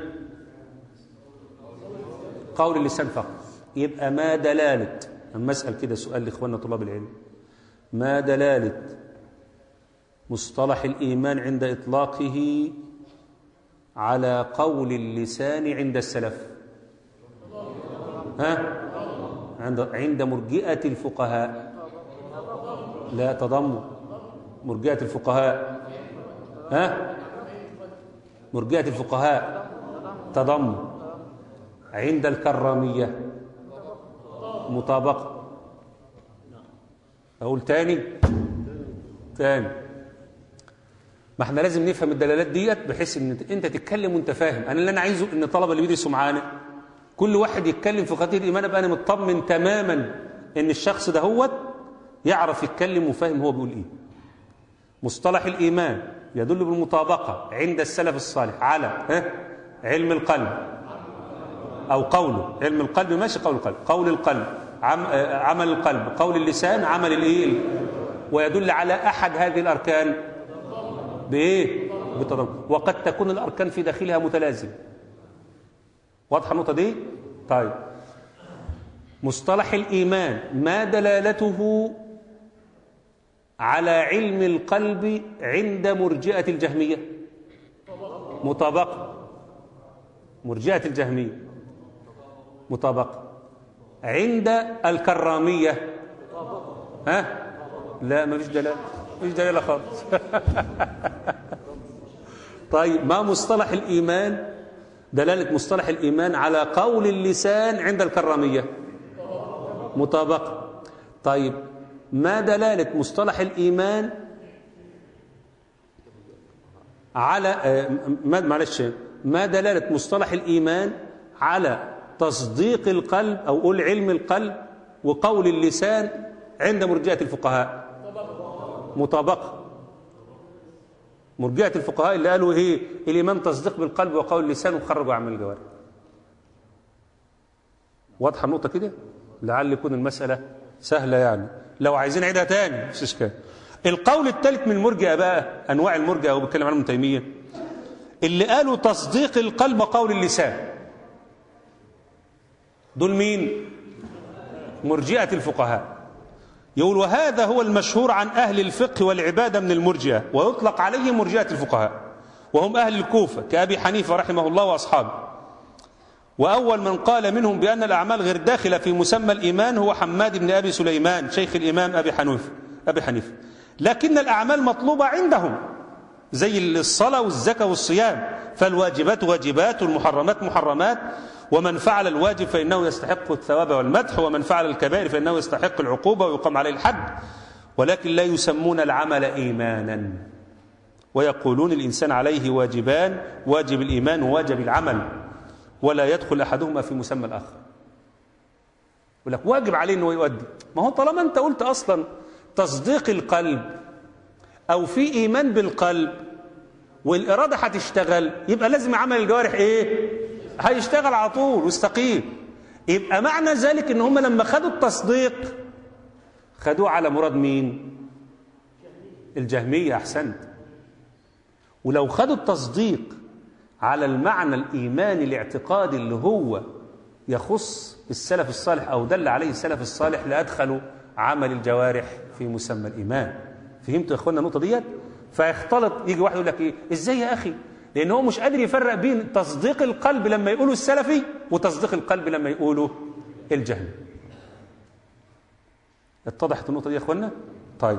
قول اللسان فقط يبقى ما دلالة أما أسأل كده سؤال لإخواننا طلاب العلم ما دلالة مصطلح الإيمان عند إطلاقه على قول اللسان عند السلف ها عند عند مرجئة الفقهاء لا تضم مرجئة الفقهاء ها مرجئة الفقهاء تضم عند الكرامية مطابقة أقول تاني تاني ما احنا لازم نفهم الدلالات ديت بحيث ان انت تتكلم وانت فاهم انا اللي انا عايزه ان الطلبه اللي بيدرسوا معانا كل واحد يتكلم في قضيه الايمان ابقى انا مطمن تماما ان الشخص ده هو يعرف يتكلم وفاهم هو بيقول ايه مصطلح الايمان يدل بالمطابقة عند السلف الصالح على ها علم القلب أو قوله علم القلب ماشي قول القلب قول القلب عم عمل القلب قول اللسان عمل الايه ويدل على أحد هذه الأركان بإيه بالتضمن وقد تكون الأركان في داخلها متلازمة واضحة النقطة دي طيب مصطلح الإيمان ما دلالته على علم القلب عند مرجئة الجهمية مطابقة مرجئة الجهمية مطابقة عند الكرامية ها لا ما فيش دلالة ما فيش دلالة خالص طيب ما مصطلح الإيمان دلالة مصطلح الإيمان على قول اللسان عند الكرامية مطابقة طيب ما دلالة مصطلح الإيمان على ما معلش ما دلالة مصطلح الإيمان على تصديق القلب أو قول علم القلب وقول اللسان عند مرجئة الفقهاء مطابقة مرجئة الفقهاء اللي قالوا ايه الإيمان تصديق بالقلب وقول اللسان وخرجوا أعمال الجوارح واضحة النقطة كده لعل يكون المسألة سهلة يعني لو عايزين عيدها تاني مش اشكال القول الثالث من المرجئه بقى انواع المرجئه هو بيتكلم عنهم ابن تيميه اللي قالوا تصديق القلب وقول اللسان دول مين مرجئه الفقهاء يقول وهذا هو المشهور عن اهل الفقه والعباده من المرجئه ويطلق عليهم مرجئه الفقهاء وهم اهل الكوفه كابي حنيفه رحمه الله واصحابه وأول من قال منهم بأن الأعمال غير داخلة في مسمى الإيمان هو حماد بن أبي سليمان شيخ الإمام أبي حنيفة أبي حنيفة لكن الأعمال مطلوبة عندهم زي الصلاة والزكاة والصيام فالواجبات واجبات والمحرمات محرمات ومن فعل الواجب فإنه يستحق الثواب والمدح ومن فعل الكبائر فإنه يستحق العقوبة ويقام عليه الحد ولكن لا يسمون العمل إيمانا ويقولون الإنسان عليه واجبان واجب الإيمان وواجب العمل ولا يدخل احدهما في مسمى الاخر يقول لك واجب عليه انه يؤدي ما هو طالما انت قلت اصلا تصديق القلب او في ايمان بالقلب والاراده هتشتغل يبقى لازم عمل الجوارح ايه هيشتغل على طول ويستقيم يبقى معنى ذلك ان هم لما خدوا التصديق خدوه على مراد مين الجهميه احسنت ولو خدوا التصديق على المعنى الإيماني الاعتقادي اللي هو يخص السلف الصالح أو دل عليه السلف الصالح لأدخلوا عمل الجوارح في مسمى الإيمان فهمتوا يا إخوانا النقطة ديت فيختلط يجي واحد يقول لك إيه إزاي يا أخي لأن هو مش قادر يفرق بين تصديق القلب لما يقوله السلفي وتصديق القلب لما يقوله الجهل اتضحت النقطة دي يا أخوانا طيب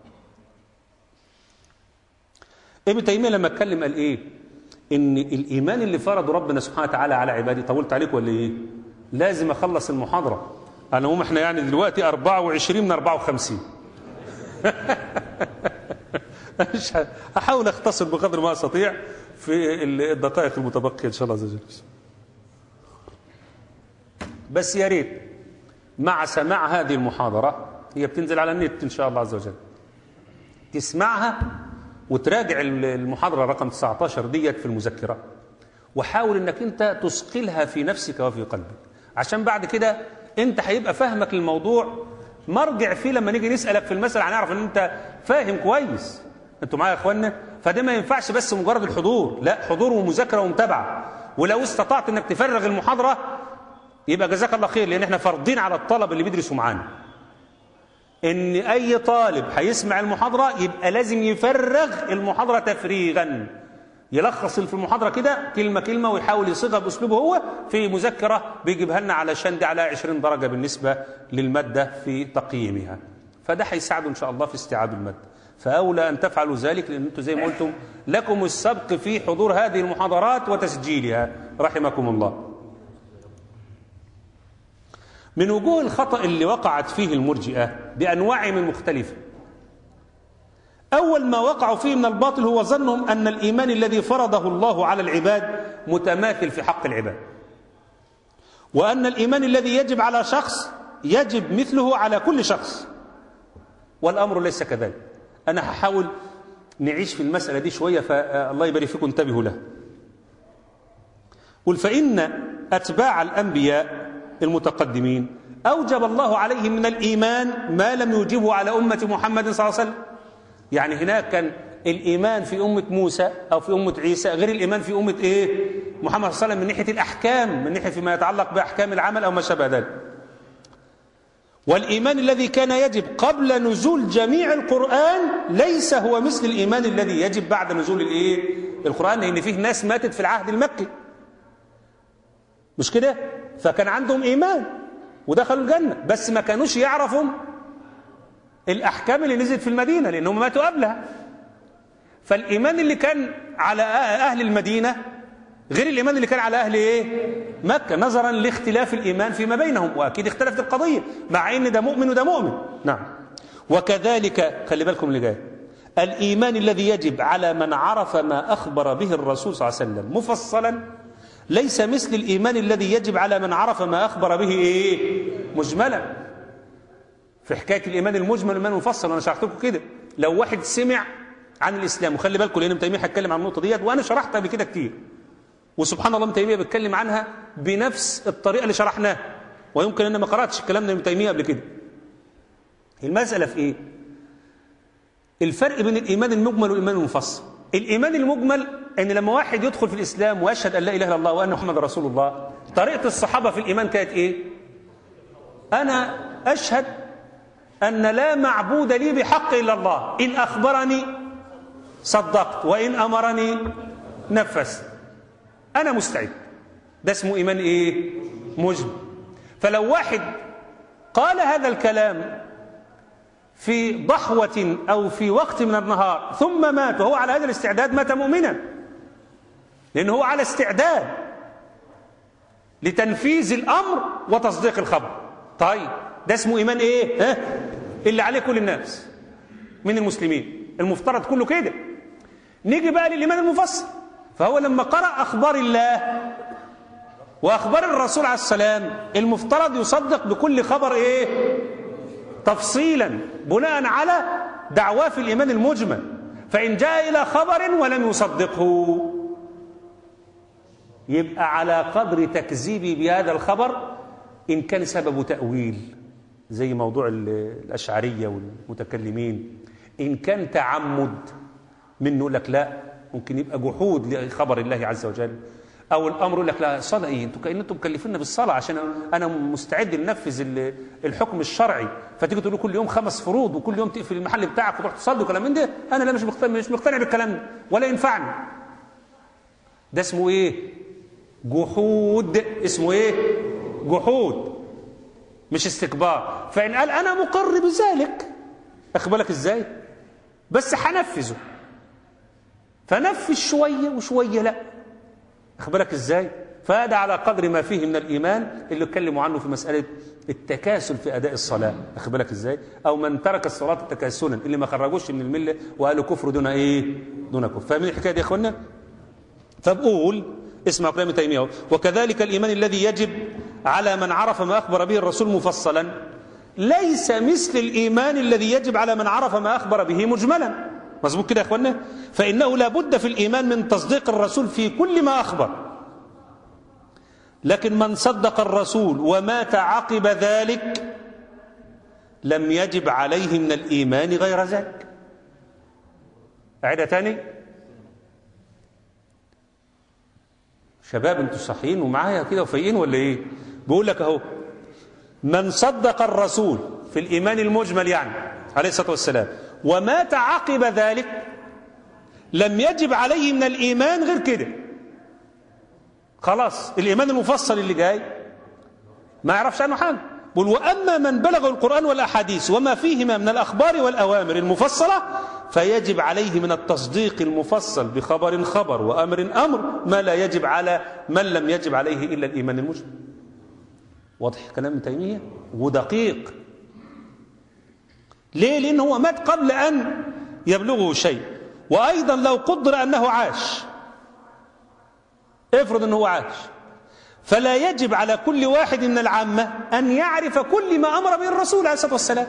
ابن تيمية لما اتكلم قال إيه إن الإيمان اللي فرضه ربنا سبحانه وتعالى على عباده طولت عليك ولا إيه لازم أخلص المحاضرة أنا هم إحنا يعني دلوقتي 24 من 54 مش ه- هحاول اختصر بقدر ما استطيع في الدقائق المتبقيه ان شاء الله عز وجل بس يا ريت مع سماع هذه المحاضره هي بتنزل على النت ان شاء الله عز وجل تسمعها وتراجع المحاضره رقم 19 ديت في المذكره وحاول انك انت تثقلها في نفسك وفي قلبك عشان بعد كده انت هيبقى فهمك للموضوع مرجع فيه لما نيجي نسالك في المساله هنعرف ان انت فاهم كويس انتوا معايا يا اخوانا فده ما ينفعش بس مجرد الحضور لا حضور ومذاكره ومتابعه ولو استطعت انك تفرغ المحاضره يبقى جزاك الله خير لان احنا فارضين على الطلب اللي بيدرسوا معانا ان اي طالب هيسمع المحاضره يبقى لازم يفرغ المحاضره تفريغا يلخص اللي في المحاضره كده كلمه كلمه ويحاول يصيغها باسلوبه هو في مذكره بيجيبها لنا علشان دي على 20 درجه بالنسبه للماده في تقييمها فده هيساعده ان شاء الله في استيعاب الماده فاولى ان تفعلوا ذلك لان انتم زي ما قلتم لكم السبق في حضور هذه المحاضرات وتسجيلها رحمكم الله من وجوه الخطأ اللي وقعت فيه المرجئة بأنواع من مختلفة أول ما وقعوا فيه من الباطل هو ظنهم أن الإيمان الذي فرضه الله على العباد متماثل في حق العباد وأن الإيمان الذي يجب على شخص يجب مثله على كل شخص والأمر ليس كذلك أنا هحاول نعيش في المسألة دي شوية فالله يبارك فيكم انتبهوا لها قل فإن أتباع الأنبياء المتقدمين أوجب الله عليهم من الإيمان ما لم يوجبه على أمة محمد صلى الله عليه وسلم يعني هناك كان الإيمان في أمة موسى أو في أمة عيسى غير الإيمان في أمة إيه محمد صلى الله عليه وسلم من ناحية الأحكام من ناحية فيما يتعلق بأحكام العمل أو ما شابه ذلك والإيمان الذي كان يجب قبل نزول جميع القرآن ليس هو مثل الإيمان الذي يجب بعد نزول الإيه القرآن لأن فيه ناس ماتت في العهد المكي مش كده فكان عندهم إيمان ودخلوا الجنة بس ما كانوش يعرفوا الأحكام اللي نزلت في المدينة لأنهم ماتوا قبلها فالإيمان اللي كان على أهل المدينة غير الإيمان اللي كان على أهل إيه؟ مكة نظرا لاختلاف الإيمان فيما بينهم وأكيد اختلفت القضية مع إن ده مؤمن وده مؤمن نعم وكذلك خلي بالكم اللي جاي الإيمان الذي يجب على من عرف ما أخبر به الرسول صلى الله عليه وسلم مفصلا ليس مثل الإيمان الذي يجب على من عرف ما أخبر به إيه؟ مجملا في حكاية الإيمان المجمل والإيمان المفصل وأنا شرحت لكم كده لو واحد سمع عن الإسلام وخلي بالكم لأن ابن تيمية هيتكلم عن النقطة ديت وأنا شرحتها قبل كده كتير وسبحان الله ابن تيمية بيتكلم عنها بنفس الطريقة اللي شرحناها ويمكن أن ما قرأتش الكلام ده ابن تيمية قبل كده المسألة في إيه؟ الفرق بين الإيمان المجمل والإيمان المفصل الإيمان المجمل أن لما واحد يدخل في الإسلام ويشهد أن لا إله إلا الله وأن محمد رسول الله طريقة الصحابة في الإيمان كانت إيه؟ أنا أشهد أن لا معبود لي بحق إلا الله إن أخبرني صدقت وإن أمرني نفذت أنا مستعد ده اسمه إيمان إيه؟ مجمل فلو واحد قال هذا الكلام في ضحوة أو في وقت من النهار ثم مات وهو على هذا الاستعداد مات مؤمنا لأنه هو على استعداد لتنفيذ الأمر وتصديق الخبر طيب ده اسمه إيمان إيه ها؟ اللي عليه كل الناس من المسلمين المفترض كله كده نيجي بقى للإيمان المفصل فهو لما قرأ أخبار الله وأخبار الرسول عليه السلام المفترض يصدق بكل خبر إيه تفصيلا بناء على دعواه في الإيمان المجمل فإن جاء إلى خبر ولم يصدقه يبقى على قدر تكذيبي بهذا الخبر إن كان سببه تأويل زي موضوع الأشعرية والمتكلمين إن كان تعمد منه لك لا ممكن يبقى جحود لخبر الله عز وجل او الامر يقول لك لا صلاه ايه انتوا كان انتم مكلفيننا بالصلاه عشان انا مستعد ننفذ الحكم الشرعي فتيجي تقول كل يوم خمس فروض وكل يوم تقفل المحل بتاعك وتروح تصلي وكلام من ده انا لا مش مقتنع مش مقتنع بالكلام ده ولا ينفعني ده اسمه ايه جحود اسمه ايه جحود مش استكبار فإن قال أنا مقر بذلك أخبرك إزاي بس هنفذه فنفذ شوية وشوية لا أخبرك إزاي فهذا على قدر ما فيه من الإيمان اللي اتكلموا عنه في مسألة التكاسل في أداء الصلاة أخبرك إزاي أو من ترك الصلاة تكاسلا اللي ما خرجوش من الملة وقالوا كفر دون إيه دون كفر فاهمين الحكاية دي يا إخوانا فبقول اسمع كلام تيمية وكذلك الإيمان الذي يجب على من عرف ما أخبر به الرسول مفصلا ليس مثل الإيمان الذي يجب على من عرف ما أخبر به مجملا مظبوط كده يا أخوانا فإنه لا بد في الإيمان من تصديق الرسول في كل ما أخبر لكن من صدق الرسول ومات عقب ذلك لم يجب عليه من الإيمان غير ذلك أعيدها تاني شباب انتوا صحيين ومعايا كده وفايقين ولا ايه بيقول لك اهو من صدق الرسول في الايمان المجمل يعني عليه الصلاه والسلام ومات عقب ذلك لم يجب عليه من الايمان غير كده خلاص الايمان المفصل اللي جاي ما يعرفش عنه حاجه بل واما من بلغ القران والاحاديث وما فيهما من الاخبار والاوامر المفصله فيجب عليه من التصديق المفصل بخبر خبر وامر امر ما لا يجب على من لم يجب عليه الا الايمان المجمل واضح كلام ابن تيميه ودقيق ليه لان هو مات قبل ان يبلغه شيء وايضا لو قدر انه عاش افرض انه عاش فلا يجب على كل واحد من العامه ان يعرف كل ما امر به الرسول عليه الصلاه والسلام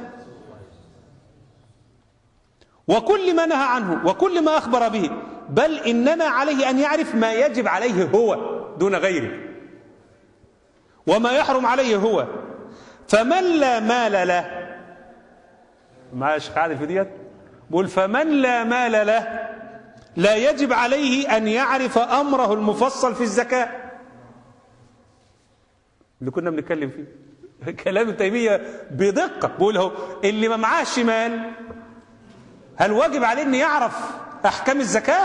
وكل ما نهى عنه وكل ما أخبر به بل إنما عليه أن يعرف ما يجب عليه هو دون غيره وما يحرم عليه هو فمن لا مال له معاش قاعد في ديت بقول فمن لا مال له لا يجب عليه أن يعرف أمره المفصل في الزكاة اللي كنا بنتكلم فيه كلام ابن تيمية بدقة بقول هو اللي ما معاش مال هل واجب عليه ان يعرف احكام الزكاه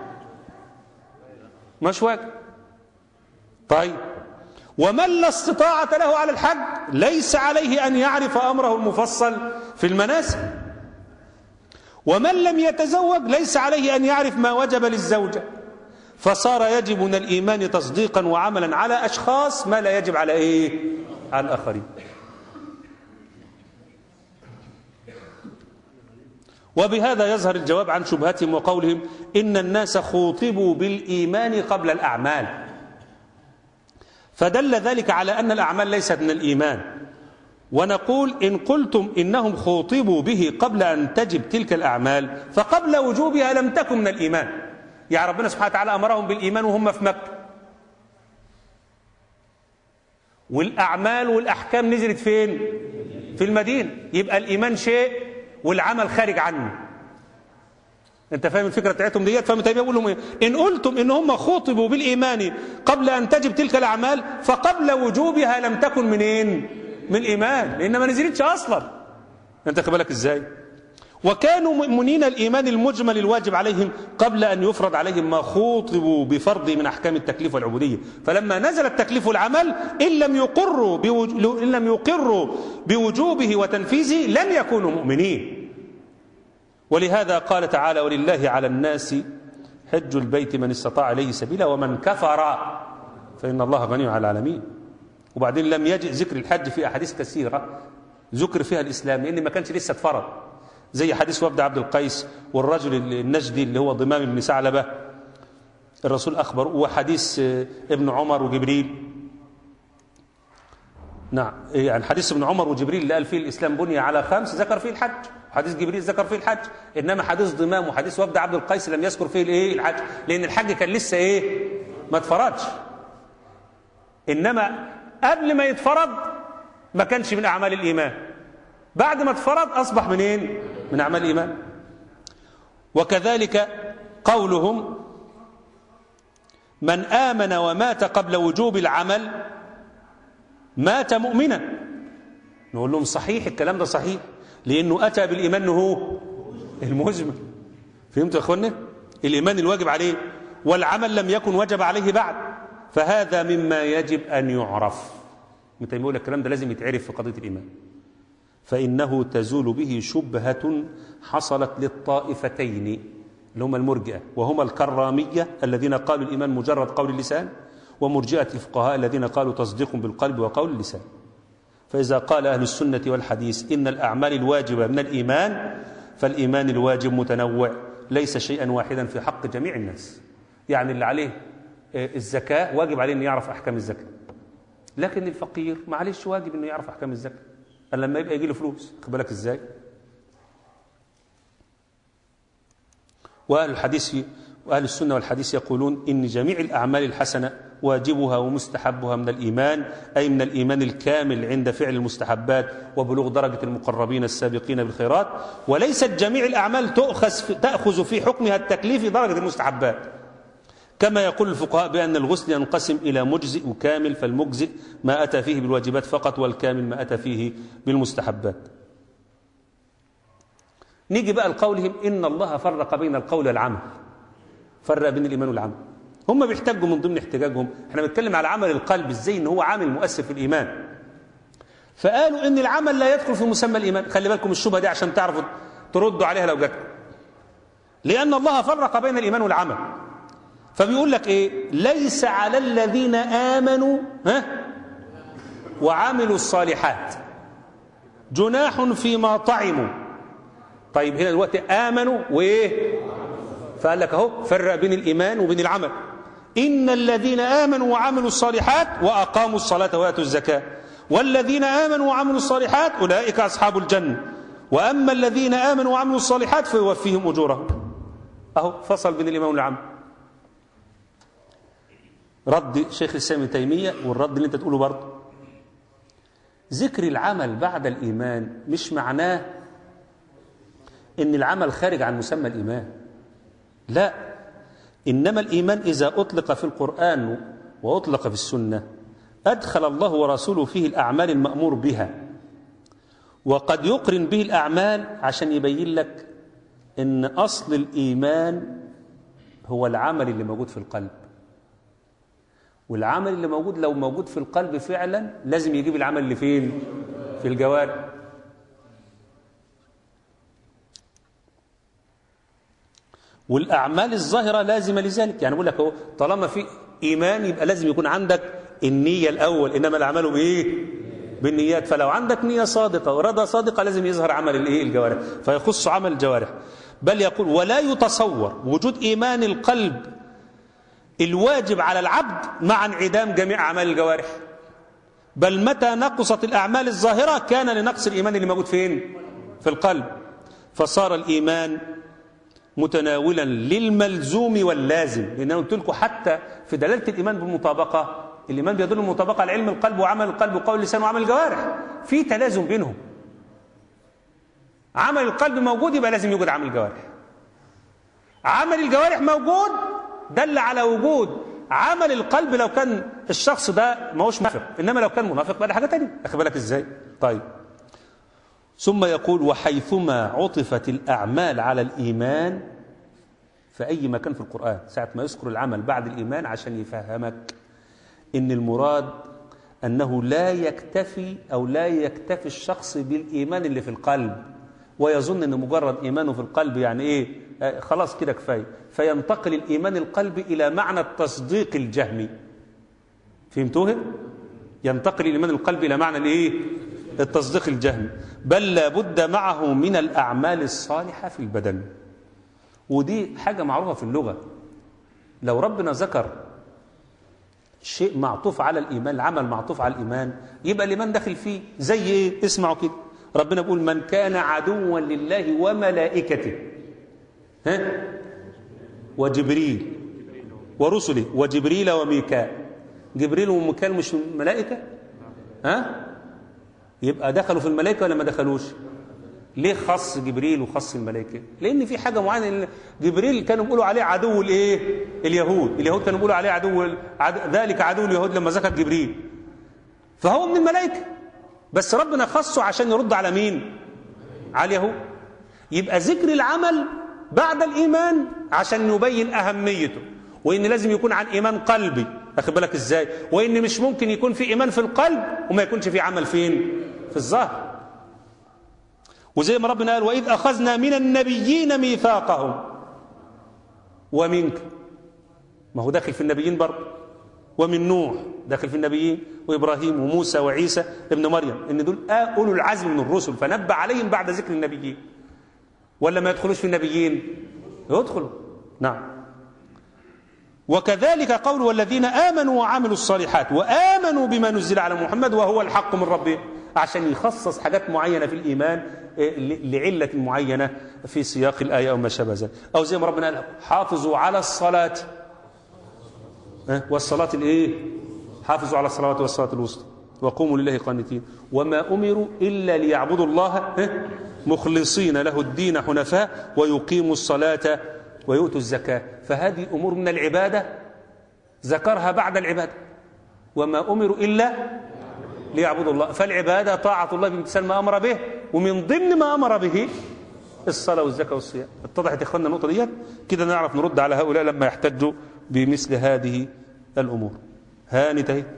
مش واجب طيب ومن لا استطاعة له على الحج ليس عليه أن يعرف أمره المفصل في المناسك ومن لم يتزوج ليس عليه أن يعرف ما وجب للزوجة فصار يجب من الإيمان تصديقا وعملا على أشخاص ما لا يجب على إيه على الآخرين وبهذا يظهر الجواب عن شبهتهم وقولهم إن الناس خوطبوا بالإيمان قبل الأعمال فدل ذلك على أن الأعمال ليست من الإيمان ونقول إن قلتم إنهم خوطبوا به قبل أن تجب تلك الأعمال فقبل وجوبها لم تكن من الإيمان يعني ربنا سبحانه وتعالى أمرهم بالإيمان وهم في مكة والأعمال والأحكام نزلت فين في المدينة يبقى الإيمان شيء والعمل خارج عنه انت فاهم الفكره بتاعتهم ديت فاهم تيميه بيقول لهم ايه ان قلتم ان هم خطبوا بالايمان قبل ان تجب تلك الاعمال فقبل وجوبها لم تكن منين من الايمان لان ما نزلتش اصلا انت خد بالك ازاي وكانوا مؤمنين الايمان المجمل الواجب عليهم قبل ان يفرض عليهم ما خوطبوا بفرض من احكام التكليف والعبوديه فلما نزل التكليف والعمل ان لم يقروا بوج... ان لم يقروا بوجوبه وتنفيذه لم يكونوا مؤمنين ولهذا قال تعالى ولله على الناس حج البيت من استطاع اليه سبيلا ومن كفر فان الله غني على العالمين وبعدين لم يجئ ذكر الحج في احاديث كثيره ذكر فيها الاسلام لان ما كانش لسه اتفرض زي حديث وفد عبد القيس والرجل النجدي اللي هو ضمام بن ثعلبه الرسول اخبر وحديث ابن عمر وجبريل نعم يعني حديث ابن عمر وجبريل اللي قال فيه الاسلام بني على خمس ذكر فيه الحج حديث جبريل ذكر فيه الحج انما حديث ضمام وحديث وفد عبد القيس لم يذكر فيه الايه الحج لان الحج كان لسه ايه ما اتفرضش انما قبل ما يتفرض ما كانش من اعمال الايمان بعد ما اتفرض اصبح منين من اعمال الايمان وكذلك قولهم من امن ومات قبل وجوب العمل مات مؤمنا نقول لهم صحيح الكلام ده صحيح لانه اتى بالايمان هو المجمل فهمتوا يا اخوانا الايمان الواجب عليه والعمل لم يكن وجب عليه بعد فهذا مما يجب أن يعرف متى يقول الكلام ده لازم يتعرف في قضية الإيمان فإنه تزول به شبهة حصلت للطائفتين اللي هما المرجئة وهما الكرامية الذين قالوا الإيمان مجرد قول اللسان ومرجئة الفقهاء الذين قالوا تصديق بالقلب وقول اللسان فإذا قال أهل السنة والحديث إن الأعمال الواجبة من الإيمان فالإيمان الواجب متنوع ليس شيئا واحدا في حق جميع الناس يعني اللي عليه الزكاة واجب عليه أن يعرف أحكام الزكاة لكن الفقير معلش واجب أنه يعرف أحكام الزكاة قال لما يبقى يجي له فلوس خد بالك إزاي وأهل الحديث وأهل السنة والحديث يقولون إن جميع الأعمال الحسنة واجبها ومستحبها من الإيمان أي من الإيمان الكامل عند فعل المستحبات وبلوغ درجة المقربين السابقين بالخيرات وليست جميع الأعمال تأخذ تأخذ في حكمها التكليف درجة المستحبات كما يقول الفقهاء بأن الغسل ينقسم إلى مجزئ وكامل فالمجزئ ما أتى فيه بالواجبات فقط والكامل ما أتى فيه بالمستحبات نيجي بقى لقولهم إن الله فرق بين القول والعمل فرق بين الإيمان والعمل هم بيحتاجوا من ضمن احتجاجهم احنا بنتكلم على عمل القلب ازاي ان هو عامل مؤثر في الإيمان فقالوا ان العمل لا يدخل في مسمى الإيمان خلي بالكم الشبهة دي عشان تعرفوا تردوا عليها لو جاتكم لأن الله فرق بين الإيمان والعمل فبيقول لك ايه ليس على الذين آمنوا ها وعملوا الصالحات جناح فيما طعموا طيب هنا دلوقتي آمنوا وإيه فقال لك أهو فرق بين الإيمان وبين العمل إن الذين آمنوا وعملوا الصالحات وأقاموا الصلاة وآتوا الزكاة والذين آمنوا وعملوا الصالحات أولئك أصحاب الجنة وأما الذين آمنوا وعملوا الصالحات فيوفيهم أجورهم أهو فصل بين الإيمان والعمل رد شيخ الإسلام ابن تيمية والرد اللي أنت تقوله برضه ذكر العمل بعد الإيمان مش معناه إن العمل خارج عن مسمى الإيمان لا إنما الإيمان إذا أطلق في القرآن وأطلق في السنة أدخل الله ورسوله فيه الأعمال المأمور بها وقد يقرن به الأعمال عشان يبين لك إن أصل الإيمان هو العمل اللي موجود في القلب والعمل اللي موجود لو موجود في القلب فعلا لازم يجيب العمل اللي فين في الجوارح والأعمال الظاهرة لازمة لذلك يعني بقول لك اهو طالما في إيمان يبقى لازم يكون عندك النية الأول إنما الأعمال بإيه بالنيات فلو عندك نية صادقة وإرادة صادقة لازم يظهر عمل الإيه الجوارح فيخص عمل الجوارح بل يقول ولا يتصور وجود إيمان القلب الواجب على العبد مع انعدام جميع أعمال الجوارح بل متى نقصت الأعمال الظاهرة كان لنقص الإيمان اللي موجود فين في القلب فصار الإيمان متناولا للملزوم واللازم لأن قلت لكم حتى في دلالة الإيمان بالمطابقة الإيمان بيدل المطابقة على علم القلب وعمل القلب وقول اللسان وعمل الجوارح في تلازم بينهم عمل القلب موجود يبقى لازم يوجد عمل الجوارح عمل الجوارح موجود دل على وجود عمل القلب لو كان الشخص ده ما هوش منافق انما لو كان منافق بقى ده حاجه ثانيه اخد بالك ازاي طيب ثم يقول وحيثما عطفت الاعمال على الايمان في اي مكان في القران ساعه ما يذكر العمل بعد الايمان عشان يفهمك ان المراد انه لا يكتفي او لا يكتفي الشخص بالايمان اللي في القلب ويظن ان مجرد ايمانه في القلب يعني ايه آه خلاص كده كفايه فينتقل الايمان القلبي الى معنى التصديق الجهمي فهمتوه ينتقل الايمان القلبي الى معنى الايه التصديق الجهمي بل لابد معه من الاعمال الصالحه في البدن ودي حاجه معروفه في اللغه لو ربنا ذكر شيء معطوف على الايمان العمل معطوف على الايمان يبقى الايمان داخل فيه زي ايه اسمعوا كده ربنا بيقول من كان عدوا لله وملائكته ها وجبريل ورسله وجبريل وميكال جبريل وميكال مش ملائكه ها يبقى دخلوا في الملائكه ولا ما دخلوش ليه خص جبريل وخص الملائكه لان في حاجه معينه جبريل كانوا بيقولوا عليه عدو الايه اليهود اليهود كانوا بيقولوا عليه عدو عدو ذلك عدو اليهود لما ذكر جبريل فهو من الملائكه بس ربنا خصه عشان يرد على مين على اليهود يبقى ذكر العمل بعد الإيمان عشان يبين أهميته وإن لازم يكون عن إيمان قلبي أخد بالك إزاي وإن مش ممكن يكون في إيمان في القلب وما يكونش في عمل فين في الظاهر وزي ما ربنا قال وإذ أخذنا من النبيين ميثاقهم ومنك ما هو داخل في النبيين برضه ومن نوح داخل في النبيين وإبراهيم وموسى وعيسى ابن مريم إن دول أولو العزم من الرسل فنبأ عليهم بعد ذكر النبيين ولا ما يدخلوش في النبيين يدخلوا نعم وكذلك قول والذين آمنوا وعملوا الصالحات وآمنوا بما نزل على محمد وهو الحق من ربهم عشان يخصص حاجات معينة في الإيمان لعلة معينة في سياق الآية أو ما شابه ذلك أو زي ما ربنا قال حافظوا على الصلاة والصلاة الإيه حافظوا على الصلوات والصلاة الوسطى وقوموا لله قانتين وما أمروا إلا ليعبدوا الله مخلصين له الدين حنفاء ويقيموا الصلاة ويؤتوا الزكاة فهذه أمور من العبادة ذكرها بعد العبادة وما أمروا إلا ليعبدوا الله فالعبادة طاعة الله بامتثال ما أمر به ومن ضمن ما أمر به الصلاة والزكاة والصيام اتضحت يا إخواننا النقطة ديت كده نعرف نرد على هؤلاء لما يحتجوا بمثل هذه الأمور هانت اهي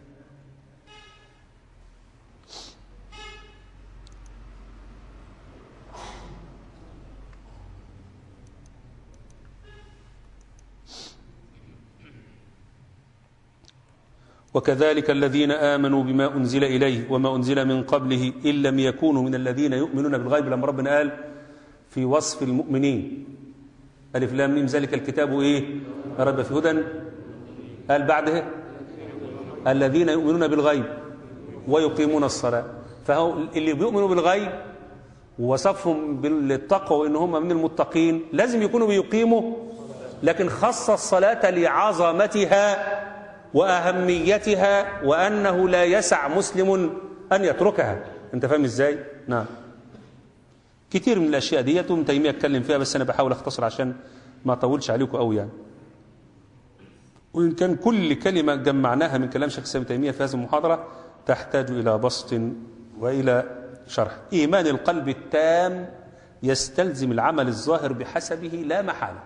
وكذلك الذين آمنوا بما أنزل إليه وما أنزل من قبله إن لم يكونوا من الذين يؤمنون بالغيب لما ربنا قال في وصف المؤمنين ألف لام ميم ذلك الكتاب إيه رب في هدى قال بعده الذين يؤمنون بالغيب ويقيمون الصلاة فهو اللي بيؤمنوا بالغيب ووصفهم بالتقوى وإن هم من المتقين لازم يكونوا بيقيموا لكن خص الصلاة لعظمتها وأهميتها وأنه لا يسع مسلم أن يتركها أنت فاهم إزاي؟ نعم كتير من الأشياء دي ابن تيمية اتكلم فيها بس أنا بحاول أختصر عشان ما أطولش عليكم قوي يعني وإن كان كل كلمة جمعناها من كلام شيخ الإسلام تيمية في هذه المحاضرة تحتاج إلى بسط وإلى شرح إيمان القلب التام يستلزم العمل الظاهر بحسبه لا محالة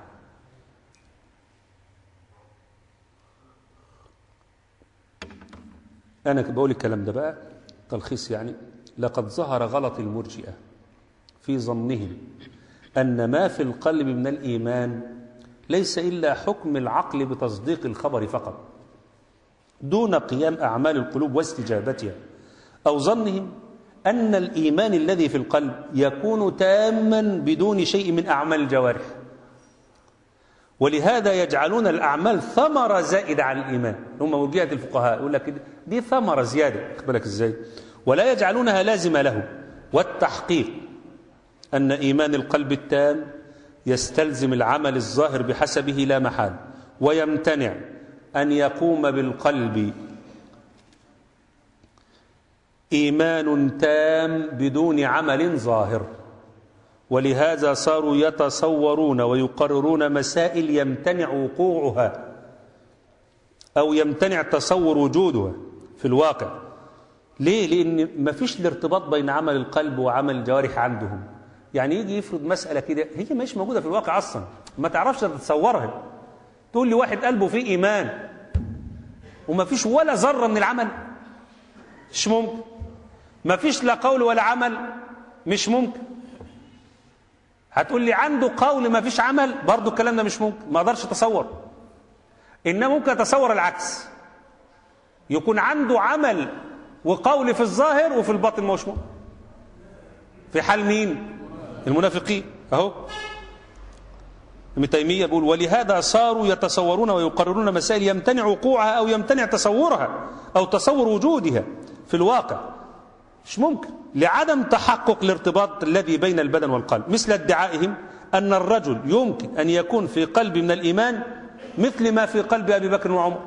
أنا بقول الكلام ده بقى تلخيص يعني لقد ظهر غلط المرجئة في ظنهم أن ما في القلب من الإيمان ليس إلا حكم العقل بتصديق الخبر فقط دون قيام أعمال القلوب واستجابتها أو ظنهم أن الإيمان الذي في القلب يكون تاما بدون شيء من أعمال الجوارح ولهذا يجعلون الأعمال ثمرة زائدة عن الإيمان هم مرجئة الفقهاء يقول لك دي ثمرة زيادة خد بالك إزاي ولا يجعلونها لازمة له والتحقيق أن إيمان القلب التام يستلزم العمل الظاهر بحسبه لا محال ويمتنع أن يقوم بالقلب إيمان تام بدون عمل ظاهر ولهذا صاروا يتصورون ويقررون مسائل يمتنع وقوعها أو يمتنع تصور وجودها في الواقع ليه؟ لأن ما فيش الارتباط بين عمل القلب وعمل الجوارح عندهم يعني يجي يفرض مسألة كده هي مش موجودة في الواقع أصلا ما تعرفش تتصورها تقول لي واحد قلبه فيه إيمان وما فيش ولا ذرة من العمل مش ممكن ما فيش لا قول ولا عمل مش ممكن هتقول لي عنده قول ما فيش عمل برضه الكلام ده مش ممكن ما اقدرش اتصور انما ممكن اتصور العكس يكون عنده عمل وقول في الظاهر وفي الباطن مش ممكن في حال مين المنافقين اهو ابن تيميه بيقول ولهذا صاروا يتصورون ويقررون مسائل يمتنع وقوعها او يمتنع تصورها او تصور وجودها في الواقع مش ممكن لعدم تحقق الارتباط الذي بين البدن والقلب مثل ادعائهم أن الرجل يمكن أن يكون في قلب من الإيمان مثل ما في قلب أبي بكر وعمر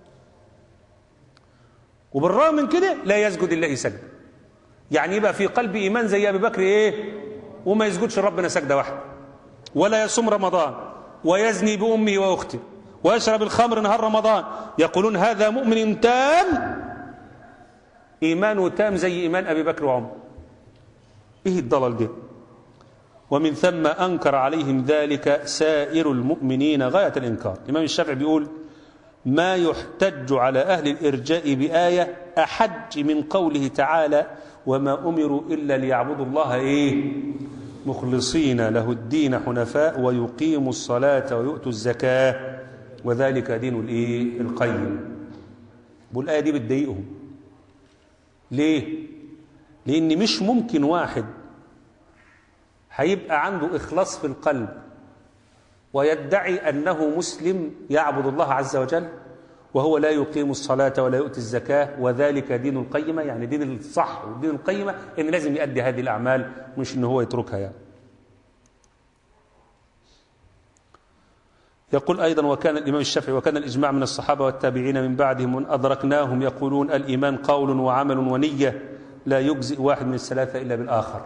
وبالرغم من كده لا يسجد إلا سجد يعني يبقى في قلب إيمان زي أبي بكر إيه وما يسجدش ربنا سجدة واحدة ولا يصوم رمضان ويزني بأمه وأخته ويشرب الخمر نهار رمضان يقولون هذا مؤمن تام إيمانه تام زي إيمان أبي بكر وعمر إيه الضلال ده ومن ثم أنكر عليهم ذلك سائر المؤمنين غاية الإنكار الإمام الشافعي بيقول ما يحتج على أهل الإرجاء بآية أحج من قوله تعالى وما أمروا إلا ليعبدوا الله إيه مخلصين له الدين حنفاء ويقيموا الصلاة ويؤتوا الزكاة وذلك دين الإيه القيم والآية دي بتضايقهم ليه لأن مش ممكن واحد هيبقى عنده إخلاص في القلب ويدعي أنه مسلم يعبد الله عز وجل وهو لا يقيم الصلاة ولا يؤتي الزكاة وذلك دين القيمة يعني دين الصح والدين القيمة إن لازم يؤدي هذه الأعمال مش إن هو يتركها يعني يقول أيضا وكان الإمام الشافعي وكان الإجماع من الصحابة والتابعين من بعدهم من أدركناهم يقولون الإيمان قول وعمل ونية لا يجزئ واحد من الثلاثة إلا بالآخر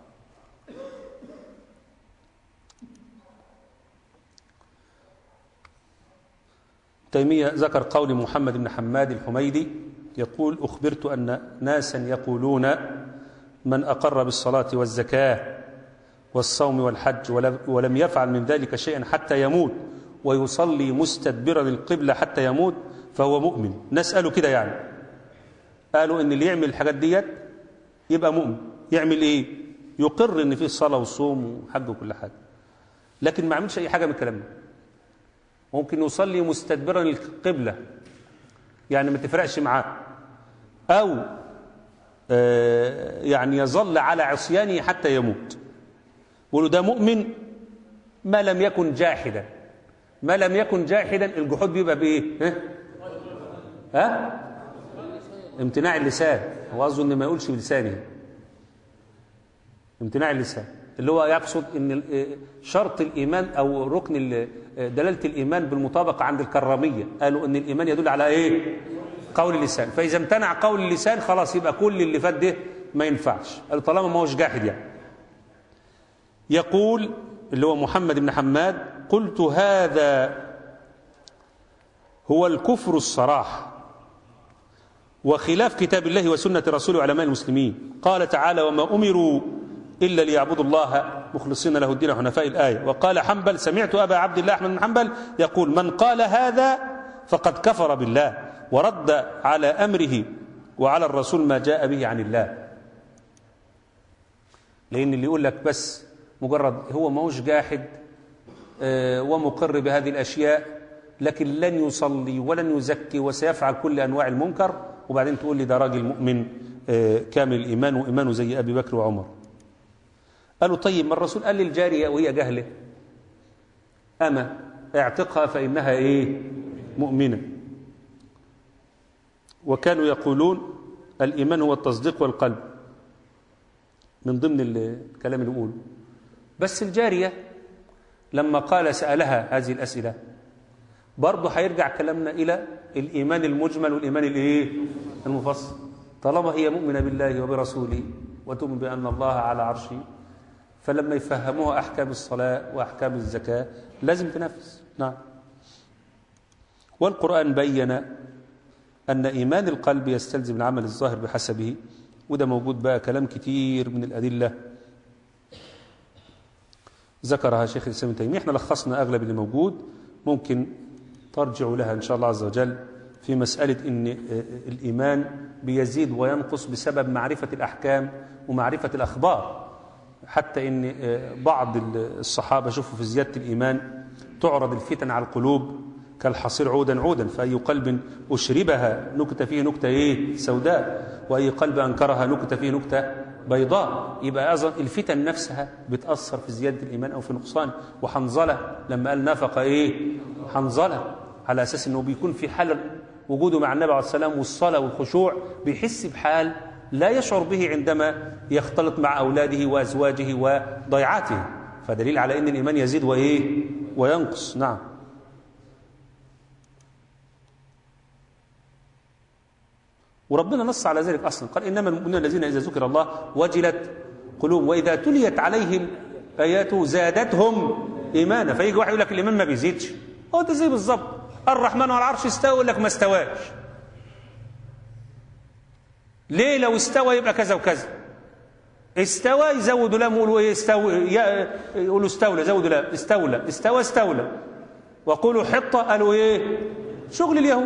تيمية ذكر قول محمد بن حماد الحميدي يقول أخبرت أن ناسا يقولون من أقر بالصلاة والزكاة والصوم والحج ولم يفعل من ذلك شيئا حتى يموت ويصلي مستدبرا القبلة حتى يموت فهو مؤمن نسأله كده يعني قالوا ان اللي يعمل الحاجات ديت يبقى مؤمن يعمل ايه يقر ان فيه الصلاة والصوم وحج وكل حاجة لكن ما عملش اي حاجة من الكلام ده ممكن يصلي مستدبرا القبلة يعني ما تفرقش معاه او آه يعني يظل على عصيانه حتى يموت يقولوا ده مؤمن ما لم يكن جاحدا ما لم يكن جاحدا الجحود بيبقى بايه ها ها امتناع اللسان هو قصده ان ما يقولش بلسانه امتناع اللسان اللي هو يقصد ان شرط الايمان او ركن دلاله الايمان بالمطابقه عند الكراميه قالوا ان الايمان يدل على ايه قول اللسان فاذا امتنع قول اللسان خلاص يبقى كل اللي فات ده ما ينفعش قالوا طالما ما هوش جاحد يعني يقول اللي هو محمد بن حماد قلت هذا هو الكفر الصراح وخلاف كتاب الله وسنة رسوله وعلماء المسلمين قال تعالى وما أمروا إلا ليعبدوا الله مخلصين له الدين حنفاء الآية وقال حنبل سمعت أبا عبد الله أحمد بن حنبل يقول من قال هذا فقد كفر بالله ورد على أمره وعلى الرسول ما جاء به عن الله لأن اللي يقول لك بس مجرد هو ما هوش جاحد ومقر بهذه الأشياء لكن لن يصلي ولن يزكي وسيفعل كل أنواع المنكر وبعدين تقول لي ده راجل مؤمن كامل الإيمان وإيمانه زي أبي بكر وعمر قالوا طيب ما الرسول قال للجارية وهي جهلة أما اعتقها فإنها إيه مؤمنة وكانوا يقولون الإيمان هو التصديق والقلب من ضمن الكلام اللي بيقوله بس الجارية لما قال سألها هذه الأسئلة برضه هيرجع كلامنا إلى الإيمان المجمل والإيمان الإيه؟ المفصل طالما هي مؤمنة بالله وبرسوله وتؤمن بأن الله على عرشه فلما يفهموها أحكام الصلاة وأحكام الزكاة لازم تنفذ نعم والقرآن بين أن إيمان القلب يستلزم العمل الظاهر بحسبه وده موجود بقى كلام كتير من الأدلة ذكرها شيخ الإسلام تيمية احنا لخصنا أغلب اللي موجود ممكن ترجع لها إن شاء الله عز وجل في مسألة أن الإيمان بيزيد وينقص بسبب معرفة الأحكام ومعرفة الأخبار حتى أن بعض الصحابة شوفوا في زيادة الإيمان تعرض الفتن على القلوب كالحصير عودا عودا فأي قلب أشربها نكت فيه نكتة إيه سوداء وأي قلب أنكرها نكت فيه نكتة بيضاء يبقى أيضا الفتن نفسها بتأثر في زيادة الإيمان أو في نقصان وحنظلة لما قال نفق إيه حنظلة على أساس أنه بيكون في حال وجوده مع النبي عليه السلام والصلاة والخشوع بيحس بحال لا يشعر به عندما يختلط مع أولاده وأزواجه وضيعاته فدليل على أن الإيمان يزيد وإيه وينقص نعم وربنا نص على ذلك أصلا قال إنما المؤمنون الذين إذا ذكر الله وجلت قلوب وإذا تليت عليهم آياته زادتهم إيمانا فيجي واحد يقول لك الإيمان ما بيزيدش هو ده زي بالظبط الرحمن على العرش استوى يقول لك ما استواش ليه لو استوى يبقى كذا وكذا استوى يزودوا لام يقولوا ايه استوى يقولوا استولى زودوا لام استولى استوى استولى وقولوا حطه قالوا ايه شغل اليهود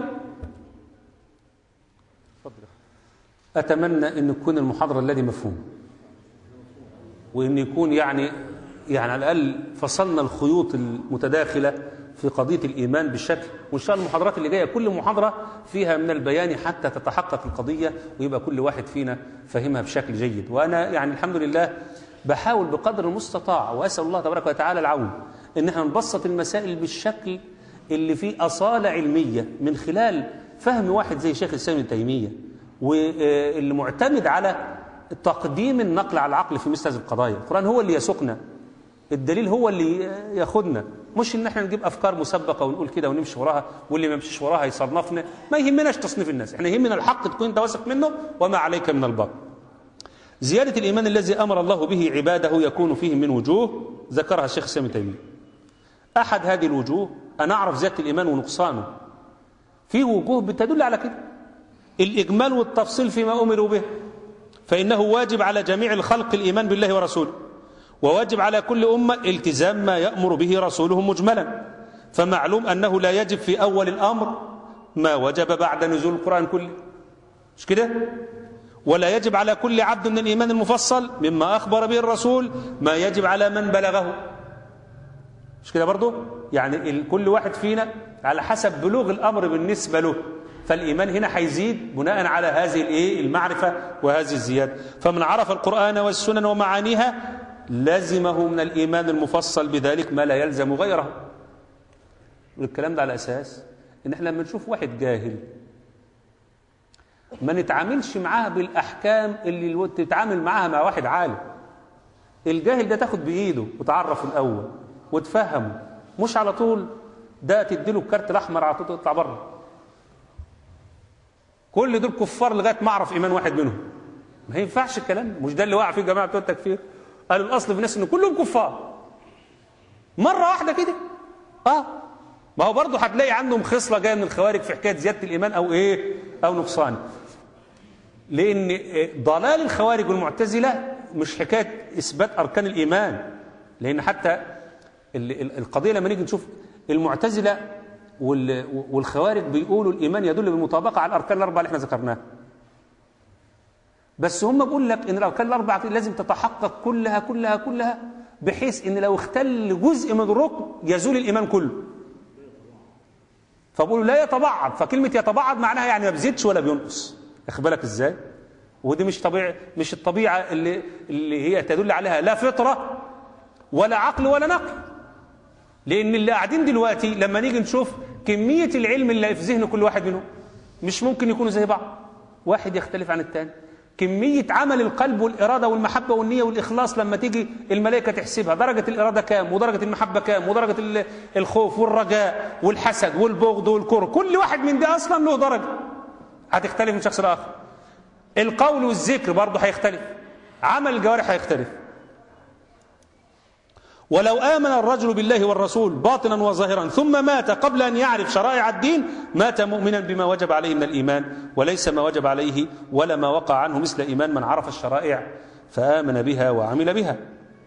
اتمنى ان تكون المحاضره الذي مفهوم وان يكون يعني يعني على الاقل فصلنا الخيوط المتداخله في قضيه الايمان بشكل وان شاء الله المحاضرات اللي جايه كل محاضره فيها من البيان حتى تتحقق القضيه ويبقى كل واحد فينا فاهمها بشكل جيد وانا يعني الحمد لله بحاول بقدر المستطاع واسال الله تبارك وتعالى العون ان احنا نبسط المسائل بالشكل اللي فيه اصاله علميه من خلال فهم واحد زي شيخ الاسلام ابن تيميه واللي معتمد على تقديم النقل على العقل في مثل هذه القضايا القرآن هو اللي يسوقنا الدليل هو اللي ياخدنا مش ان احنا نجيب افكار مسبقه ونقول كده ونمشي وراها واللي ما يمشيش وراها يصنفنا ما يهمناش تصنيف الناس احنا يهمنا الحق تكون انت واثق منه وما عليك من الباطل زيادة الإيمان الذي أمر الله به عباده يكون فيه من وجوه ذكرها الشيخ سامي تيمية أحد هذه الوجوه أنا أعرف زيادة الإيمان ونقصانه في وجوه بتدل على كده الإجمال والتفصيل فيما أمروا به فإنه واجب على جميع الخلق الإيمان بالله ورسوله وواجب على كل أمة التزام ما يأمر به رسوله مجملا فمعلوم أنه لا يجب في أول الأمر ما وجب بعد نزول القرآن كله مش كده ولا يجب على كل عبد من الإيمان المفصل مما أخبر به الرسول ما يجب على من بلغه مش كده برضه يعني كل واحد فينا على حسب بلوغ الأمر بالنسبة له فالإيمان هنا هيزيد بناء على هذه الإيه المعرفة وهذه الزيادة فمن عرف القرآن والسنن ومعانيها لزمه من الإيمان المفصل بذلك ما لا يلزم غيره والكلام ده على أساس إن إحنا لما نشوف واحد جاهل ما نتعاملش معاه بالأحكام اللي تتعامل معاها مع واحد عالم الجاهل ده تاخد بإيده وتعرف الأول وتفهمه مش على طول ده تديله الكارت الأحمر على طول تطلع بره كل دول كفار لغايه ما اعرف ايمان واحد منهم ما ينفعش الكلام مش ده اللي وقع فيه جماعه بتوع التكفير قالوا الاصل في الناس ان كلهم كفار مره واحده كده اه ما هو برضه هتلاقي عندهم خصله جايه من الخوارج في حكايه زياده الايمان او ايه او نقصانه لان ضلال الخوارج والمعتزله مش حكايه اثبات اركان الايمان لان حتى القضيه لما نيجي نشوف المعتزله والخوارج بيقولوا الإيمان يدل بالمطابقة على الأركان الأربعة اللي احنا ذكرناها بس هم بيقول لك إن الأركان الأربعة لازم تتحقق كلها كلها كلها بحيث إن لو اختل جزء من الركن يزول الإيمان كله فبقولوا لا يتبعض فكلمة يتبعض معناها يعني ما بيزيدش ولا بينقص واخد بالك إزاي ودي مش طبيعة مش الطبيعة اللي اللي هي تدل عليها لا فطرة ولا عقل ولا نقل لأن اللي قاعدين دلوقتي لما نيجي نشوف كمية العلم اللي في ذهن كل واحد منهم مش ممكن يكونوا زي بعض واحد يختلف عن الثاني كمية عمل القلب والإرادة والمحبة والنية والإخلاص لما تيجي الملائكة تحسبها درجة الإرادة كام ودرجة المحبة كام ودرجة الخوف والرجاء والحسد والبغض والكره كل واحد من ده أصلا له درجة هتختلف من شخص لآخر القول والذكر برضه هيختلف عمل الجوارح هيختلف ولو آمن الرجل بالله والرسول باطنا وظاهرا ثم مات قبل أن يعرف شرائع الدين مات مؤمنا بما وجب عليه من الإيمان وليس ما وجب عليه ولا ما وقع عنه مثل إيمان من عرف الشرائع فآمن بها وعمل بها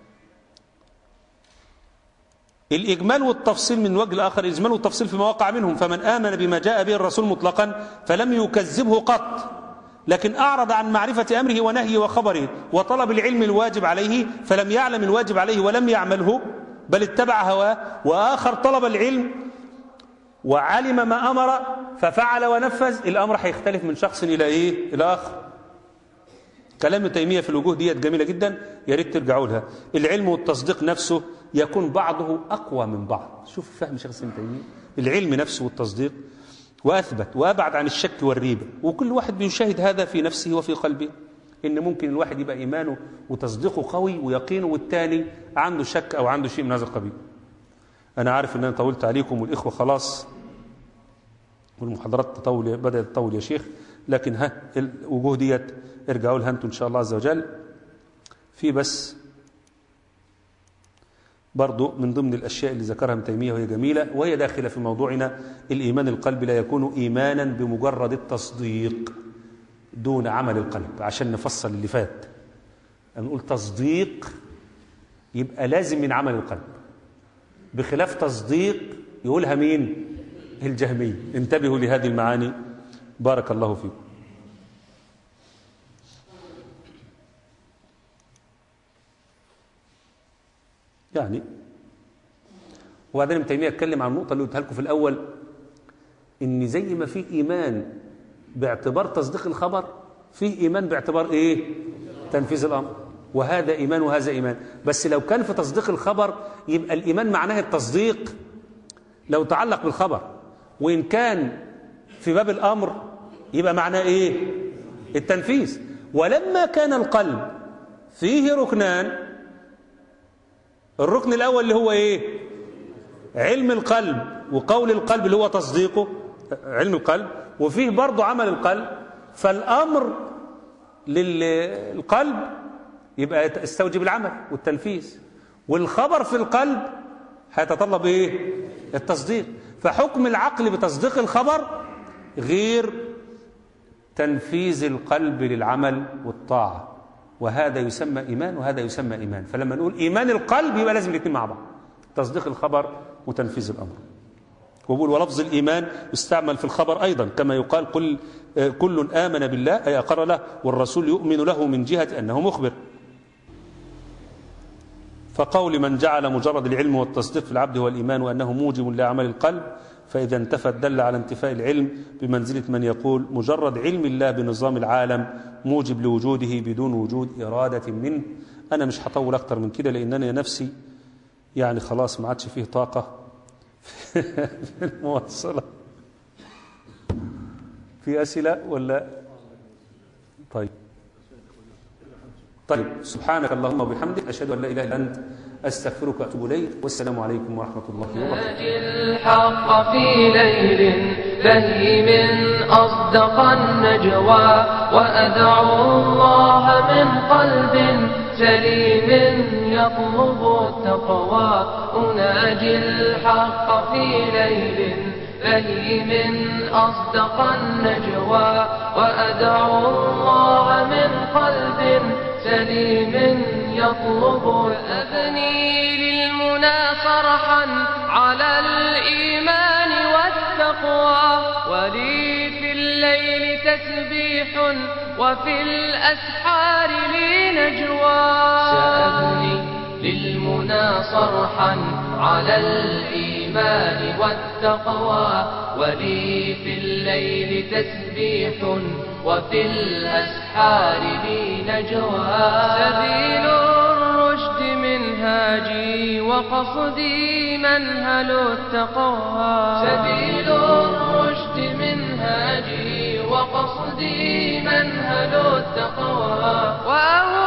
الإجمال والتفصيل من وجه الآخر الإجمال والتفصيل فيما وقع منهم فمن آمن بما جاء به الرسول مطلقا فلم يكذبه قط لكن أعرض عن معرفة أمره ونهيه وخبره وطلب العلم الواجب عليه فلم يعلم الواجب عليه ولم يعمله بل اتبع هواه وآخر طلب العلم وعلم ما أمر ففعل ونفذ الأمر هيختلف من شخص إلى إيه؟ إلى آخر كلام تيمية في الوجوه ديت جميلة جدا يا ريت ترجعوا لها العلم والتصديق نفسه يكون بعضه أقوى من بعض شوف فهم شخص تيمية العلم نفسه والتصديق وأثبت وأبعد عن الشك والريبة وكل واحد بيشاهد هذا في نفسه وفي قلبه إن ممكن الواحد يبقى إيمانه وتصديقه قوي ويقينه والتاني عنده شك أو عنده شيء من هذا القبيل أنا عارف إن أنا طولت عليكم والإخوة خلاص والمحاضرات تطول بدأت تطول يا شيخ لكن ها الوجوه ديت ارجعوا لها أنتم إن شاء الله عز وجل في بس برضو من ضمن الأشياء اللي ذكرها ابن تيمية وهي جميلة وهي داخلة في موضوعنا الإيمان القلب لا يكون إيمانا بمجرد التصديق دون عمل القلب عشان نفصل اللي فات نقول تصديق يبقى لازم من عمل القلب بخلاف تصديق يقولها مين الجهمية انتبهوا لهذه المعاني بارك الله فيكم يعني وبعدين ابن تيميه اتكلم عن النقطه اللي قلتها لكم في الاول ان زي ما في ايمان باعتبار تصديق الخبر في ايمان باعتبار ايه تنفيذ الامر وهذا ايمان وهذا ايمان بس لو كان في تصديق الخبر يبقى الايمان معناه التصديق لو تعلق بالخبر وان كان في باب الامر يبقى معناه ايه التنفيذ ولما كان القلب فيه ركنان الركن الاول اللي هو ايه علم القلب وقول القلب اللي هو تصديقه علم القلب وفيه برضه عمل القلب فالامر للقلب يبقى استوجب العمل والتنفيذ والخبر في القلب هيتطلب ايه التصديق فحكم العقل بتصديق الخبر غير تنفيذ القلب للعمل والطاعه وهذا يسمى ايمان وهذا يسمى ايمان فلما نقول ايمان القلب يبقى لازم الاثنين مع بعض تصديق الخبر وتنفيذ الامر وبقول ولفظ الايمان يستعمل في الخبر ايضا كما يقال كل كل امن بالله اي اقر له والرسول يؤمن له من جهه انه مخبر فقول من جعل مجرد العلم والتصديق في العبد هو الايمان وانه موجب لاعمال القلب فاذا انتفت دل على انتفاء العلم بمنزله من يقول مجرد علم الله بنظام العالم موجب لوجوده بدون وجود اراده منه انا مش هطول اكتر من كده لان انا نفسي يعني خلاص ما عادش فيه طاقه في المواصله في اسئله ولا طيب طيب سبحانك اللهم وبحمدك أشهد أن لا إله إلا أنت أستغفرك وأتوب إليك والسلام عليكم ورحمة الله وبركاته الحق في ليل بهيم أصدق النجوى وأدعو الله من قلب سليم يطلب التقوى أناجي الحق في ليل بهيم أصدق النجوى وأدعو الله من قلب سليم يطلب أبني للمنى صرحا على الإيمان والتقوى ولي في الليل تسبيح وفي الأسحار لي نجوى سأبني للمنى صرحا على الإيمان والتقوى ولي في الليل تسبيح وفي الأسحار لي نجوى سبيل الرشد منهاجي وقصدي منهل التقوى سبيل الرشد منهاجي وقصدي منهل التقوى وأهو